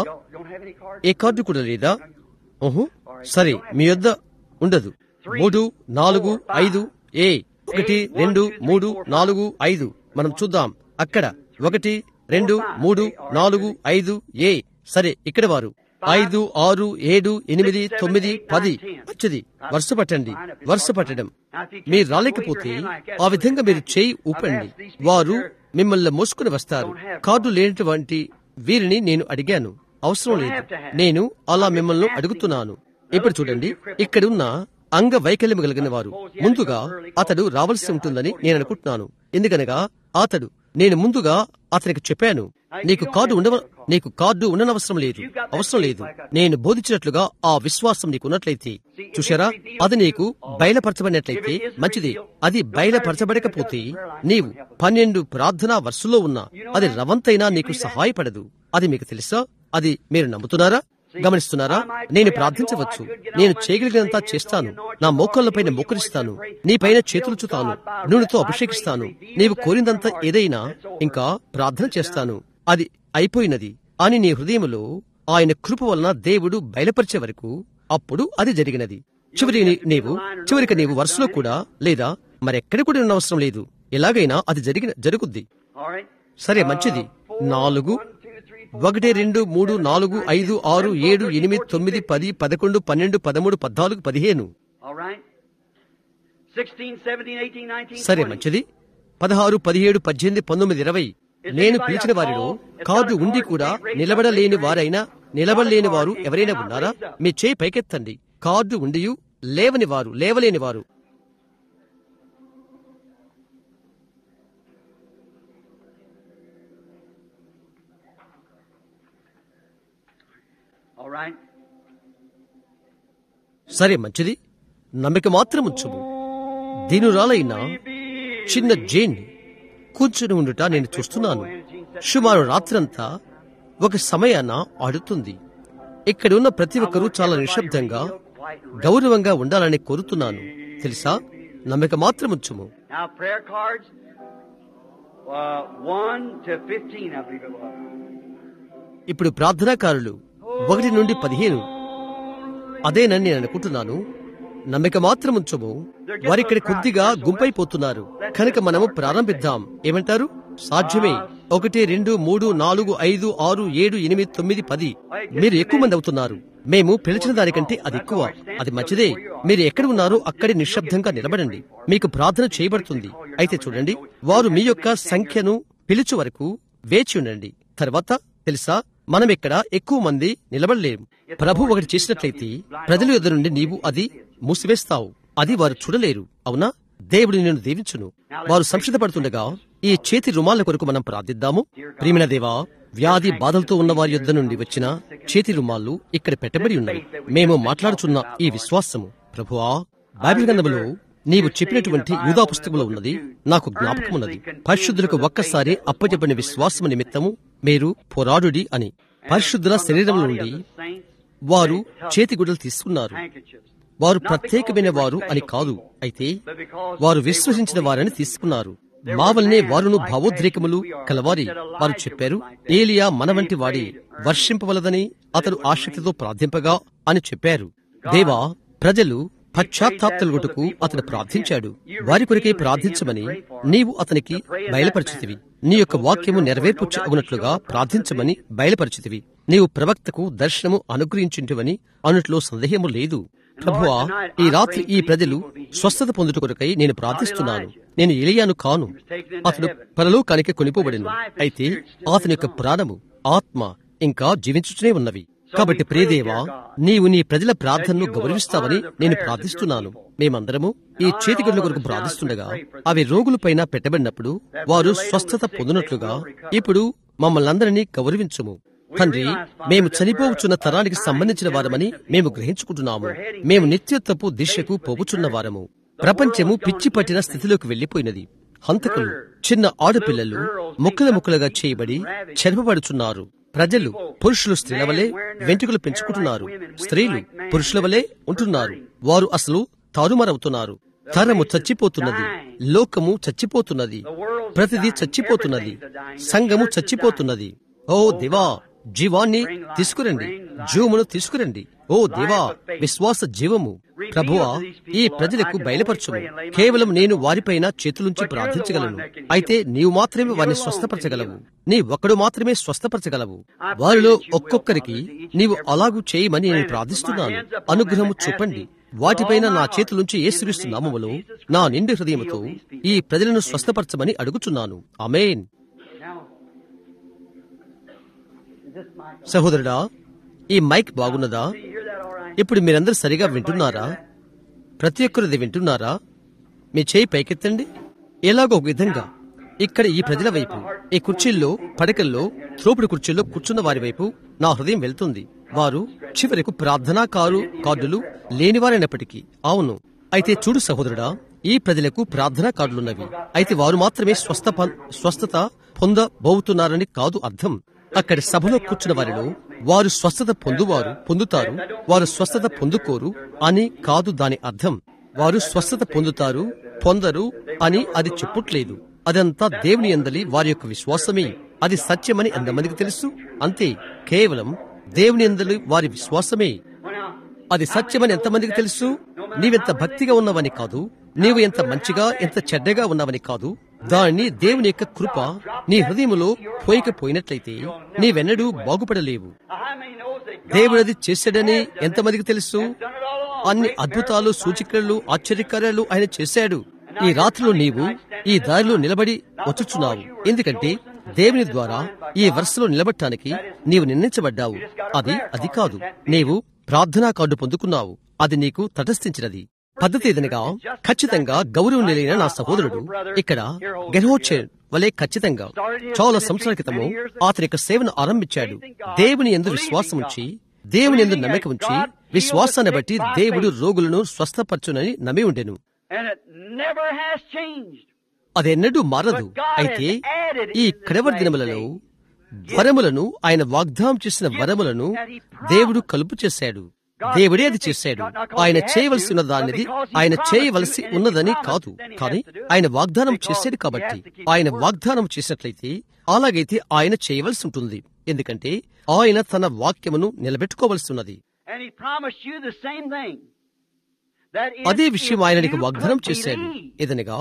ఏ కార్డు కూడా లేదా ఓహో సరే మీ యొద్ద ఉండదు మూడు నాలుగు ఐదు ఏ ఒకటి రెండు మూడు నాలుగు ఐదు మనం చూద్దాం అక్కడ ఒకటి రెండు మూడు నాలుగు ఐదు ఏ సరే ఇక్కడ వారు ఐదు ఆరు ఏడు ఎనిమిది తొమ్మిది పది మంచిది వరుస పట్టండి వరుస పట్టడం మీరు రాలేకపోతే ఆ విధంగా మీరు చేయి ఊపండి వారు మిమ్మల్ని మోసుకుని వస్తారు కార్డు లేనటువంటి వీరిని నేను అడిగాను అవసరం లేదు నేను అలా మిమ్మల్ని అడుగుతున్నాను ఇప్పుడు చూడండి ఇక్కడున్న అంగ వైకల్యం కలిగిన వారు ముందుగా అతడు రావాల్సి ఉంటుందని నేను అనుకుంటున్నాను ఎందుకనగా అతడు నేను ముందుగా అతనికి చెప్పాను నీకు కార్డు ఉండవ నీకు కార్డు ఉండనవసరం లేదు అవసరం లేదు నేను బోధించినట్లుగా ఆ విశ్వాసం నీకు ఉన్నట్లయితే చూశారా అది నీకు బయలుపరచబడినట్లయితే మంచిది అది బయలుపరచబడకపోతే నీవు పన్నెండు ప్రార్థనా వరుసలో ఉన్నా అది రవంతైనా నీకు సహాయపడదు అది మీకు తెలుసా అది మీరు నమ్ముతున్నారా గమనిస్తున్నారా నేను ప్రార్థించవచ్చు నేను చేయగలిగినంత చేస్తాను నా మోకాళ్ళపైన మోకరిస్తాను నీపైన చేతులుచుతాను నూనెతో అభిషేకిస్తాను నీవు కోరిందంత ఏదైనా ఇంకా ప్రార్థన చేస్తాను అది అయిపోయినది అని నీ హృదయములో ఆయన కృప వలన దేవుడు బయలుపరిచే వరకు అప్పుడు అది జరిగినది చివరి నీ- నీవు చివరికి నీవు వరుసలో కూడా లేదా మరెక్కడ కూడా ఉండవసరం లేదు ఎలాగైనా అది జరిగిన జరుగుద్ది All right. సరే మంచిది నాలుగు ఒకటి రెండు మూడు నాలుగు ఐదు ఆరు ఏడు ఎనిమిది తొమ్మిది పది పదకొండు పన్నెండు పదమూడు పద్నాలుగు పదిహేను All right. 16, 17, 18, 19, సరే 20. మంచిది పదహారు పదిహేడు పద్దెనిమిది పంతొమ్మిది ఇరవై నేను పిలిచిన వారిలో కార్డు ఉండి కూడా నిలబడలేని వారైనా నిలబడలేని వారు ఎవరైనా ఉన్నారా మీ చేయి పైకెత్తండి కార్డు ఉండియు లేవని వారు లేవలేని వారు All right. సరే మంచిది నమ్మిక మాత్రం ఉంచుము దీనురాలైన చిన్న జేన్ కూర్చుని ఉండుట నేను చూస్తున్నాను సుమారు రాత్రంతా ఒక సమయాన ఆడుతుంది ఇక్కడ ఉన్న ప్రతి ఒక్కరూ చాలా నిశ్శబ్దంగా గౌరవంగా ఉండాలని కోరుతున్నాను తెలుసా నమ్మిక మాత్రం ఉంచుము Now, prayer cards, uh, 1 to 15, I believe it was. ఇప్పుడు ప్రార్థనాకారులు ఒకటి నుండి పదిహేను అదేనని నేను అనుకుంటున్నాను నమ్మిక మాత్రం ఉంచము వారిక్కడ కొద్దిగా గుంపైపోతున్నారు కనుక మనము ప్రారంభిద్దాం ఏమంటారు సాధ్యమే ఒకటి రెండు మూడు నాలుగు ఐదు ఆరు ఏడు ఎనిమిది తొమ్మిది పది మీరు ఎక్కువ మంది అవుతున్నారు మేము పిలిచిన దానికంటే అది ఎక్కువ అది మంచిదే మీరు ఎక్కడ ఉన్నారో అక్కడే నిశ్శబ్దంగా నిలబడండి మీకు ప్రార్థన చేయబడుతుంది అయితే చూడండి వారు మీ యొక్క సంఖ్యను పిలుచు వరకు వేచి ఉండండి తర్వాత తెలుసా మనం ఇక్కడ ఎక్కువ మంది నిలబడలేము ప్రభు ఒకటి చేసినట్లయితే ప్రజల యొద్ద నుండి నీవు అది మూసివేస్తావు అది వారు చూడలేరు అవునా దేవుడు నిన్ను దీవించును వారు సంసిద్ధపడుతుండగా ఈ చేతి రుమాల కొరకు మనం ప్రార్థిద్దాము ప్రియమైన దేవా వ్యాధి బాధలతో ఉన్న వారి యొద్ద నుండి వచ్చిన చేతి రుమాళ్ళు ఇక్కడ పెట్టబడి ఉన్నవి మేము మాట్లాడుచున్న ఈ విశ్వాసము ప్రభువా బైబిల్ గ్రంథములో నీవు చెప్పినటువంటి యూదా పుస్తకంలో ఉన్నది నాకు జ్ఞాపకం ఉన్నది పరిశుద్ధులకు ఒక్కసారి అప్పచెప్పని విశ్వాసము నిమిత్తము మీరు పోరాడుడి అని పరిశుద్ధుల శరీరం నుండి వారు చేతి గుడ్డలు తీసుకున్నారు Handkerchiefs. వారు ప్రత్యేకమైన వారు అని కాదు అయితే వారు విశ్వసించిన వారని తీసుకున్నారు మా వల్లనే వారును భావోద్రేకములు కలవారి వారు చెప్పారు ఏలియా మన వంటి వాడి వర్షింపవలదని అతడు ఆసక్తితో ప్రార్థింపగా అని చెప్పారు దేవా ప్రజలు పశ్చాత్తాప్తులుగుటకు అతడు ప్రార్థించాడు వారి కొరికే ప్రార్థించమని నీవు అతనికి బయలుపరిచితివి నీ యొక్క వాక్యము నెరవేర్పు అగునట్లుగా ప్రార్థించమని బయలుపరిచితివి నీవు ప్రవక్తకు దర్శనము అనుగ్రహించుంటివని అన్నట్లో సందేహము లేదు ప్రభువా ఈ రాత్రి ఈ ప్రజలు స్వస్థత పొందుట కొరకై నేను ప్రార్థిస్తున్నాను నేను ఎలియాను కాను అతడు పరలోకానికి కొనిపోబడిను అయితే అతని యొక్క ప్రాణము ఆత్మ ఇంకా జీవించుచునే ఉన్నవి కాబట్టి ప్రియదేవా నీవు నీ ప్రజల ప్రార్థనను గౌరవిస్తావని నేను ప్రార్థిస్తున్నాను మేమందరము ఈ చేతిగడ్ల కొరకు ప్రార్థిస్తుండగా అవి రోగులపైన పెట్టబడినప్పుడు వారు స్వస్థత పొందినట్లుగా ఇప్పుడు మమ్మల్ని అందరినీ గౌరవించుము తండ్రి మేము చనిపోవచ్చున్న తరానికి సంబంధించిన వారమని మేము గ్రహించుకుంటున్నాము మేము నిత్యత్వపు దిశకు పోవుచున్న వారము ప్రపంచము పిచ్చి పట్టిన స్థితిలోకి వెళ్లిపోయినది హంతకులు చిన్న ఆడపిల్లలు ముక్కల ముక్కలుగా చేయబడి చెరపబడుచున్నారు ప్రజలు పురుషులు స్త్రీల వలె వెంట్రుకలు పెంచుకుంటున్నారు స్త్రీలు పురుషుల వలె ఉంటున్నారు వారు అసలు తారుమారవుతున్నారు తరము చచ్చిపోతున్నది లోకము చచ్చిపోతున్నది ప్రతిదీ చచ్చిపోతున్నది సంఘము చచ్చిపోతున్నది ఓ దివా జీవాన్ని తీసుకురండి జీవమును తీసుకురండి ఓ దేవా విశ్వాస జీవము ప్రభువా ఈ ప్రజలకు బయలుపరచుము కేవలం నేను వారిపైన చేతులుంచి ప్రార్థించగలను అయితే నీవు మాత్రమే వారిని స్వస్థపరచగలవు నీ ఒక్కడు మాత్రమే స్వస్థపరచగలవు వారిలో ఒక్కొక్కరికి నీవు అలాగూ చేయమని నేను ప్రార్థిస్తున్నాను అనుగ్రహము చూపండి వాటిపైన నా చేతులుంచి ఏసుక్రీస్తు నామములో నా నిండు హృదయముతో ఈ ప్రజలను స్వస్థపరచమని అడుగుచున్నాను అమేన్ Now, is this mic? సహోదరుడా ఈ మైక్ బాగున్నదా You hear that all right? ఇప్పుడు మీరందరూ సరిగా వింటున్నారా ప్రతి ఒక్కరిది వింటున్నారా మీ చేయి పైకెత్తండి ఎలాగో ఒక విధంగా ఇక్కడ ఈ ప్రజల వైపు ఈ కుర్చీల్లో పడకల్లో త్రోపుడు కుర్చీల్లో కూర్చున్న వారి వైపు నా హృదయం వెళ్తుంది వారు చివరకు ప్రార్థనా కారు కార్డులు లేనివారైనప్పటికీ అవును అయితే చూడు సహోదరుడా ఈ ప్రజలకు ప్రార్థనా కార్డులున్నవి అయితే వారు మాత్రమే స్వస్థ పం- స్వస్థత పొందబోతున్నారని కాదు అర్థం అక్కడ సభలో కూర్చున్న వారిలో వారు స్వస్థత పొందువారు పొందుతారు వారు స్వస్థత పొందుకోరు అని కాదు దాని అర్థం వారు స్వస్థత పొందుతారు పొందరు అని అది చెప్పుట్లేదు అదంతా దేవుని అందలి వారి యొక్క విశ్వాసమే అది సత్యమని ఎంతమందికి తెలుసు అంతే కేవలం దేవుని అందలి వారి విశ్వాసమే అది సత్యమని ఎంతమందికి తెలుసు నీవెంత భక్తిగా ఉన్నవని కాదు నీవు ఎంత మంచిగా ఎంత చెడ్డగా ఉన్నవని కాదు దాన్ని దేవుని యొక్క కృప నీ హృదయములో పోయకపోయినట్లయితే నీవెన్నడూ బాగుపడలేవు దేవుడది చేశాడని ఎంతమందికి తెలుసు అన్ని అద్భుతాలు సూచికలు ఆశ్చర్యకార్యాలు ఆయన చేశాడు ఈ రాత్రిలో నీవు ఈ దారిలో నిలబడి వచ్చుచున్నావు ఎందుకంటే దేవుని ద్వారా ఈ వరుసలో నిలబడటానికి నీవు నిర్ణయించబడ్డావు అది అది కాదు నీవు ప్రార్థనా కార్డు పొందుకున్నావు అది నీకు తటస్థించినది పద్ధతి ఏదనగా ఖచ్చితంగా గౌరవనీయులైన నా సహోదరుడు ఇక్కడ గెర్హోచే వలె ఖచ్చితంగా చాలా సంవత్సరాల క్రితము అతని యొక్క సేవను ఆరంభించాడు దేవుని ఎందు విశ్వాసం ఉంచి దేవుని ఎందు నమ్మకం ఉంచి విశ్వాసాన్ని బట్టి దేవుడు రోగులను స్వస్థపరచునని నమ్మి ఉండెను And it never has changed. అదెన్నడూ మారదు అయితే ఈ కడవరి దినములలో వరములను ఆయన వాగ్దానం చేసిన వరములను దేవుడు కలుపు చేశాడు దేవుడే అది చేశాడు ఆయన చేయవలసి ఉన్న దానిది ఆయన చేయవలసి ఉన్నదని కాదు కానీ ఆయన వాగ్దానం చేశాడు కాబట్టి ఆయన వాగ్దానం చేసినట్లయితే అలాగైతే ఆయన చేయవలసి ఉంటుంది ఎందుకంటే ఆయన తన వాక్యమును నిలబెట్టుకోవలసి ఉన్నది And he promised you the same thing. That is, అదే విషయం if ఆయన నీకు you వాగ్దానం could చేశాడు believe. ఏదనగా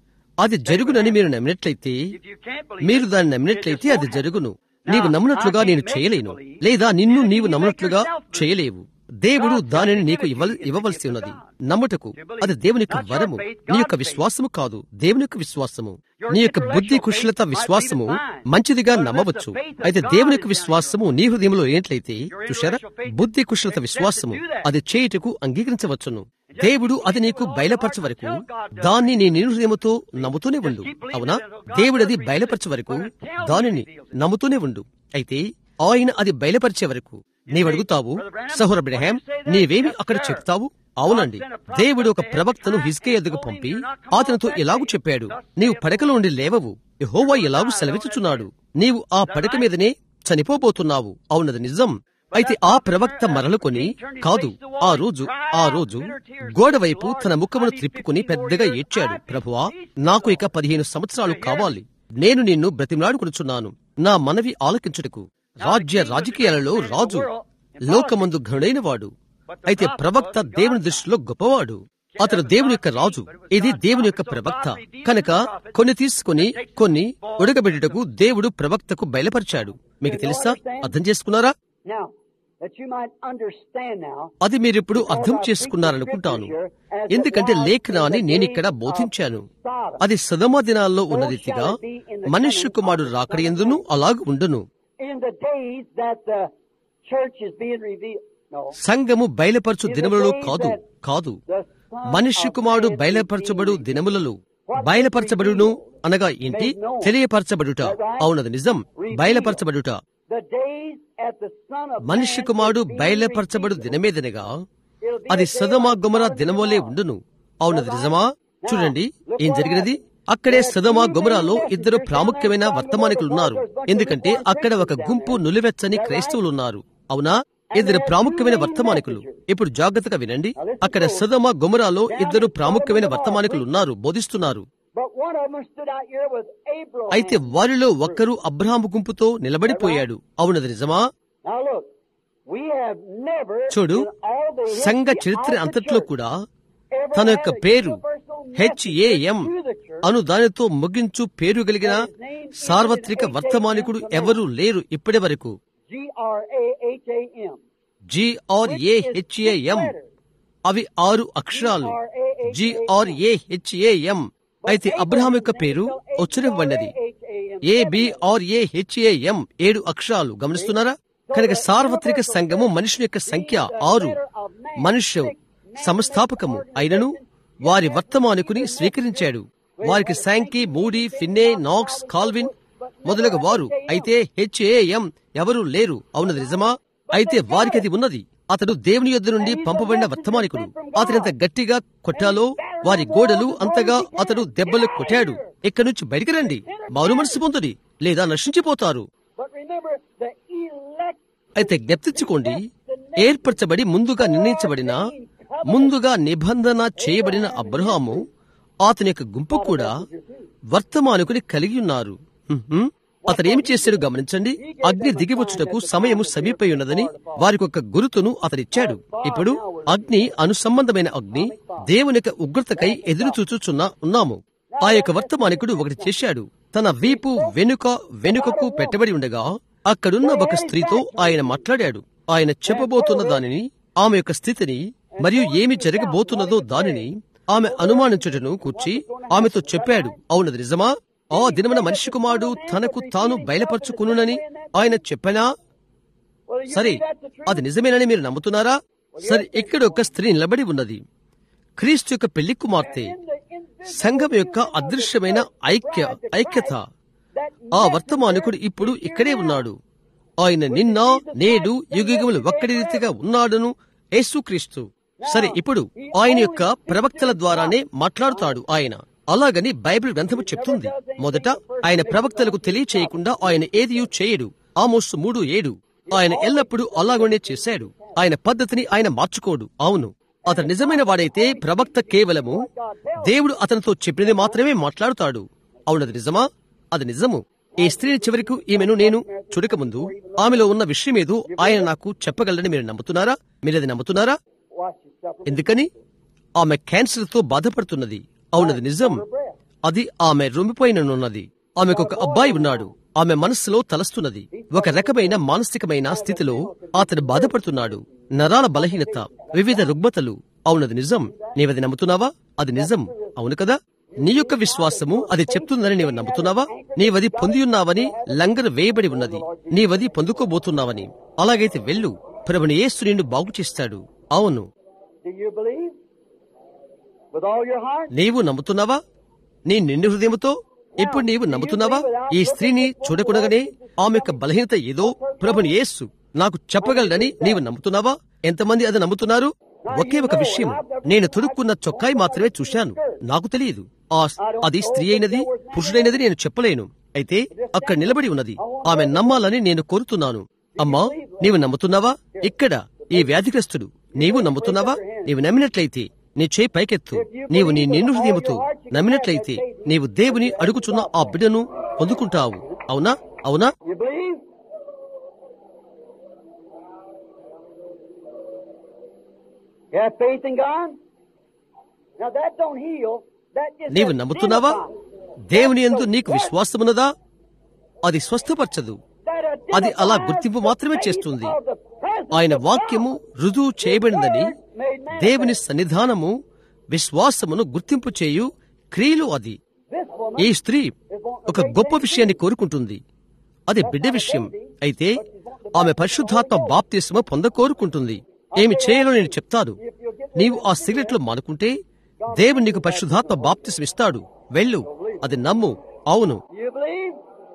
అది జరుగునని మీరు నమ్మినట్లయితే If you can't believe మీరు it, దాన్ని it నమ్మినట్లయితే just అది won't జరుగును happen. నీవు Now, నమ్మినట్లుగా I నేను can't చేయలేను make you believe. లేదా నిన్ను And నీవు you make నమ్మినట్లుగా yourself believe. చేయలేవు దేవుడు God దానిని doesn't నీకు give it ఇవ్వ to you. It's ఇవ్వవలసి the ఉన్నది gift of God. నమ్ముటకు To believe. అది దేవుని యొక్క Not your వరము faith, నీ యొక్క God's విశ్వాసము కాదు దేవుని యొక్క విశ్వాసము Your నీ యొక్క బుద్ధి intellectual కుశలత faith might be విశ్వాసము divine. మంచిదిగా But unless నమ్మవచ్చు the faith of అయితే God దేవుని is యొక్క down విశ్వాసము నీ హృదయంలో ఏంట్లయితే Your చూశారా intellectual faith బుద్ధి కుశలత accepts to విశ్వాసము do that. అది చేయుటకు అంగీకరించవచ్చును దేవుడు అది నీకు బయలుపరచే వరకు దాన్ని నీ నిన్ను హృదయముతో నమ్ముతూనే ఉండు అవునా దేవుడు అది బయలుపరచే వరకు దానిని నమ్ముతూనే ఉండు అయితే ఆయన అది బయలుపరిచే వరకు నీవు అడుగుతావు సహోర బ్రహాం నీవేమి అక్కడ చెప్తావు అవునండి దేవుడు ఒక ప్రవక్తను హిస్కే ఎదుగు పంపి అతనితో ఎలాగూ చెప్పాడు నీవు పడకలో ఉండి లేవవు యెహోవా ఎలాగూ సెలవిచ్చుచున్నాడు నీవు ఆ పడక మీదనే చనిపోబోతున్నావు అవునది నిజం అయితే ఆ ప్రవక్త మరలుకొని కాదు ఆ రోజు ఆ రోజు గోడ వైపు తన ముఖమును త్రిప్పుకుని పెద్దగా ఏడ్చాడు ప్రభువా నాకు ఇక పదిహేను సంవత్సరాలు కావాలి నేను నిన్ను బ్రతిమలాడుకొనుచున్నాను నా మనవి ఆలకించుటకు రాజ్య రాజకీయాలలో రాజు లోకమందు ఘనుడైన వాడు అయితే ప్రవక్త దేవుని దృష్టిలో గొప్పవాడు అతడు దేవుని యొక్క రాజు ఇది దేవుని యొక్క ప్రవక్త కనుక కొన్ని తీసుకుని కొన్ని ఉడకబెట్టుటకు దేవుడు ప్రవక్తకు బయలుపరిచాడు మీకు తెలుసా అర్థం చేసుకున్నారా Now, that you might understand now, అది మీరిప్పుడు అర్థం చేసుకున్నారనుకుంటాను ఎందుకంటే లేఖనాన్ని నేనిక్కడ బోధించాను అది సదమ దినాల్లో ఉన్న రీతిగా మనుష్య కుమారుడు రాకడ ఎందును అలాగ ఉండును in the days that the church is being revealed, no, సంఘము బయలుపరచు దినములలో కాదు కాదు the Son మనుష్య of కుమారుడు Man బయలుపరచబడు is being దినములలో బయలుపరచబడును అనగా ఏంటి తెలియపరచబడుట అవునది నిజం బయలుపరచబడుట The days at the Son of మనుష్య Man కుమారుడు is being బయలుపరచబడు revealed. దినమేదనగా It'll be అది a day సదమా like గుమర Sodom and దినమోలే Gomorrah. ఉండును అవునది నిజమా చూడండి ఏం జరిగినది అక్కడే సదమా గుమరాలో ఇద్దరు ప్రాముఖ్యమైన వర్తమానికులు ఉన్నారు ఎందుకంటే అక్కడ ఒక గుంపు నులివెచ్చని క్రైస్తవులు ఉన్నారు అవునా ఇద్దరు ప్రాముఖ్యమైన వర్తమానికులు ఇప్పుడు జాగ్రత్తగా వినండి అక్కడ సదమ గుమరాలో ఇద్దరు ప్రాముఖ్యమైన వర్తమానికులు ఉన్నారు బోధిస్తున్నారు But one of them stood out here with Abraham. అయితే వారిలో ఒక్కరు అబ్రహాము గుంపుతో నిలబడిపోయాడు అవునది నిజమా Now look, we have never చూడు in all the సంఘ history చరిత్ర of the అంతట్లో church కూడా ever తన had యొక్క a పేరు universal HAM message to the church అను దానితో ముగించు పేరు కలిగిన సార్వత్రిక వర్తమానికుడు ఎవరూ లేరు ఇప్పటి వరకు G-R-A-H-A-M. జిఆర్ఏహెచ్ఏఎం అవి ఆరు అక్షరాలు జిఆర్ఏహెచ్ఏఎం అయితే అబ్రహాం యొక్క పేరు ఉచ్చరింపబడినది ఏబిఆర్ఏహెచ్ఏఎం ఏడు అక్షరాలు గమనిస్తున్నారా కనుక సార్వత్రిక సంఘము మనుషుని యొక్క సంఖ్య ఆరు మనుష్య సంస్థాపకము అయినను వారి వర్తమానికుని స్వీకరించాడు వారికి శాంకీ మూడీ ఫిన్నే నాక్స్ కాల్విన్ మొదలగు వారు అయితే హెచ్ఏఎం ఎవరు లేరు అవునది నిజమా అయితే వారికి అది ఉన్నది అతడు దేవుని యొద్ద నుండి పంపబడిన వర్తమానికుడు అతనింత గట్టిగా కొట్టాలో వారి గోడలు అంతగా అతడు దెబ్బలు కొట్టాడు ఇక్కడి నుంచి బయటికి రండి మారు మనసు పొందుడి లేదా నశించిపోతారు But remember, remember the elect అయితే జ్ఞప్తించుకోండి ఏర్పరచబడి ముందుగా నిర్ణయించబడిన ముందుగా నిబంధన చేయబడిన అబ్రహాము అతని యొక్క గుంపు కూడా వర్తమానుకుని కలిగి ఉన్నారు ఉహుం. అతను ఏమి చేశాడు గమనించండి అగ్ని దిగివచ్చుటకు సమయము సమీపై ఉన్నదని వారికి ఒక గురుతును అతనిచ్చాడు ఇప్పుడు అగ్ని అనుసంబంధమైన అగ్ని దేవుని యొక్క ఉగ్రతకై ఎదురు చూచుచున్నా ఉన్నాము ఆ యొక్క వర్తమానికుడు ఒకటి చేశాడు తన వీపు వెనుక వెనుకకు పెట్టబడి ఉండగా అక్కడున్న ఒక స్త్రీతో ఆయన మాట్లాడాడు ఆయన చెప్పబోతున్న దానిని ఆమె యొక్క స్థితిని మరియు ఏమి జరగబోతున్నదో దానిని ఆమె అనుమానించుటను కూర్చి ఆమెతో చెప్పాడు అవునది నిజమా ఆ దినమున మనిషి కుమారుడు తనకు తాను బయలుపరుచుకునునని ఆయన చెప్పనా Well, you సరే believe that's the truth? అది నిజమేనని మీరు నమ్ముతున్నారా సరే ఇక్కడ ఒక స్త్రీ నిలబడి ఉన్నది క్రీస్తు యొక్క పెళ్లి కుమార్తె In the invisible సంఘం యొక్క అదృశ్యమైన ఐక్య ఐక్యత that ఆ వర్తమానికుడు ఇప్పుడు ఇక్కడే ఉన్నాడు ఆయన నిన్న నేడు యుగయుగములు ఒక్కడి రీతిగా ఉన్నాడును యేసుక్రీస్తు సరే ఇప్పుడు ఆయన యొక్క ప్రవక్తల ద్వారానే మాట్లాడుతాడు ఆయన అలాగని బైబిల్ గ్రంథము చెప్తుంది మొదట ఆయన ప్రవక్తలకు తెలియచేయకుండా ఆయన ఏదియూ చేయడు ఆమోసు మూడు ఏడు ఆయన ఎల్లప్పుడూ అలాగనే చేశాడు ఆయన పద్ధతిని ఆయన మార్చుకోడు అవును అతను నిజమైన వాడైతే ప్రవక్త కేవలము దేవుడు అతనితో చెప్పినది మాత్రమే మాట్లాడుతాడు అవునది నిజమా అది నిజము ఈ స్త్రీని చివరికి ఈమెను నేను చూడకముందు ఆమెలో ఉన్న విషయమేదో ఆయన నాకు చెప్పగలరని మీరు నమ్ముతున్నారా మీరు అది నమ్ముతున్నారా watch yourself. ఎందుకని ఆమె క్యాన్సర్ తో బాధపడుతున్నది అవునది నిజం అది ఆమె రొమ్మిపోయిననున్నది ఆమెకు ఒక అబ్బాయి ఉన్నాడు ఆమె మనస్సులో తలస్తున్నది ఒక రకమైన మానసికమైన స్థితిలో అతను బాధపడుతున్నాడు నరాల బలహీనత వివిధ రుగ్మతలు అవునది నిజం నీవది నమ్ముతున్నావా అది నిజం అవును కదా నీ యొక్క విశ్వాసము అది చెప్తుందని నీవు నమ్ముతున్నావా నీవది పొంది ఉన్నావని లంగరు వేయబడి ఉన్నది నీవది పొందుకోబోతున్నావని అలాగైతే వెళ్ళు ప్రభుని యేసు నిన్ను బాగు చేస్తాడు అవును Do you believe? With all your heart? నీవు నమ్ముతున్నావా నీ నిండు హృదయముతో ఇప్పుడు నీవు నమ్ముతున్నావా ఈ స్త్రీని చూడకుండగానే ఆమె యొక్క బలహీనత ఏదో ప్రభుని యేసు నాకు చెప్పగలడని నీవు నమ్ముతున్నావా ఎంతమంది అది నమ్ముతున్నారు ఒకే ఒక విషయం నేను తొడుక్కున్న చొక్కాయి మాత్రమే చూశాను నాకు తెలియదు ఆ అది స్త్రీ అయినది పురుషుడైనది నేను చెప్పలేను అయితే అక్కడ నిలబడి ఉన్నది ఆమె నమ్మాలని నేను కోరుతున్నాను అమ్మా నీవు నమ్ముతున్నావా ఇక్కడ ఈ వ్యాధిగ్రస్తుడు నీవు నమ్ముతున్నావా నీవు నమ్మినట్లయితే నీ చేయి పైకెత్తు నీవు నీ నిన్ను హృదయముతో నమ్మినట్లయితే నీవు దేవుని అడుగుచున్న ఆ బిడ్డను పొందుకుంటావు అవునా అవునా You believe? You have faith in God? Now that don't heal. That just నీవు నమ్ముతున్నావా దేవుని యందు నీకు విశ్వాసమున్నదా అది స్వస్థపరచదు అది అలా గుర్తింపు మాత్రమే చేస్తుంది ఆయన వాక్యము రుజువు చేయబడిందని దేవుని సన్నిధానము విశ్వాసమును గుర్తింపు చేయు క్రియలు అది ఈ స్త్రీ ఒక గొప్ప విషయాన్ని కోరుకుంటుంది అది బిడ్డ విషయం అయితే ఆమె పరిశుద్ధాత్మ బాప్తిస్మ పొంద కోరుకుంటుంది ఏమి చేయాలో నేను చెప్తాను నీవు ఆ సిగరెట్లు మానుకుంటే దేవుడు నీకు పరిశుద్ధాత్మ బాప్తిస్మ ఇస్తాడు వెళ్ళు అది నమ్ము అవును You believe?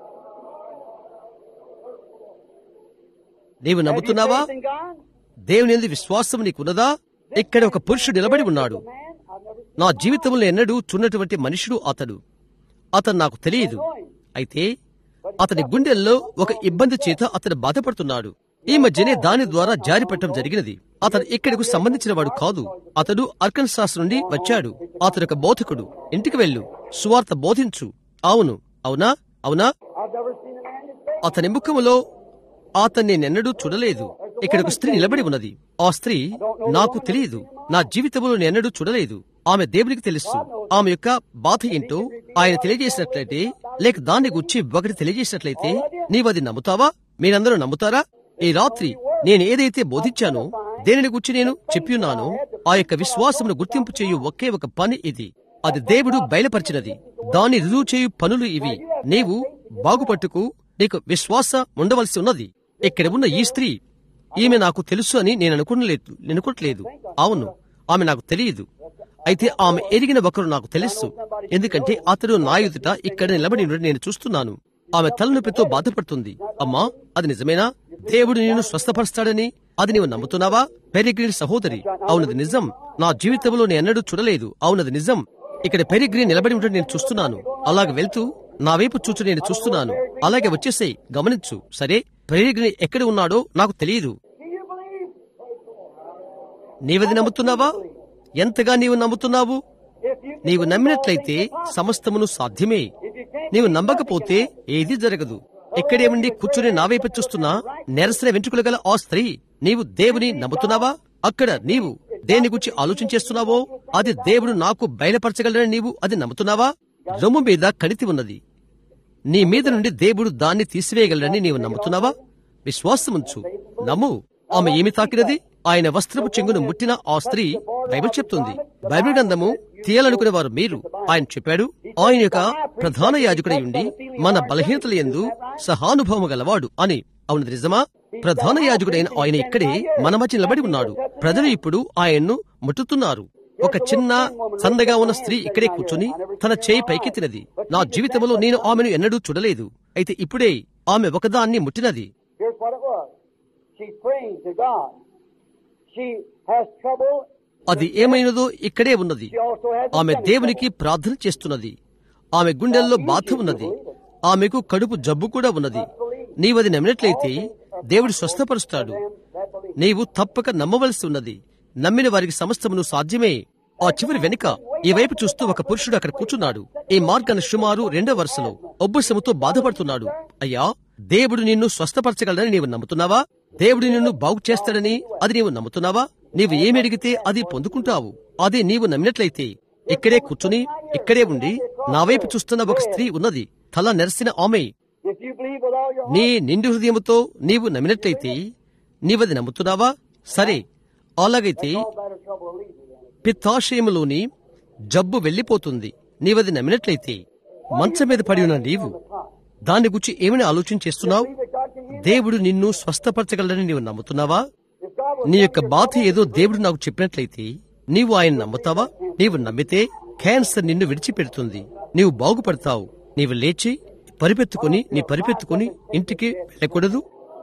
నీవు Have you నమ్ముతున్నావా faith in God? దేవుని ఎందు విశ్వాసం నీకున్నదా ఇక్కడ ఒక పురుషుడు నిలబడి ఉన్నాడు Man, I've never నా జీవితంలో ఎన్నడూ చూన్నటువంటి మనుషుడు అతడు అతను నాకు తెలియదు అయితే అతని గుండెల్లో ఒక ఇబ్బంది చేత అతను బాధపడుతున్నాడు ఈ మధ్యనే దాని ద్వారా జారిపట్టడం జరిగినది అతను ఇక్కడకు సంబంధించిన వాడు కాదు అతడు అర్కన్సాస్ నుండి వచ్చాడు అతడు ఒక బోధకుడు ఇంటికి వెళ్ళు సువార్త బోధించు అవును అవునా అవునా I've never seen a man this big. అతని ముఖములో అతన్ని నెన్నడూ చూడలేదు ఇక్కడ ఒక స్త్రీ నిలబడి ఉన్నది ఆ స్త్రీ నాకు తెలియదు నా జీవితంలో నెన్నడూ చూడలేదు ఆమె దేవునికి తెలుసు ఆమె యొక్క బాధ ఏంటో ఆయన తెలియజేసినట్లయితే లేక దాన్ని గురించి ఒకటి తెలియజేసినట్లయితే నీవది నమ్ముతావా మీరందరూ నమ్ముతారా ఈ రాత్రి నేను ఏదైతే బోధించానో దేనిని గురించి నేను చెప్పియున్నానో ఆ యొక్క విశ్వాసమును గుర్తింపు చేయు ఒకే ఒక పని ఇది అది దేవుడు బయలుపరిచినది దాన్ని రుజువు చేయు పనులు ఇవి నీవు బాగుపట్టుకు నీకు విశ్వాస ఉండవలసి ఉన్నది ఇక్కడ ఉన్న ఈ స్త్రీ ఈమె నాకు తెలుసు అని నేను అనుకునలేదు నేను అనుకోవట్లేదు అవును ఆమె నాకు తెలియదు అయితే ఆమె ఎరిగిన ఒకరు నాకు తెలుసు ఎందుకంటే అతడు నా ఎదుట ఇక్కడ నిలబడి ఉండడం నేను చూస్తున్నాను ఆమె తలనొప్పితో బాధపడుతుంది అమ్మా అది నిజమేనా దేవుడు నేను స్వస్థపరుస్తాడని అది నీవు నమ్ముతున్నావా పెరిగ్రీన్ సహోదరి అవునది నిజం నా జీవితంలో నేను ఎన్నడూ చూడలేదు అవునది నిజం ఇక్కడ పెరిగ్రీన్ నిలబడి ఉండడం నేను చూస్తున్నాను అలాగ వెళ్తూ నా వైపు చూచు నేను చూస్తున్నాను అలాగే వచ్చేసేయ్ గమనించు సరే ప్రేరికుని ఎక్కడ ఉన్నాడో నాకు తెలియదు Do you believe? నీవది నమ్ముతున్నావా ఎంతగా నీవు నమ్ముతున్నావు If you నీవు నమ్మినట్లయితే సమస్తమును సాధ్యమే if you can't నీవు నమ్మకపోతే ఏది జరగదు ఇక్కడే ఉండి కూర్చుని నా వైపు చూస్తున్న నెరసిన వెంట్రుకలు గల ఆ స్త్రీ నీవు దేవుని నమ్ముతున్నావా అక్కడ నీవు దేని గురించి ఆలోచించేస్తున్నావో అది దేవుడు నాకు బయలుపరచగలడని నీవు అది నమ్ముతున్నావా రొమ్ము మీద కణితి ఉన్నది నీ మీద నుండి దేవుడు దాన్ని తీసివేయగలడని నీవు నమ్ముతున్నావా విశ్వాసముంచు నమ్ము ఆమె ఏమి తాకినది ఆయన వస్త్రపు చెంగును ముట్టిన ఆ స్త్రీ బైబిల్ చెప్తుంది బైబిల్ గ్రంథము తీయాలనుకునే వారు మీరు ఆయన చెప్పాడు ఆయన యొక్క ప్రధాన యాజకుడై ఉండి మన బలహీనతల ఎందు సహానుభవము గలవాడు అని అవును నిజమా ప్రధాన యాజకుడైన ఆయన ఇక్కడే మన మధ్య నిలబడి ఉన్నాడు ప్రజలు ఇప్పుడు ఆయన్ను ముట్టుతున్నారు ఒక చిన్న సందగా ఉన్న స్త్రీ ఇక్కడే కూర్చొని తన చేయి పైకెత్తినది నా జీవితంలో నేను ఆమెను ఎన్నడూ చూడలేదు అయితే ఇప్పుడే ఆమె ఒకదాన్ని ముట్టినది Here's what it was. She's praying to God. She has trouble. అది ఏమైనదో ఇక్కడే ఉన్నది She also has a ఆమె belly దేవునికి ప్రార్థన చేస్తున్నది ఆమె గుండెల్లో బాధ ఉన్నది ఆమెకు కడుపు జబ్బు కూడా ఉన్నది నీవది నమ్మినట్లయితే దేవుడు స్వస్థపరుస్తాడు నీవు తప్పక నమ్మవలసి ఉన్నది నమ్మిన వారికి సమస్తమును సాధ్యమే ఆ చివరి వెనుక ఈ వైపు చూస్తూ ఒక పురుషుడు అక్కడ కూర్చున్నాడు ఈ మార్గాన సుమారు రెండో వరుసలో ఒబ్బసముతో బాధపడుతున్నాడు అయ్యా దేవుడు నిన్ను స్వస్థపరచగలడని నీవు నమ్ముతున్నావా దేవుడు నిన్ను బాగు చేస్తాడని అది నీవు నమ్ముతున్నావా నీవు ఏమి అడిగితే అది పొందుకుంటావు అది నీవు నమ్మినట్లయితే ఇక్కడే కూర్చుని ఇక్కడే ఉండి నా వైపు చూస్తున్న ఒక స్త్రీ ఉన్నది తల నెరసిన ఆమె If you believe with all your heart, నీ నిండు హృదయముతో నీవు నమ్మినట్లయితే నీవది నమ్ముతున్నావా సరే అలాగైతే all that trouble will leave you then. పిత్తాశయములోని జబ్బు వెళ్లిపోతుంది నీవది నమ్మినట్లయితే మంచం మీద పడి ఉన్న నీవు దాని గురించి ఏమైనా ఆలోచన చేస్తున్నావు Believe that God can heal. దేవుడు నిన్ను స్వస్థపరచగలడని నీవు నమ్ముతున్నావా If God will నీ యొక్క బాధ ఏదో దేవుడు నాకు చెప్పినట్లయితే నీవు ఆయన నమ్ముతావా నీవు నమ్మితే క్యాన్సర్ నిన్ను విడిచిపెడుతుంది నీవు బాగుపడతావు నీవు లేచి పరిపెత్తుకొని నీ పరిపెత్తుకొని ఇంటికి వెళ్ళకూడదు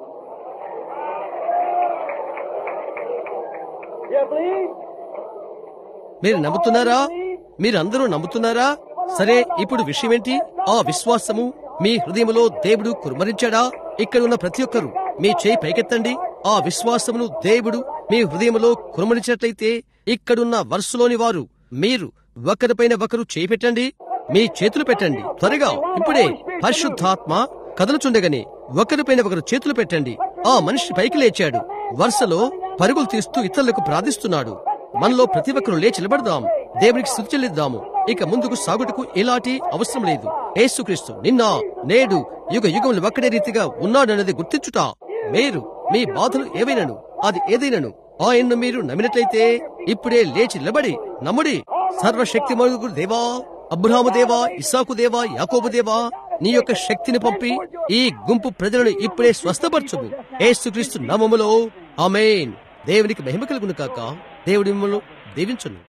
you believe? మీరు నమ్ముతున్నారా మీరందరూ నమ్ముతున్నారా సరే ఇప్పుడు విషయం ఏంటి ఆ విశ్వాసము మీ హృదయములో దేవుడు కురుమరించాడా ఇక్కడ ఉన్న ప్రతి ఒక్కరు మీ చేయి పైకెత్తండి ఆ విశ్వాసమును దేవుడు మీ హృదయములో కురుమరించినట్లయితే ఇక్కడున్న వరుసలోని వారు మీరు ఒకరిపైన ఒకరు చేయి పెట్టండి మీ చేతులు పెట్టండి త్వరగా ఇప్పుడే పరిశుద్ధాత్మ కదలుచుండగానే ఒకరిపైన ఒకరు చేతులు పెట్టండి ఆ మనిషి పైకి లేచాడు వరుసలో పరుగులు తీస్తూ ఇతరులకు ప్రార్థిస్తున్నాడు మనలో ప్రతి ఒక్కరు లేచి నిలబడదాం దేవునికి స్థుతి చెల్లిద్దాము ఇక ముందుకు సాగుటకు ఎలాంటి అవసరం లేదు యేసుక్రీస్తు నిన్న నేడు యుగ యుగములు ఒక్కడే రీతిగా ఉన్నాడన్నది గుర్తించుట మీరు మీ బాధలు ఏవైనను అది ఏదైనను ఆయన్ను మీరు నమ్మినట్లయితే ఇప్పుడే లేచి నిలబడి నమ్ముడి సర్వశక్తి మరుగుడు దేవా అబ్రహాము దేవా ఇసాకు దేవా యాకోబు దేవా నీ యొక్క శక్తిని పంపి ఈ గుంపు ప్రజలను ఇప్పుడే స్వస్థపరచుము యేసుక్రీస్తు నామములో ఆమేన్ దేవునికి మహిమ కలుగును కాక దేవుడి మిమ్మల్ని దీవించును